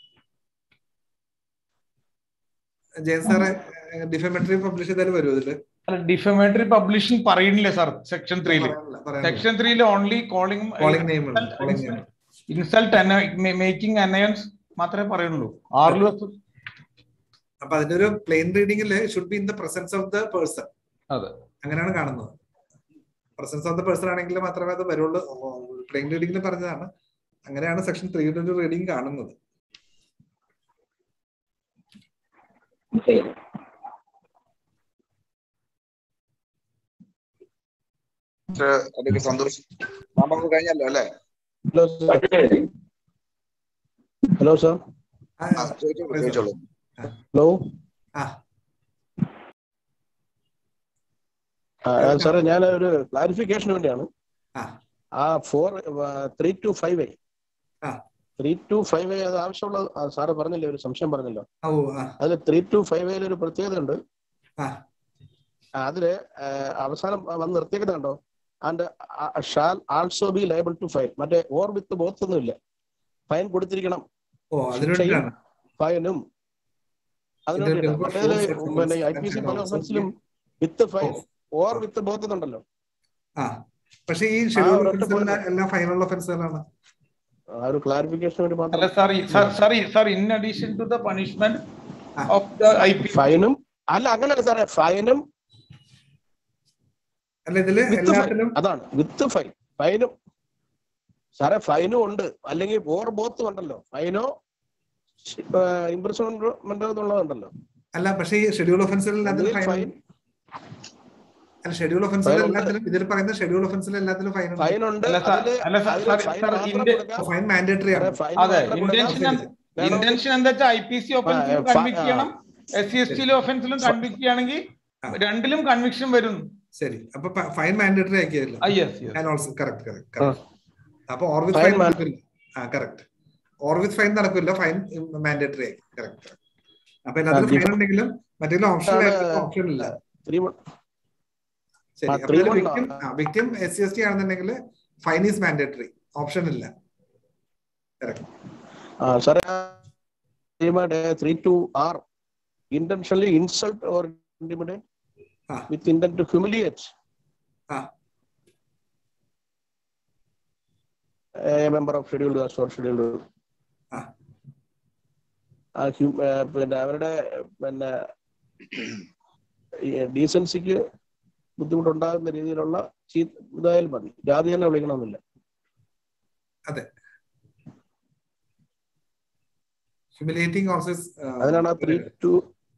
ജയൻ സാറെ ഡിഫമേറ്ററി പബ്ലിഷ് ചെയ്താൽ വരുമോ ഇതില് ഡിഫമേറ്ററി പബ്ലിഷിംഗ് പറയുന്നില്ല സാർ സെക്ഷൻ ത്രീയില് സെക്ഷൻ ത്രീയിൽ only calling calling name calling name insult making annoyance മാത്രമേ പറയുള്ളൂ ആറിലും അപ്പൊ അതിന്റെ ഒരു പ്ലെയിൻ റീഡിംഗില് should be in the presence of the person അതെ അങ്ങനെയാണ് കാണുന്നത് പ്രസൻസ് ഓഫ് ദ പേഴ്സൺ ആണെങ്കിൽ മാത്രമേ അത് വരുള്ളൂ പ്ലെയിൻ റീഡിംഗിൽ പറഞ്ഞതാണ് അങ്ങനെയാണ് സെക്ഷൻ ത്രീയുടെ ഒരു റീഡിംഗ് കാണുന്നത് അതൊക്കെ സന്തോഷം നമുക്ക് കഴിഞ്ഞല്ലോ അല്ലേ ഹലോ സർ ഹലോ സർ ആ, ആ, ചോദിച്ചോളൂ ചോദിച്ചോളൂ ഹലോ ആ ആ, സാറേ ഞാൻ ഒരു ക്ലാരിഫിക്കേഷന് വേണ്ടിയാണ് ആ. ആ four three two five A ആ. ത്രീ ടു ഫൈവ് എ അത് ആവശ്യമുള്ള ആ, സാറ് പറഞ്ഞില്ലേ ഒരു സംശയം പറഞ്ഞല്ലോ ഓ ആ അതിൽ ത്രീ ടു ഫൈവ് എയിൽ ഒരു പ്രത്യേകത ഉണ്ട് ആ. അതില് ആ, അവസാനം വന്ന് നിർത്തിയേക്കുന്നുണ്ടോ and shall also be liable to fine മറ്റേ ഓർ വിത്ത് ബോത്ത് ഒന്നുമില്ല ഫൈൻ കൊടുത്തിരിക്കണം ഓ അതിനു വേണ്ടിയിട്ടാണ് ഫൈനും അതിന് ഇതിൽ വേണ്ടിയിട്ടാണ്. four മറ്റേതില് sections പിന്നെ ഐ പി സി and പല also ഒഫൻസിലും വിത്ത് ഫൈൻ ഓ. ഓർ വിത്ത് ബോത്ത് എന്നുണ്ടല്ലോ ആ പക്ഷെ ഈ ഷെഡ്യൂൾ ഒരൊറ്റ ഒഫൻസുകൾ point. എല്ലാം ഫൈനൽ ഒഫൻസുകളാണ് ആ ഒരു ക്ലാരിഫിക്കേഷൻ വേണ്ടി അല്ല മാത്രം sir sir sir in addition to the punishment ആ. ഓഫ് ദ ഐ പി ഫൈനും അല്ല അങ്ങനെയല്ല സാറേ ഫൈനും അല്ല ഇതില് With the എല്ലാത്തിലും അതാണ് വിത്ത് ഫൈൻ ഫൈനും സാറേ ഫൈനും ഉണ്ട് അല്ലെങ്കിൽ ഓർ ബോത്തും ഉണ്ടല്ലോ ഫൈനോ ഇംപ്രസ്മെന്റ് എന്നുള്ളതുണ്ടല്ലോ അല്ല പക്ഷെ ഈ ഷെഡ്യൂൾ ഒഫൻസുകൾ എല്ലാത്തിലും ഒന്നുകിൽ ഫൈൻ ഫൈൻ അല്ല ഷെഡ്യൂൾ ഒഫൻസുകൾ Fine ഉണ്ട്. എല്ലാത്തിലും ഇതിൽ പറയുന്ന ഷെഡ്യൂൾ ഒഫൻസിൽ എല്ലാത്തിലും ഫൈൻ ഉണ്ട് ഫൈൻ ഉണ്ട് അല്ല സാർ അതില് അല്ല സാർ അതില് സാർ ഫൈൻ സാർ മാത്രം ഇന്ത്യ കൊടുക്കാം. ഫൈൻ മാൻഡേറ്ററി ആണ് സാറേ, ഫൈൻ അതെ മാത്രം കൊടുക്കാം. ഇന്റൻഷൻ വേണം. ഇന്റൻഷൻ എന്താ വെച്ചാൽ ഐ പി സി ഒഫൻസിലും ആ, കൺവിക്ട് ആ. ചെയ്യണം എസ് സി എസ് ടിയിലെ ഒഫൻസിലും കൺവിക്ട് ചെയ്യുകയാണെങ്കിൽ ആ. രണ്ടിലും കൺവിക്ഷൻ വരും ശരി അപ്പൊ ഫൈൻ മാൻഡേറ്ററി ആക്കിയല്ലോ ആ yes yes and also correct correct correct അപ്പൊ or with Fine fine man- നടക്കില്ല ആ കറക്റ്റ് ഓർ വിത്ത് ഫൈൻ നടക്കില്ല ഫൈൻ മാൻഡേറ്ററി ആയി കറക്റ്റ് അപ്പൊ എല്ലാത്തിലും ആ, ഫൈൻ ഉണ്ടെങ്കിലും മറ്റേ ഓപ്ഷൻ ആണ് ഓപ്ഷൻ ഇല്ല Three one- ശരി ആ, അപ്പൊ three one victim victim S C S T ആണെന്നുണ്ടെങ്കിൽ ഫൈൻ ഈസ് മാൻഡേറ്ററി ഓപ്ഷൻ ഇല്ല ആ, സാറേ three two R intentionally insult or intimidate ആ. വിത്ത് ഇന്റന്റ് ടു ഹ്യൂമിലിയേറ്റ് ആ. Member of scheduled caste or scheduled ആ. ആ ഹ്യൂ- ഏ, പിന്നെ അവരുടെ പിന്നെ ഡീസൻസിക്ക് ബുദ്ധിമുട്ടുണ്ടാകുന്ന രീതിയിലുള്ള ചീ- ഇതായാലും മതി ജാതി തന്നെ വിളിക്കണമെന്നില്ല ഹ്യൂമിലേറ്റിംഗ് ഓൾസോ അതിനാണ് three two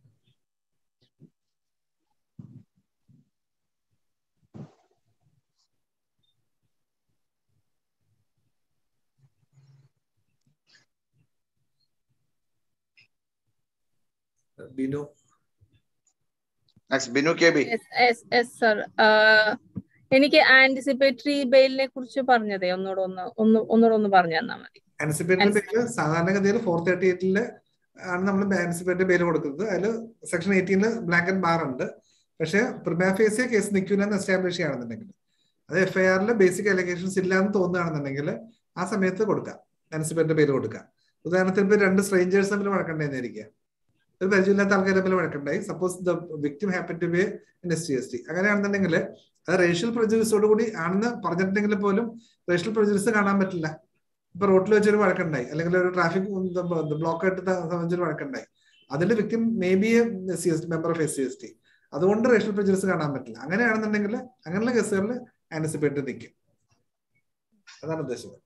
Binu next Binu K B sir എനിക്ക് ആന്റിസിപ്പേറ്ററി ബെയിലിനെ കുറിച്ച് പറഞ്ഞതേ ഒന്നുകൂടെ ഒന്ന് ഒന്ന് ഒന്നുകൂടെ ഒന്ന് പറഞ്ഞു തന്നാ മതി ആൻസിപ്പേറ്ററി ബെയിൽ സാധാരണഗതിയിൽ ഫോർ തേർട്ടി എയ്റ്റില് ആണ് നമ്മൾ ആൻസിപ്പേറ്ററി ബെയിൽ കൊടുക്കുന്നത് അതിൽ സെക്ഷൻ എയ്റ്റീനില് ബ്ലാക്ക് ആൻഡ് ബാർ ഉണ്ട് പക്ഷെ പ്രിമാഫേസിയ കേസ് നിൽക്കില്ല എന്ന് എസ്റ്റാബ്ലിഷ് ചെയ്യുകയാണെന്നുണ്ടെങ്കിൽ അത് എഫ് ഐ ആറിൽ ബേസിക് അലിഗേഷൻസ് ഇല്ല എന്ന് തോന്നുകയാണെന്നുണ്ടെങ്കിൽ ആ സമയത്ത് കൊടുക്കാം ആൻസിപ്പേറ്ററി ബെയിൽ കൊടുക്കാം ഉദാഹരണത്തിന് ഇപ്പൊ രണ്ട് സ്ട്രേഞ്ചേഴ്സ് തമ്മിൽ വഴക്കണ്ടായിരിക്കുക ഒരു പരിചയമില്ലാത്ത ആൾക്കാർ തമ്മിൽ വഴക്കുണ്ടായി suppose the victim happen to be in S T S T അങ്ങനെയാണെന്നുണ്ടെങ്കിൽ അത് റേഷ്യൽ പ്രൊജുഡിസോട് കൂടി ആണെന്ന് പറഞ്ഞിട്ടുണ്ടെങ്കിൽ പോലും റേഷ്യൽ പ്രൊജുഡിസ് കാണാൻ പറ്റില്ല ഇപ്പൊ റോട്ടിൽ വെച്ചൊരു വഴക്കുണ്ടായി അല്ലെങ്കിൽ ഒരു ട്രാഫിക് ബ്ലോക്ക് ആയിട്ട് സംബന്ധിച്ചൊരു വഴക്കുണ്ടായി അതിൽ victim may be C S member of S C S T അതുകൊണ്ട് റേഷ്യൽ പ്രൊജുഡിസ് കാണാൻ പറ്റില്ല അങ്ങനെയാണെന്നുണ്ടെങ്കിൽ അങ്ങനെയുള്ള കേസുകളിൽ ആൻറ്റിസിപ്പേറ്റ് നിൽക്കും അതാണ് ഉദ്ദേശിച്ചത്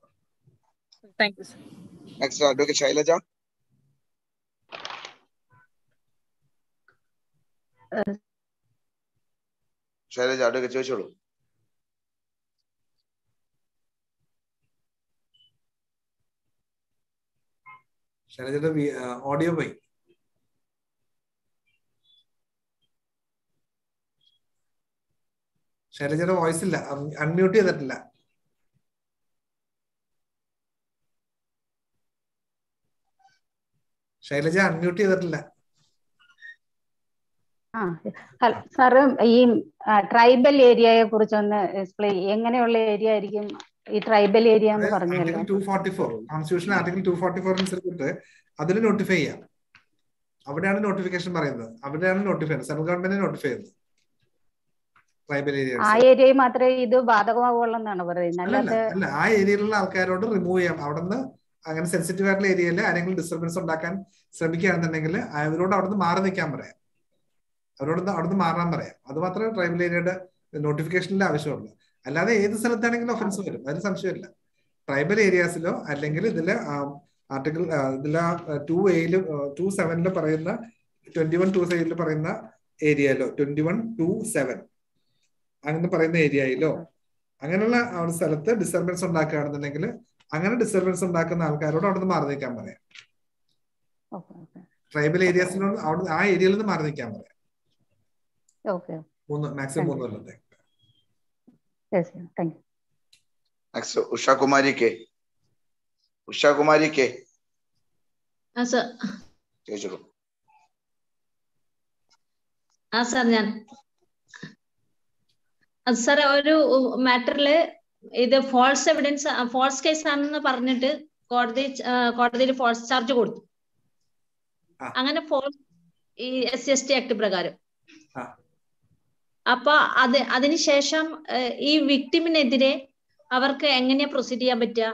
thank you sir next advocate Shailaja Shailaja അടുക്ക ചോദിച്ചോളൂ ശൈലജയുടെ ഓഡിയോ പോയി ശൈലജയുടെ വോയിസ് ഇല്ല അൺമ്യൂട്ട് ചെയ്തിട്ടില്ല ശൈലജ അൺമ്യൂട്ട് ചെയ്തിട്ടില്ല ആ ഹലോ സാറ് ഈ ട്രൈബൽ ഏരിയയെ കുറിച്ചൊന്ന് എക്സ്പ്ലെയിൻ എങ്ങനെയുള്ള ഏരിയ ആയിരിക്കും ഈ ട്രൈബൽ ഏരിയ എന്ന് പറഞ്ഞല്ലോ article two forty four constitution article two forty four അനുസരിച്ചിട്ട് അതിൽ നോട്ടിഫൈ ചെയ്യാം അവിടെയാണ് നോട്ടിഫിക്കേഷൻ പറയുന്നത് അവിടെയാണ് നോട്ടിഫൈ സെൻട്രൽ ഗവൺമെന്റ് നോട്ടിഫൈ ചെയ്യുന്നത് ട്രൈബൽ ഏരിയ ആ ഏരിയയിൽ മാത്രമേ ഇത് ബാധകമാവുള്ളൂ എന്നാണ് പറയുന്നത് അല്ല അല്ലാതെ അല്ല ആ ഏരിയയിലുള്ള ആൾക്കാരോട് റിമൂവ് ചെയ്യാം അവിടുന്ന് അങ്ങനെ സെൻസിറ്റീവ് ആയിട്ടുള്ള ഏരിയയിൽ ആരെങ്കിലും ഡിസ്റ്റർബൻസ് ഉണ്ടാക്കാൻ ശ്രമിക്കുകയാണെന്നുണ്ടെങ്കിൽ അവരോട് അവിടുന്ന് മാറി നിൽക്കാൻ പറയാം അവരോട് അവിടുന്ന് മാറാൻ പറയാം അത് മാത്രമേ ട്രൈബൽ ഏരിയയുടെ നോട്ടിഫിക്കേഷനിൽ ആവശ്യമുള്ളൂ അല്ലാതെ ഏത് സ്ഥലത്താണെങ്കിലും ഒഫൻസ് വരും അതിന് സംശയമില്ല ട്രൈബൽ ഏരിയാസിലോ അല്ലെങ്കിൽ ഇതില് ആർട്ടിക്കിൾ ഇതിലെ ടു എയില് ടു സെവനില് പറയുന്ന ട്വന്റി വൺ ടു സെവനിൽ പറയുന്ന ഏരിയയിലോ ട്വന്റി വൺ ടു സെവൻ അങ്ങനെ പറയുന്ന ഏരിയയിലോ അങ്ങനെയുള്ള ആ ഒരു സ്ഥലത്ത് ഡിസ്റ്റർബൻസ് ഉണ്ടാക്കുകയാണെന്നുണ്ടെങ്കിൽ അങ്ങനെ ഡിസ്റ്റർബൻസ് ഉണ്ടാക്കുന്ന ആൾക്കാരോട് അവിടുന്ന് മാറി നിൽക്കാൻ പറയാം ഓക്കെ ഓക്കെ ട്രൈബൽ ഏരിയാസിനോട് അവിടെ ആ ഏരിയയിൽ നിന്ന് മാറി നിൽക്കാൻ പറയാം ഓക്കെ മൂന്ന് മാക്സിമം മൂന്ന് കൊല്ലത്തെ yes thank you next Usha Kumari K Usha Kumari K ആ സർ ചോദിച്ചോളൂ ആ സാർ ഞാൻ അത് സാർ ഒരു മാറ്ററില് ഇത് ഫോൾസ് എവിഡൻസ് ഫോൾസ് കേസ് ആണെന്ന് പറഞ്ഞിട്ട് കോടതി കോടതിയിൽ ഫോൾസ് ചാർജ് കൊടുത്തു ആ. അങ്ങനെ ഫോൾസ് ഈ S C S T act പ്രകാരം ആ. അപ്പൊ അത് അതിനുശേഷം ഏഹ്, ഈ വിക്ടിമിനെതിരെ അവർക്ക് എങ്ങനെയാ പ്രൊസീഡ് ചെയ്യാൻ പറ്റുക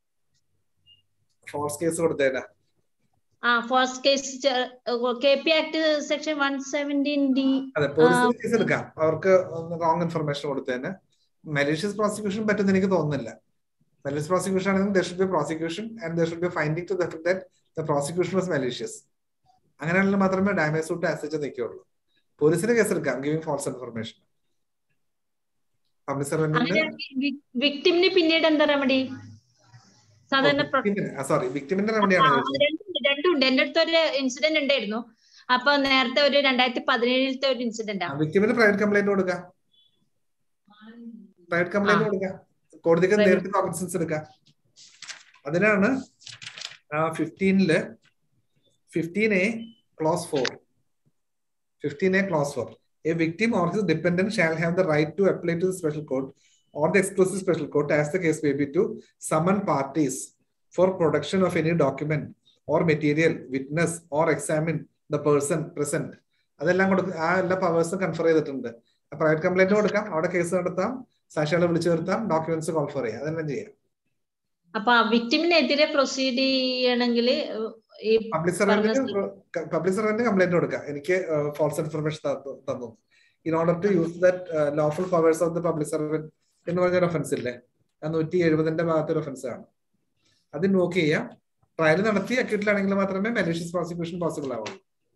ഫോൾസ് കേസ് കൊടുത്തേരാ ആ false case K P act section one seventeen D അതെ പോലീസിന് കേസ് എടുക്കാം അവർക്ക് റോങ് ഇൻഫർമേഷൻ കൊടുത്തതിന് മലീഷ്യസ് പ്രോസിക്യൂഷൻ പറ്റുന്ന എനിക്ക് തോന്നുന്നില്ല മലീഷ്യസ് പ്രോസിക്യൂഷൻ ആണെങ്കിൽ there should be prosecution and there should be finding to that the prosecution was malicious അങ്ങനെയാണെങ്കിൽ മാത്രമേ ഡാമേജ് സൂട്ട് ആസിച്ച് നിൽക്കുകയുള്ളൂ പോലീസിന് കേസ് എടുക്കാം ഗിവിംഗ് ഫോൾസ് ഇൻഫർമേഷൻ പബ്ലിക് സർവന്റിന് അങ്ങനെയാണെങ്കിൽ വിക്ടിമിന് പിന്നീട് എന്താ റെമഡി സാധാരണ പ്രൊ- സോറി വിക്ടിമിന്റെ ആ, റെമഡിയാണ് അത് രണ്ടുണ്ട് രണ്ടുണ്ട് എന്റെ അടുത്ത് ഒരു ഇൻസിഡന്റ് ഉണ്ടായിരുന്നു അപ്പൊ നേരത്തെ ഒരു രണ്ടായിരത്തി പതിനേഴിലത്തെ ഒരു ഇൻസിഡന്റ് ആണ് വിക്ടിമിന് പ്രൈവറ്റ് കംപ്ലൈന്റ് കൊടുക്കാം പ്രൈവറ്റ് കംപ്ലൈന്റ് ആ. കൊടുക്കാം കോടതിക്ക് Private. നേരിട്ട് കോൺഫിഡൻസ് എടുക്കാം അതിനാണ് ഫിഫ്റ്റീനില് fifteen A clause four fifteen A clause four A victim or his dependent shall have the right to apply to the special court or the exclusive special court as the case may be to summon parties for production of any document or material, witness or examine the person present. അതെല്ലാം കൊടുക്ക ആ എല്ലാ പവേഴ്സും കൺഫർ ചെയ്തിട്ടുണ്ട് പ്രൈവറ്റ് കംപ്ലൈന്റ് കൊടുക്കാം അവിടെ കേസ് നടത്താം സാക്ഷികളെ വിളിച്ചു നിർത്താം ഡോക്യുമെന്റ്സ് കോൾഫർ ചെയ്യാം അതെല്ലാം ചെയ്യാം അപ്പൊ ആ വിക്ടിമിനെതിരെ പ്രൊസീഡ് ചെയ്യണമെങ്കിൽ ഈ പബ്ലിക് സർവന്റിന് പബ്ലിക് സർവന്റ് കംപ്ലൈന്റ് കൊടുക്കാം എനിക്ക് ഫോൾസ് ഇൻഫർമേഷൻ തന്നു in order to use that lawful powers of the public servant എന്ന് പറഞ്ഞൊരു ഒഫൻസ് ഇല്ലേ ആ നൂറ്റി എഴുപതിന്റെ ഭാഗത്തൊരു ഒഫൻസ് ആണ് അത് നോക്ക് ചെയ്യാം ട്രയൽ നടത്തി അക്യൂട്ടിലാണെങ്കിൽ മാത്രമേ മലീഷ്യസ് പ്രോസിക്യൂഷൻ പോസിബിൾ ആവുള്ളൂ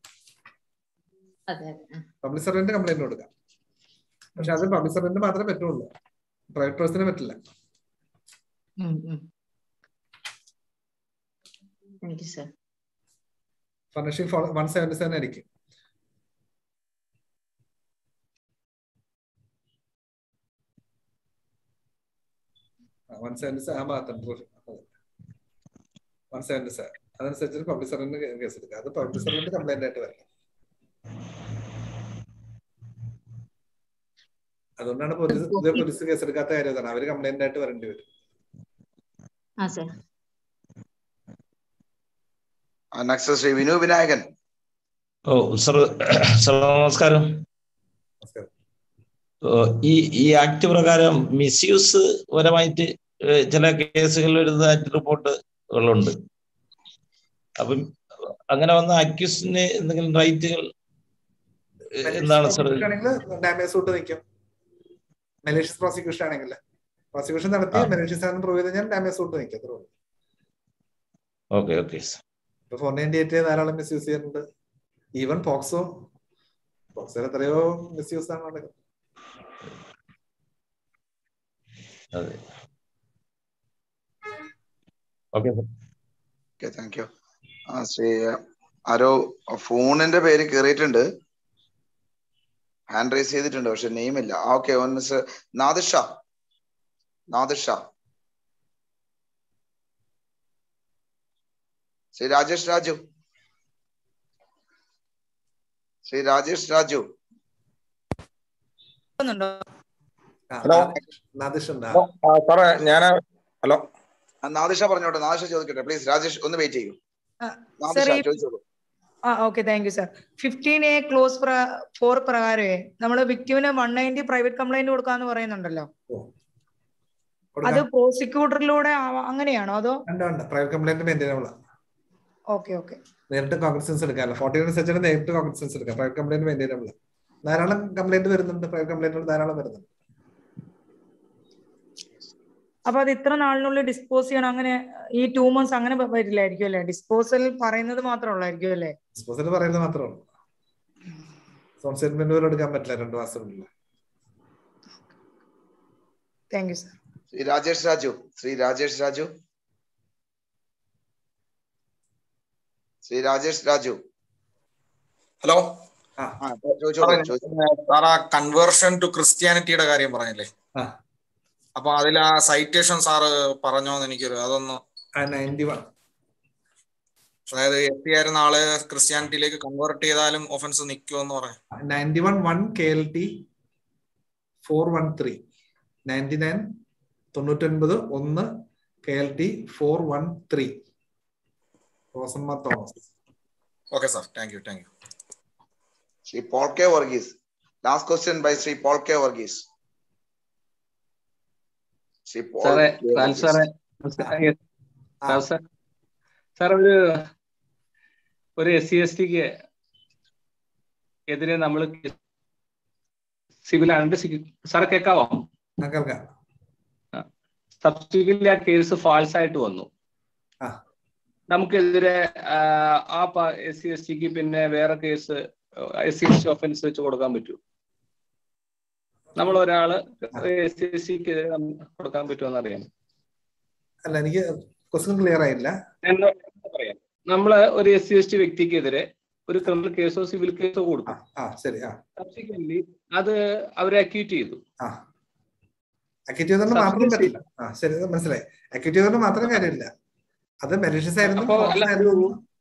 അതെ അതെ പബ്ലിക് സർവന്റ് കംപ്ലൈന്റ് കൊടുക്കാം പക്ഷെ അത് പബ്ലിക് സർവന്റ് മാത്രമേ പറ്റുള്ളൂ പ്രൈവറ്റ് പേഴ്സണിന് പറ്റില്ല thank you sir furnishing one seventy seven ആയിരിക്കും വൺ സെവന്റി സെവൻ ആ ഭാഗത്തുണ്ട് വൺ സെവന്റി സെവൻ അതനുസരിച്ച് പബ്ലിക് സർവന്റ് കേസ് എടുക്കുക അത് പബ്ലിക് സർവന്റ് കംപ്ലൈന്റ് ആയിട്ട് വരണം അതുകൊണ്ടാണ് പോലീസ് പുതിയ പോലീസ് കേസ് എടുക്കാത്ത കാര്യം അതാണ് അവര് കംപ്ലൈന്റ് ആയിട്ട് വരേണ്ടി വരും ആ സർ നെക്സ്റ്റ് ശ്രീ വിനു വിനായകൻ ഓ സർ സർ നമസ്കാരം നമസ്കാരം ഓ, ഈ ഈ ആക്ട് പ്രകാരം മിസ്യൂസ് പരമായിട്ട് ഏഹ്, ചില കേസുകൾ വരുന്നതായിട്ട് റിപ്പോർട്ടുകളുണ്ട് അപ്പം അങ്ങനെ വന്ന അക്യൂസിന് എന്തെങ്കിലും റൈറ്റുകൾ എന്താണ് സർ ഡാമേജ് സൂട്ട് നിൽക്കും മലേഷ്യസ് പ്രോസിക്യൂഷൻ ആണെങ്കിൽ പ്രോസിക്യൂഷൻ നടത്തി ആ. മലേഷ്യസ് ആണെന്ന് പ്രൂവ് ചെയ്ത് ഞാൻ ഡാമേജ് സൂട്ട് നിൽക്കും അത്രേ ഉള്ളൂ ഓക്കെ ഓക്കെ ഇപ്പൊ ഫോർ നയൻറ്റി എയ്റ്റ് ധാരാളം മിസ്യൂസ് ചെയ്യുന്നുണ്ട് ഈവൻ പോക്സോ ഫോക്സിൽ എത്രയോ മിസ്യൂസ് ആണ് നടക്കുന്നത് അതെ okay sir okay thank you ആ ശ്രീ ആരോ ഫോണിന്റെ പേര് കയറിയിട്ടുണ്ട് ഹാൻഡ് റൈസ് ചെയ്തിട്ടുണ്ട് പക്ഷെ നെയിം ഇല്ല okay one miss Nadisha Nadisha Shri Rajesh Raju Shri Rajesh Raju hello Nadish ഉണ്ട് ഹലോ ആ, സാറേ ഞാൻ ഹലോ ആ, നാദിഷ പറഞ്ഞോട്ടെ നാദിഷ ചോദിക്കട്ടെ പ്ലീസ് രാജേഷ് ഒന്ന് വെയിറ്റ് ചെയ്യൂ നാദിഷ സാർ ഈ ചോദിച്ചോളൂ ആ okay thank you sir fifteen A clause four പ്രകാരമേ നമ്മൾ വിക്ടിമിന് വൺ നയൻറ്റി പ്രൈവറ്റ് കംപ്ലൈന്റ് കൊടുക്കാന്ന് പറയുന്നുണ്ടല്ലോ അത് പ്രോസിക്യൂട്ടറിലൂടെ ആവാ- അങ്ങനെയാണോ അതോ ഉണ്ട് ഉണ്ട് private complaint maintainable okay okay നേരിട്ട് കോൺഗ്രസൻസ് എടുക്കാമല്ലോ ഫോർട്ടി വൺ സെച്ചഡ് നേരിട്ട് കോൺഗ്രസൻസ് എടുക്കാം പ്രൈവറ്റ് കംപ്ലൈന്റ് മെയിൻറ്റൈനബിൾ ധാരാളം കംപ്ലൈന്റ് വരുന്നുണ്ട് പ്രൈവറ്റ് കംപ്ലൈന്റുകൾ ധാരാളം വരുന്നുണ്ട് അപ്പൊ അത് ഇത്ര നാളിനുള്ളിൽ ഡിസ്പോസ് ചെയ്യണം അങ്ങനെ ഈ ടൂ മന്ത്സ് അങ്ങനെ വ- വരില്ലായിരിക്കും അല്ലേ ഡിസ്പോസൽ പറയുന്നത് മാത്രം ഉള്ളായിരിക്കും അല്ലേ ഡിസ്പോസൽ പറയുന്നത് മാത്രമേ ഉള്ളൂ സോൺ സ്റ്റേറ്റ്മെന്റ് പോലും എടുക്കാൻ പറ്റില്ല രണ്ടു മാസത്തിനുള്ളിൽ thank you sir Shri Rajesh Raju Shri Rajesh Raju Shri Rajesh Raju hello ആ ചോദിച്ചോളൂ ചോദിച്ചോളൂ സാർ ആ കൺവേർഷൻ ടു ക്രിസ്ത്യാനിറ്റിയുടെ കാര്യം പറഞ്ഞില്ലേ ആ. അപ്പൊ അതിൽ ആ സൈറ്റേഷൻ സാറ് പറഞ്ഞോന്ന് എനിക്കൊരു അതൊന്ന് നയൻറ്റി വൺ അതായത് എസ് സി ആയിരുന്ന ആള് ക്രിസ്ത്യാനിറ്റിയിലേക്ക് കൺവേർട്ട് ചെയ്താലും ഒഫൻസ് നിൽക്കുമെന്ന് പറയാം ninety one one K L T four one three ninety nine തൊണ്ണൂറ്റൊൻപത് ഒന്ന് K L T four one three Rosamma Thomas okay sir thank you thank you Shri Paul K Varghese last question by Shri Paul K Varghese Shri Paul സാറേ കെ റാൽ വർഗീസ്. സാറേ നമസ്കാരം. റാൽ സാർ സാർ ഒരു ഒരു എസ് സി എസ് ടിക്ക് എതിരെ നമ്മൾ സിവിൽ ആണ് സാർ കേൾക്കാവോ കേൾക്കാം സബ്സിഡിയിൽ ആ കേസ് ഫാൾസ് ആയിട്ട് വന്നു ആ. നമുക്കെതിരെ ആ, ആ എസ് സി എസ് ടിക്ക് പിന്നെ വേറെ case S C S T offence വെച്ച് കൊടുക്കാൻ പറ്റൂ നമ്മൾ ഒരാള് എസ് സി എസ് ടിക്ക് എതിരെ നമുക്ക് കൊടുക്കാൻ പറ്റുമെന്ന് അറിയാം അല്ല എനിക്ക് ക്വസ്റ്റ്യൻ ക്ലിയർ ആയില്ല ഞാൻ പറയാം നമ്മള് ഒരു എസ് സി എസ് ടി വ്യക്തിക്കെതിരെ ഒരു ക്രിമിനൽ കേസോ സിവിൽ കേസോ കൊടുത്തു ആ ശരി ആ സബ്സിക്വന്റ്ലി അത് അവരെ അക്യൂറ്റ് ചെയ്തു ആ അക്യൂറ്റ് ചെയ്തോണ്ട് മാത്രം പറ്റില്ല ആ ശരി ഇത് മനസ്സിലായി അക്യൂറ്റ് ചെയ്തോണ്ട് മാത്രം കാര്യമില്ല അത് മെലീഷ്യസ് ആയിരുന്നു അപ്പൊ false അല്ല, ആയിരുന്നു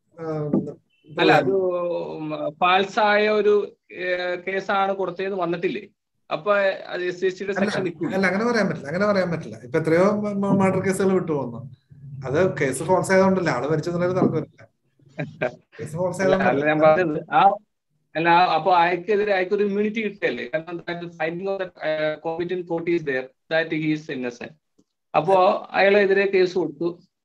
അല്ല ഒരു ഫാൾസ് ആയ ഒരു ഏഹ്, കേസാണ് കൊടുത്തതെന്ന് വന്നിട്ടില്ലേ അപ്പൊ അത് എസ് സി എസ് ടിയുടെ സെക്ഷൻ നിൽക്കില്ല അല്ല അങ്ങനെ പറയാൻ പറ്റില്ല അങ്ങനെ പറയാൻ പറ്റില്ല ഇപ്പൊ എത്രയോ മർഡർ കേസുകൾ വിട്ടു പോകുന്നു അത് കേസ് ഫോൾസ് ആയതുകൊണ്ടല്ല ആള് മരിച്ചെന്നുള്ളൊരു തർക്കമില്ല കേസ് ഫോൾസ് അല്ല അല്ല ഞാൻ ആയതുകൊണ്ട് പറഞ്ഞത് ആ അല്ല അപ്പൊ അയക്കെതിരെ അയക്ക് ഒരു ഇമ്മ്യൂണിറ്റി കിട്ടല്ലേ കാരണം finding of competent court is there that he's innocent അപ്പോ അയാളെതിരെ കേസ് കൊടുത്തു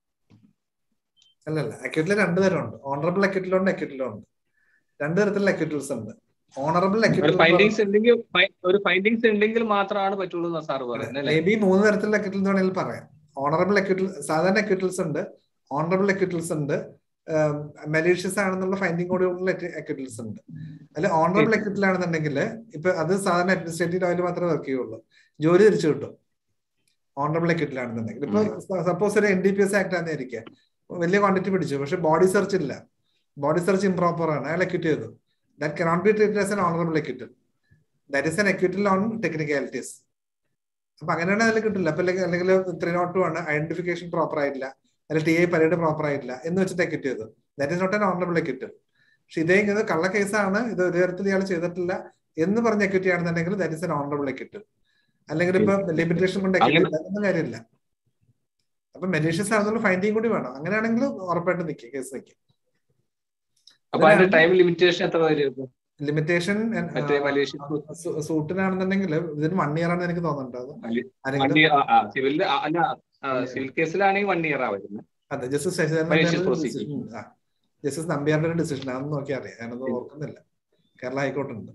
അല്ലല്ല അക്യൂട്ടിൽ രണ്ട് തരമുണ്ട് ഓണറബിൾ അക്യൂട്ടിലുണ്ട് അക്യൂട്ടിലുണ്ട് രണ്ട് തരത്തിലുള്ള അക്യൂട്ടിൽസ് ഉണ്ട് ഓണറബിൾ ഒരു അക്യൂട്ടിൽ ഫൈൻഡിങ്സ് ഉണ്ടെങ്കിൽ ഫൈ- ഒരു ഫൈൻഡിങ്സ് ഉണ്ടെങ്കിൽ മാത്രമാണ് പറ്റുള്ളൂ എന്നാ സാർ പറയുന്നത് അല്ലേ മേ ബി മൂന്ന് തരത്തിലുള്ള അക്യൂട്ടിൽ എന്ന് വേണമെങ്കിൽ പറയാം ഓണറബിൾ അക്യൂട്ടിൽ സാധാരണ അക്യൂട്ടിൽസ് ഉണ്ട് ഓണറബിൾ അക്യൂട്ടിൽസ് ഉണ്ട് മലീഷ്യസ് ആണെന്നുള്ള ഫൈൻഡിങ് കൂടിയുള്ള അക്യൂട്ടിൽസ് ഉണ്ട് അതിൽ ഓണറബിൾ അക്യൂട്ടിൽ ആണെന്നുണ്ടെങ്കിൽ ഇപ്പൊ അത് സാധാരണ അഡ്മിനിസ്ട്രേറ്റീവ് ലെവലിൽ മാത്രമേ വർക്ക് ചെയ്യുള്ളൂ ജോലി തിരിച്ചു കിട്ടും ഓണറബിൾ അക്യൂട്ടിൽ ആണെന്നുണ്ടെങ്കിൽ ഇപ്പൊ സപ്പോസ് ഒരു N D P S act ആണെന്നിരിക്കുക വലിയ ക്വാണ്ടിറ്റി പിടിച്ചു പക്ഷെ ബോഡി സെർച്ച് ഇല്ല ബോഡി സെർച്ച് ഇംപ്രോപ്പർ ആണ് അയാൾ അക്യൂട്ട് ചെയ്തു that cannot be treated as an honourable acquittal that is an acquittal on technicalities അപ്പൊ അങ്ങനെയാണ് അതിൽ കിട്ടില്ല അപ്പൊ അല്ലെങ്കിൽ അല്ലെങ്കിൽ ത്രീ നോട്ട് ടു ആണ് ഐഡന്റിഫിക്കേഷൻ പ്രോപ്പർ ആയില്ല അല്ലെങ്കിൽ ടി ഐ പരേഡ് പ്രോപ്പർ ആയില്ല എന്ന് വെച്ചിട്ട് അക്യൂട്ട് ചെയ്തു that is not an honourable acquittal പക്ഷെ ഇതേ ഇത് കള്ള കേസാണ് ഇത് ഒരു തരത്തിൽ ഇയാൾ ചെയ്തിട്ടില്ല എന്ന് പറഞ്ഞ് അക്യൂട്ട് ചെയ്യുകയാണെന്നുണ്ടെങ്കിൽ that is an honourable acquittal അല്ലെങ്കിൽ ഇപ്പൊ ലിമിറ്റേഷൻ കൊണ്ട് അക്യൂട്ട് അങ്ങനെ- ചെയ്താൽ ഒന്നും കാര്യമില്ല അപ്പൊ മെലീഷ്യസ് ആണെന്നുള്ള ഫൈൻഡിങ് കൂടി വേണം അങ്ങനെയാണെങ്കിൽ ഉറപ്പായിട്ട് നിൽക്കും കേസ് നിൽക്കും അപ്പൊ അതിന്റെ ടൈം ലിമിറ്റേഷൻ എത്ര വരും ലിമിറ്റേഷൻ മറ്റേ മലേഷ്യ സൂട്ടിനാണെന്നുണ്ടെങ്കിൽ ഇതിന് വൺ ഇയർ ആണെന്ന് എനിക്ക് തോന്നുന്നുണ്ട് അത് വൺ ആരെങ്കിലും ഇയർ സിവിൽ അല്ല സിവിൽ കേസിലാണെങ്കിൽ വൺ ഇയർ ആ വരുന്നത് അതെ ജസ്റ്റിസ് ശശിധരൻ Malicious നമ്പ്യാരുടെ prosecution. decision. ആ. ജസ്റ്റിസ് നമ്പ്യാരുടെ ഒരു ഡിസിഷൻ അതൊന്നും നോക്കി അറിയാം ഞാനൊന്നും ഓർക്കുന്നില്ല കേരള ഹൈക്കോർട്ട് ഉണ്ട്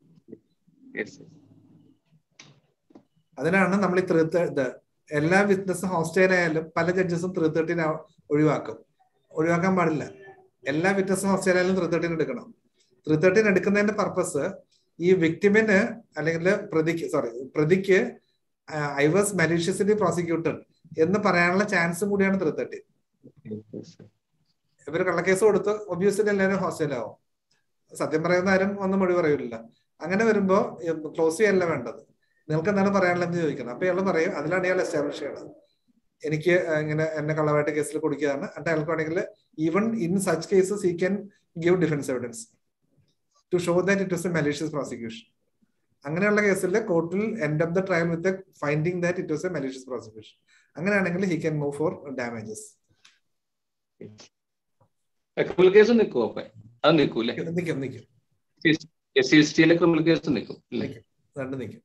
അതിനാണ് നമ്മൾ ഈ ത്രീ ഇത് എല്ലാ വിറ്റ്നസ് ഹോസ്റ്റൈൽ ആയാലും പല ജഡ്ജസും ത്രീ തേർട്ടീൻ ഒഴിവാക്കും ഒഴിവാക്കാൻ പാടില്ല എല്ലാ വിറ്റ്നസും ഹോസ്റ്റൈൽ ആയാലും ത്രീ തേർട്ടീൻ എടുക്കണം ത്രീ തേർട്ടീൻ എടുക്കുന്നതിന്റെ പർപ്പസ് ഈ വിക്ടിമിന് അല്ലെങ്കിൽ പ്രതിക്ക് സോറി പ്രതിക്ക് ഐ വാസ് മലീഷ്യസ്ലി പ്രോസിക്യൂട്ടഡ് എന്ന് പറയാനുള്ള ചാൻസും കൂടിയാണ് ത്രീ തേർട്ടി ഇവർ കള്ളക്കേസ് കൊടുത്ത് ഒബ്വിയസ്ലി എല്ലാവരും ഹോസ്റ്റലാവും സത്യം പറയുന്ന ആരും ഒന്നും മൊഴി പറയൂല അങ്ങനെ വരുമ്പോ ക്ലോസ് ചെയ്യല്ല വേണ്ടത് നിങ്ങൾക്ക് എന്താണ് പറയാനുള്ളത് ചോദിക്കണം അപ്പൊ ഇയാൾ പറയും അതിലാണ് ഇയാൾ എസ്റ്റാബ്ലിഷ് ചെയ്യണത് എനിക്ക് ഇങ്ങനെ എന്നെ കള്ളവായിട്ട് കേസിൽ കൊടുക്കുകയാണ് എന്നിട്ട് അയാൾക്ക് വേണമെങ്കിൽ even in such cases he can give defence evidence to show that it was a malicious prosecution അങ്ങനെയുള്ള കേസിൽ കോർട്ടിൽ end of the trial with finding that it was a malicious prosecution അങ്ങനെയാണെങ്കിൽ he can move for damages criminal case നിൽക്കും അപ്പൊ അത് നിൽക്കൂലേ നിൽക്കും നിൽക്കും എസ് സി എസ് ടിയിലെ ക്രിമിനൽ കേസ് നിൽക്കും അല്ലേ രണ്ട് നിൽക്കും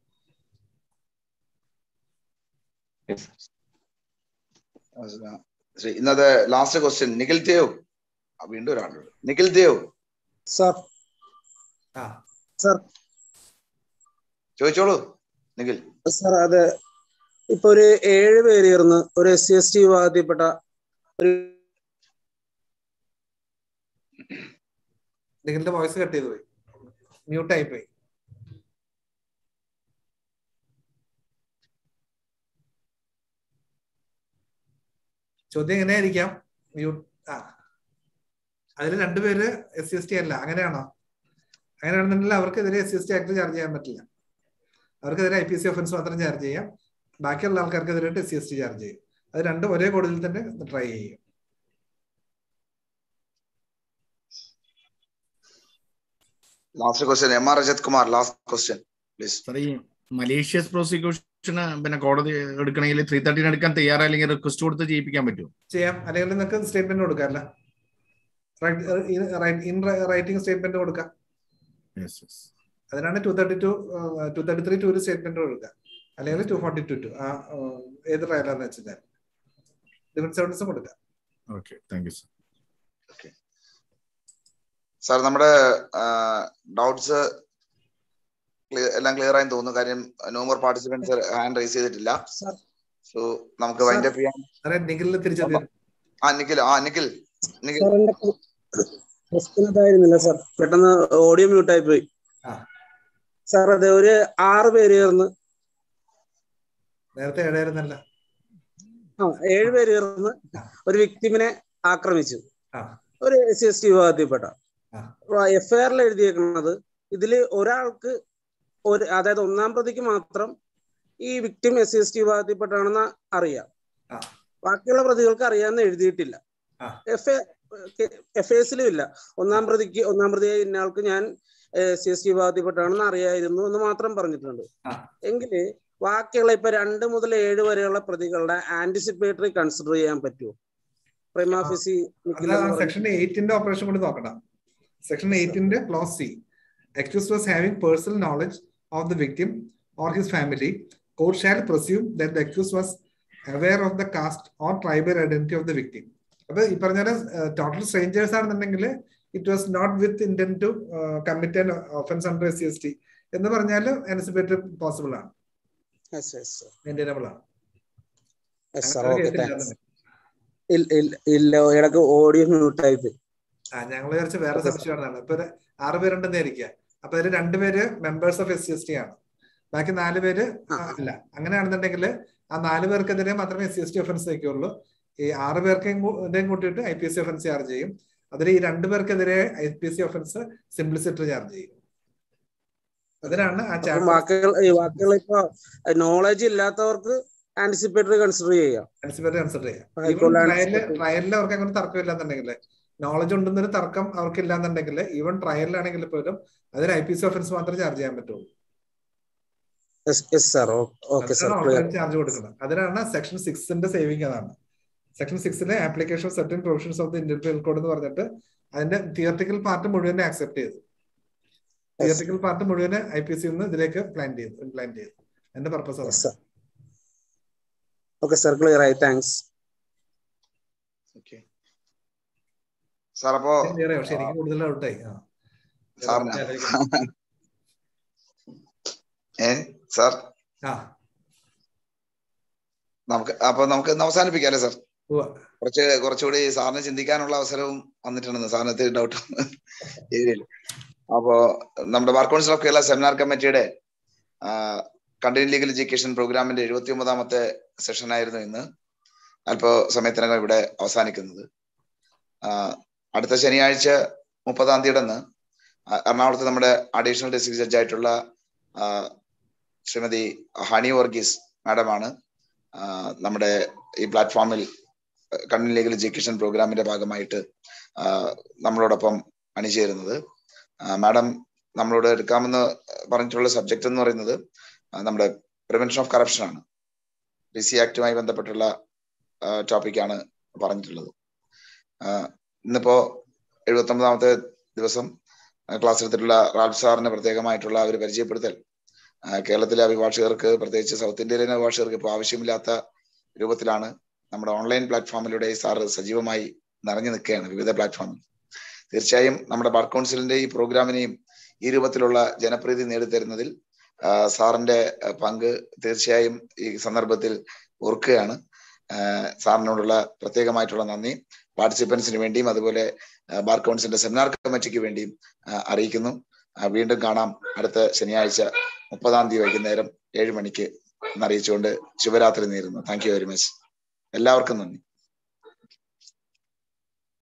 ശരി ഇന്നത്തെ ലാസ്റ്റ് ക്വസ്റ്റ്യൻ നിഖിൽ ദേവ് ആ, വീണ്ടും ഒരാളുണ്ട് നിഖിൽ ദേവ് സാർ ആ സാർ ചോദിച്ചോളൂ നിഖിൽ സാർ അത് ഇപ്പൊ ഒരു ഏഴ് പേര് ചേർന്ന് ഒരു എസ് സി എസ് ടി വിഭാഗത്തിൽപ്പെട്ട ഒരു നിഖിലിന്റെ വോയിസ് കട്ട് ചെയ്തു പോയി മ്യൂട്ട് ആയി പോയി ചോദ്യം എങ്ങനെയായിരിക്കാം മ്യൂട്ട് ആ അതിൽ രണ്ടുപേര് എസ് സി എസ് ടി അല്ല അങ്ങനെയാണോ അങ്ങനെയാണെന്നുണ്ടെങ്കിൽ അവർക്കെതിരെ S C S T act charge ചെയ്യാൻ പറ്റില്ല അവർക്കെതിരെ ഐ പി സി ഒഫൻസ് മാത്രം ചാർജ് ചെയ്യാം ബാക്കിയുള്ള ആൾക്കാർക്കെതിരായിട്ട് S C S T charge ചെയ്യും അത് രണ്ടും ഒരേ കോടതിയിൽ തന്നെ ട്രൈ ചെയ്യും last question M R Rajat Kumar last question please sir ഈ മലേഷ്യസ് പ്രോസിക്യൂഷന് പിന്നെ കോടതി എടുക്കണമെങ്കിൽ ത്രീ തേർട്ടീൻ എടുക്കാൻ തയ്യാറല്ലെങ്കിൽ റിക്വസ്റ്റ് കൊടുത്ത് ചെയ്യിപ്പിക്കാൻ പറ്റുമോ ചെയ്യാം അല്ലെങ്കിൽ നിങ്ങൾക്ക് സ്റ്റേറ്റ്മെന്റ് കൊടുക്കാമല്ല ഇൻ റൈറ്റിംഗ് സ്റ്റേറ്റ്മെന്റ് കൊടുക്കാം അതിനാണ് two thirty two two thirty three two ഒരു സ്റ്റേറ്റ്മെന്റ് കൊടുക്കുക അല്ലെങ്കിൽ ടു ഫോർട്ടി ടു ടു ആ ഏഹ്, ഏത് ട്രയലാന്ന് വെച്ചാൽ ഡിഫൻസ് എവിഡൻസും കൊടുക്കാം okay thank you sir sir നമ്മുടെ ഡൗട്ട്സ് എല്ലാം ക്ലിയർ ആയി തോന്നുന്നു കാര്യം no more participants hand raise ചെയ്തിട്ടില്ല സോ നമുക്ക് വൈൻഡ് അപ്പ് ചെയ്യാം സാറേ നിഖിലിന് തിരിച്ചെത്തി ആ നിഖിൽ ആ നിഖിൽ നിഖിൽ സാർ എന്റെ ക്വസ്റ്റ്യൻ അതായിരുന്നില്ല സാർ പെട്ടെന്ന് ഓഡിയോ മ്യൂട്ടായി പോയി ആ. സാർ അതെ ഒരു ആറ് പേര് ചേർന്ന് നേരത്തെ ഏഴായിരുന്നല്ല ആ ഏഴ് പേര് ചേർന്ന് ഒരു വ്യക്തിമിനെ ആക്രമിച്ചു ആ. ഒരു എസ് സി എസ് ടി വിഭാഗത്തിൽപ്പെട്ട ആ. എഫ്ഐആറിൽ എഴുതിയേക്കുന്നത് ഇതില് ഒരാൾക്ക് ഒരു അതായത് ഒന്നാം പ്രതിക്ക് മാത്രം ഈ victim S C S T വിഭാഗത്തിൽപ്പെട്ടാണെന്ന് അറിയാം ആ. ബാക്കിയുള്ള പ്രതികൾക്ക് അറിയാമെന്ന് എഴുതിയിട്ടില്ല ആ. എഫ് എഫ് എസിലും ഇല്ല ഒന്നാം പ്രതിക്ക് ഒന്നാം പ്രതിയായ ഇന്നയാൾക്ക് ഞാൻ സി എസ് ടി വിഭാഗത്തിൽപ്പെട്ടാണെന്ന് അറിയായിരുന്നു എന്ന് മാത്രം പറഞ്ഞിട്ടുണ്ട് ആ. എങ്കില് ബാക്കിയുള്ള ഇപ്പൊ രണ്ട് മുതൽ ഏഴ് വരെയുള്ള പ്രതികളുടെ ആന്റിസിപ്പേറ്ററി കൺസിഡർ ചെയ്യാൻ പറ്റുമോ പ്രൈമാഫിസി സെക്ഷൻ എയ്റ്റിന്റെ ഓപ്പറേഷൻ കൂടി നോക്കണം സെക്ഷൻ എയ്റ്റിന്റെ clause C accused was having personal knowledge of the victim or his family court shall presume that the accused was aware of the caste or tribal identity of the victim അപ്പൊ ഈ പറഞ്ഞ ടോട്ടൽ സ്ട്രേഞ്ചേഴ്സ് ആണെന്നുണ്ടെങ്കിൽ it was not with intent to commit an offence under S C S T എന്ന് പറഞ്ഞാൽ ആൻസിപ്പേറ്ററി പോസിബിൾ ആണ് മെയിൻറ്റൈനബിൾ ആണ് സാർ അങ്ങനെ ഓക്കെ കേട്ടില്ല താങ്ക്സ് ഇല്ല ഇടക്ക് ഓഡിയോ മ്യൂട്ടായി പോയി ആ ഞങ്ങൾ വിചാരിച്ച വേറെ സംശയമാണ് ഇപ്പൊ ഒരു ആറ് പേരുണ്ടെന്ന് ഇരിക്കുക അപ്പൊ അതിൽ രണ്ടുപേര് members of S C S T ആണ് ബാക്കി നാല് പേര് ആ, അല്ല അങ്ങനെയാണെന്നുണ്ടെങ്കിൽ ആ നാല് പേർക്കെതിരെ മാത്രമേ S C S T offence വയ്ക്കുള്ളൂ ഈ ആറ് പേർക്കും കൂ- ഇതേം കൂട്ടിയിട്ട് I P S C offence charge ചെയ്യും അതിൽ ഈ രണ്ടു പേർക്കെതിരെ I P S C offence simplicity charge ചെയ്യും അതിനാണ് ആ അപ്പൊ ചാപ്റ്റർ ബാക്കിയുള്ള ഈ ബാക്കിയുള്ള ഇപ്പൊ നോളജ് ഇല്ലാത്തവർക്ക് ആന്റിസിപ്പേറ്ററി കൺസിഡർ ചെയ്യാം ആൻസിപ്പേറ്ററി കൺസിഡർ ചെയ്യാം ഈവൻ ആയിക്കോട്ടെ, ട്രയലില് anticipatory. ട്രയലിൽ അവർക്ക് അങ്ങനെ തർക്കം ഇല്ലാന്നുണ്ടെങ്കിൽ നോളജ് ഉണ്ടെന്നൊരു തർക്കം അവർക്ക് ഇല്ലാന്നുണ്ടെങ്കിൽ ഈവൻ ട്രയലിലാണെങ്കിൽ പോലും അതിന് ഐ പി സി ഒഫൻസ് മാത്രമേ ചാർജ് ചെയ്യാൻ പറ്റുള്ളൂ യെസ് സാർ ഓക്കെ സാർ അതിനാണ് ക്ലിയർ ഓൾറെഡി ചാർജ് കൊടുക്കുന്നത് അതിനാണ് സെക്ഷൻ സിക്സിന്റെ സേവിങ് അതാണ് സെക്ഷൻ സിക്സിലെ application of certain provisions of the Indian penal Code എന്ന് പറഞ്ഞിട്ട് അതിന്റെ തിയറട്ടിക്കൽ പാർട്ട് മുഴുവൻ ആക്സെപ്റ്റ് ചെയ്തു തിയറട്ടിക്കൽ പാർട്ട് മുഴുവൻ ഐ പി സി നിന്ന് ഇതിലേക്ക് പ്ലാൻ ചെയ്തു ഇംപ്ലാന്റ് ചെയ്തു അതിന്റെ പർപ്പസ് അതാണ് സാർ ഓക്കെ സാർ ക്ലിയർ ആയി താങ്ക്സ് സാർ അപ്പോ ക്ലിയർ ആയി പക്ഷെ എനിക്ക് കൂടുതൽ ഔട്ടായി ആ സാറിന് ഏ സാർ ആ നമുക്ക് അപ്പൊ നമുക്ക് ഇന്ന് അവസാനിപ്പിക്കാം അല്ലേ സാർ ഉവ്വ. കുറച്ച് കുറച്ചുകൂടി സാറിന് ചിന്തിക്കാനുള്ള അവസരവും വന്നിട്ടുണ്ടെന്ന് സാറിന് ഡൗട്ട് ഏരിയയിൽ അപ്പോ നമ്മുടെ bar council of Kerala seminar കമ്മിറ്റിയുടെ കണ്ടിന്യൂ ലീഗൽ എഡ്യൂക്കേഷൻ പ്രോഗ്രാമിന്റെ എഴുപത്തി ഒമ്പതാമത്തെ സെഷൻ ആയിരുന്നു ഇന്ന് അല്പ സമയത്തിനകം ഇവിടെ അവസാനിക്കുന്നത് ആ, അടുത്ത ശനിയാഴ്ച മുപ്പതാം തീയതി അന്ന് എറണാകുളത്ത് നമ്മുടെ അഡീഷണൽ ഡിസ്ട്രിക്ട് ജഡ്ജ് ആയിട്ടുള്ള ആ, ശ്രീമതി ഹണി വർഗീസ് മാഡമാണ് ആ, നമ്മുടെ ഈ പ്ലാറ്റ്ഫോമിൽ കണ്ണൻ ലീഗൽ എഡ്യൂക്കേഷൻ പ്രോഗ്രാമിന്റെ ഭാഗമായിട്ട് ആ, നമ്മളോടൊപ്പം അണിചേരുന്നത് ആ, മാഡം നമ്മളോട് എടുക്കാമെന്ന് പറഞ്ഞിട്ടുള്ള സബ്ജക്ട് എന്ന് പറയുന്നത് ആ, നമ്മുടെ പ്രിവെൻഷൻ ഓഫ് കറപ്ഷൻ ആണ് പി സി ആക്ടുമായി ബന്ധപ്പെട്ടുള്ള ടോപ്പിക്കാണ് പറഞ്ഞിട്ടുള്ളത് ആ, ഇന്നിപ്പോ എഴുപത്തി ഒമ്പതാമത്തെ ദിവസം ക്ലാസ് എടുത്തിട്ടുള്ള റാൽഫ് സാറിന് പ്രത്യേകമായിട്ടുള്ള ഒരു പരിചയപ്പെടുത്തൽ ആ, കേരളത്തിലെ അഭിഭാഷകർക്ക് പ്രത്യേകിച്ച് സൗത്ത് ഇന്ത്യയിലെ അഭിഭാഷകർക്ക് ഇപ്പോൾ ആവശ്യമില്ലാത്ത രൂപത്തിലാണ് നമ്മുടെ ഓൺലൈൻ പ്ലാറ്റ്ഫോമിലൂടെ സാറ് സജീവമായി നിറഞ്ഞു നിൽക്കുകയാണ് വിവിധ പ്ലാറ്റ്ഫോമിൽ തീർച്ചയായും നമ്മുടെ ബാർ കൗൺസിലിന്റെ ഈ പ്രോഗ്രാമിനെയും ഈ രൂപത്തിലുള്ള ജനപ്രീതി നേടിത്തരുന്നതിൽ ആ, സാറിന്റെ ആ, പങ്ക് തീർച്ചയായും ഈ സന്ദർഭത്തിൽ ഓർക്കുകയാണ് ആ, സാറിനോടുള്ള പ്രത്യേകമായിട്ടുള്ള നന്ദി പാർട്ടിസിപ്പൻസിന് വേണ്ടിയും അതുപോലെ ആ, ബാർ കൗൺസിലിന്റെ സെമിനാർ കമ്മിറ്റിക്ക് വേണ്ടിയും ആ, അറിയിക്കുന്നു ആ, വീണ്ടും കാണാം അടുത്ത ശനിയാഴ്ച മുപ്പതാം തീയതി വൈകുന്നേരം ഏഴ് മണിക്ക് എന്നറിയിച്ചുകൊണ്ട് ശുഭരാത്രി നേരുന്നു താങ്ക് യു വെരി മച്ച് എല്ലാവർക്കും നന്ദി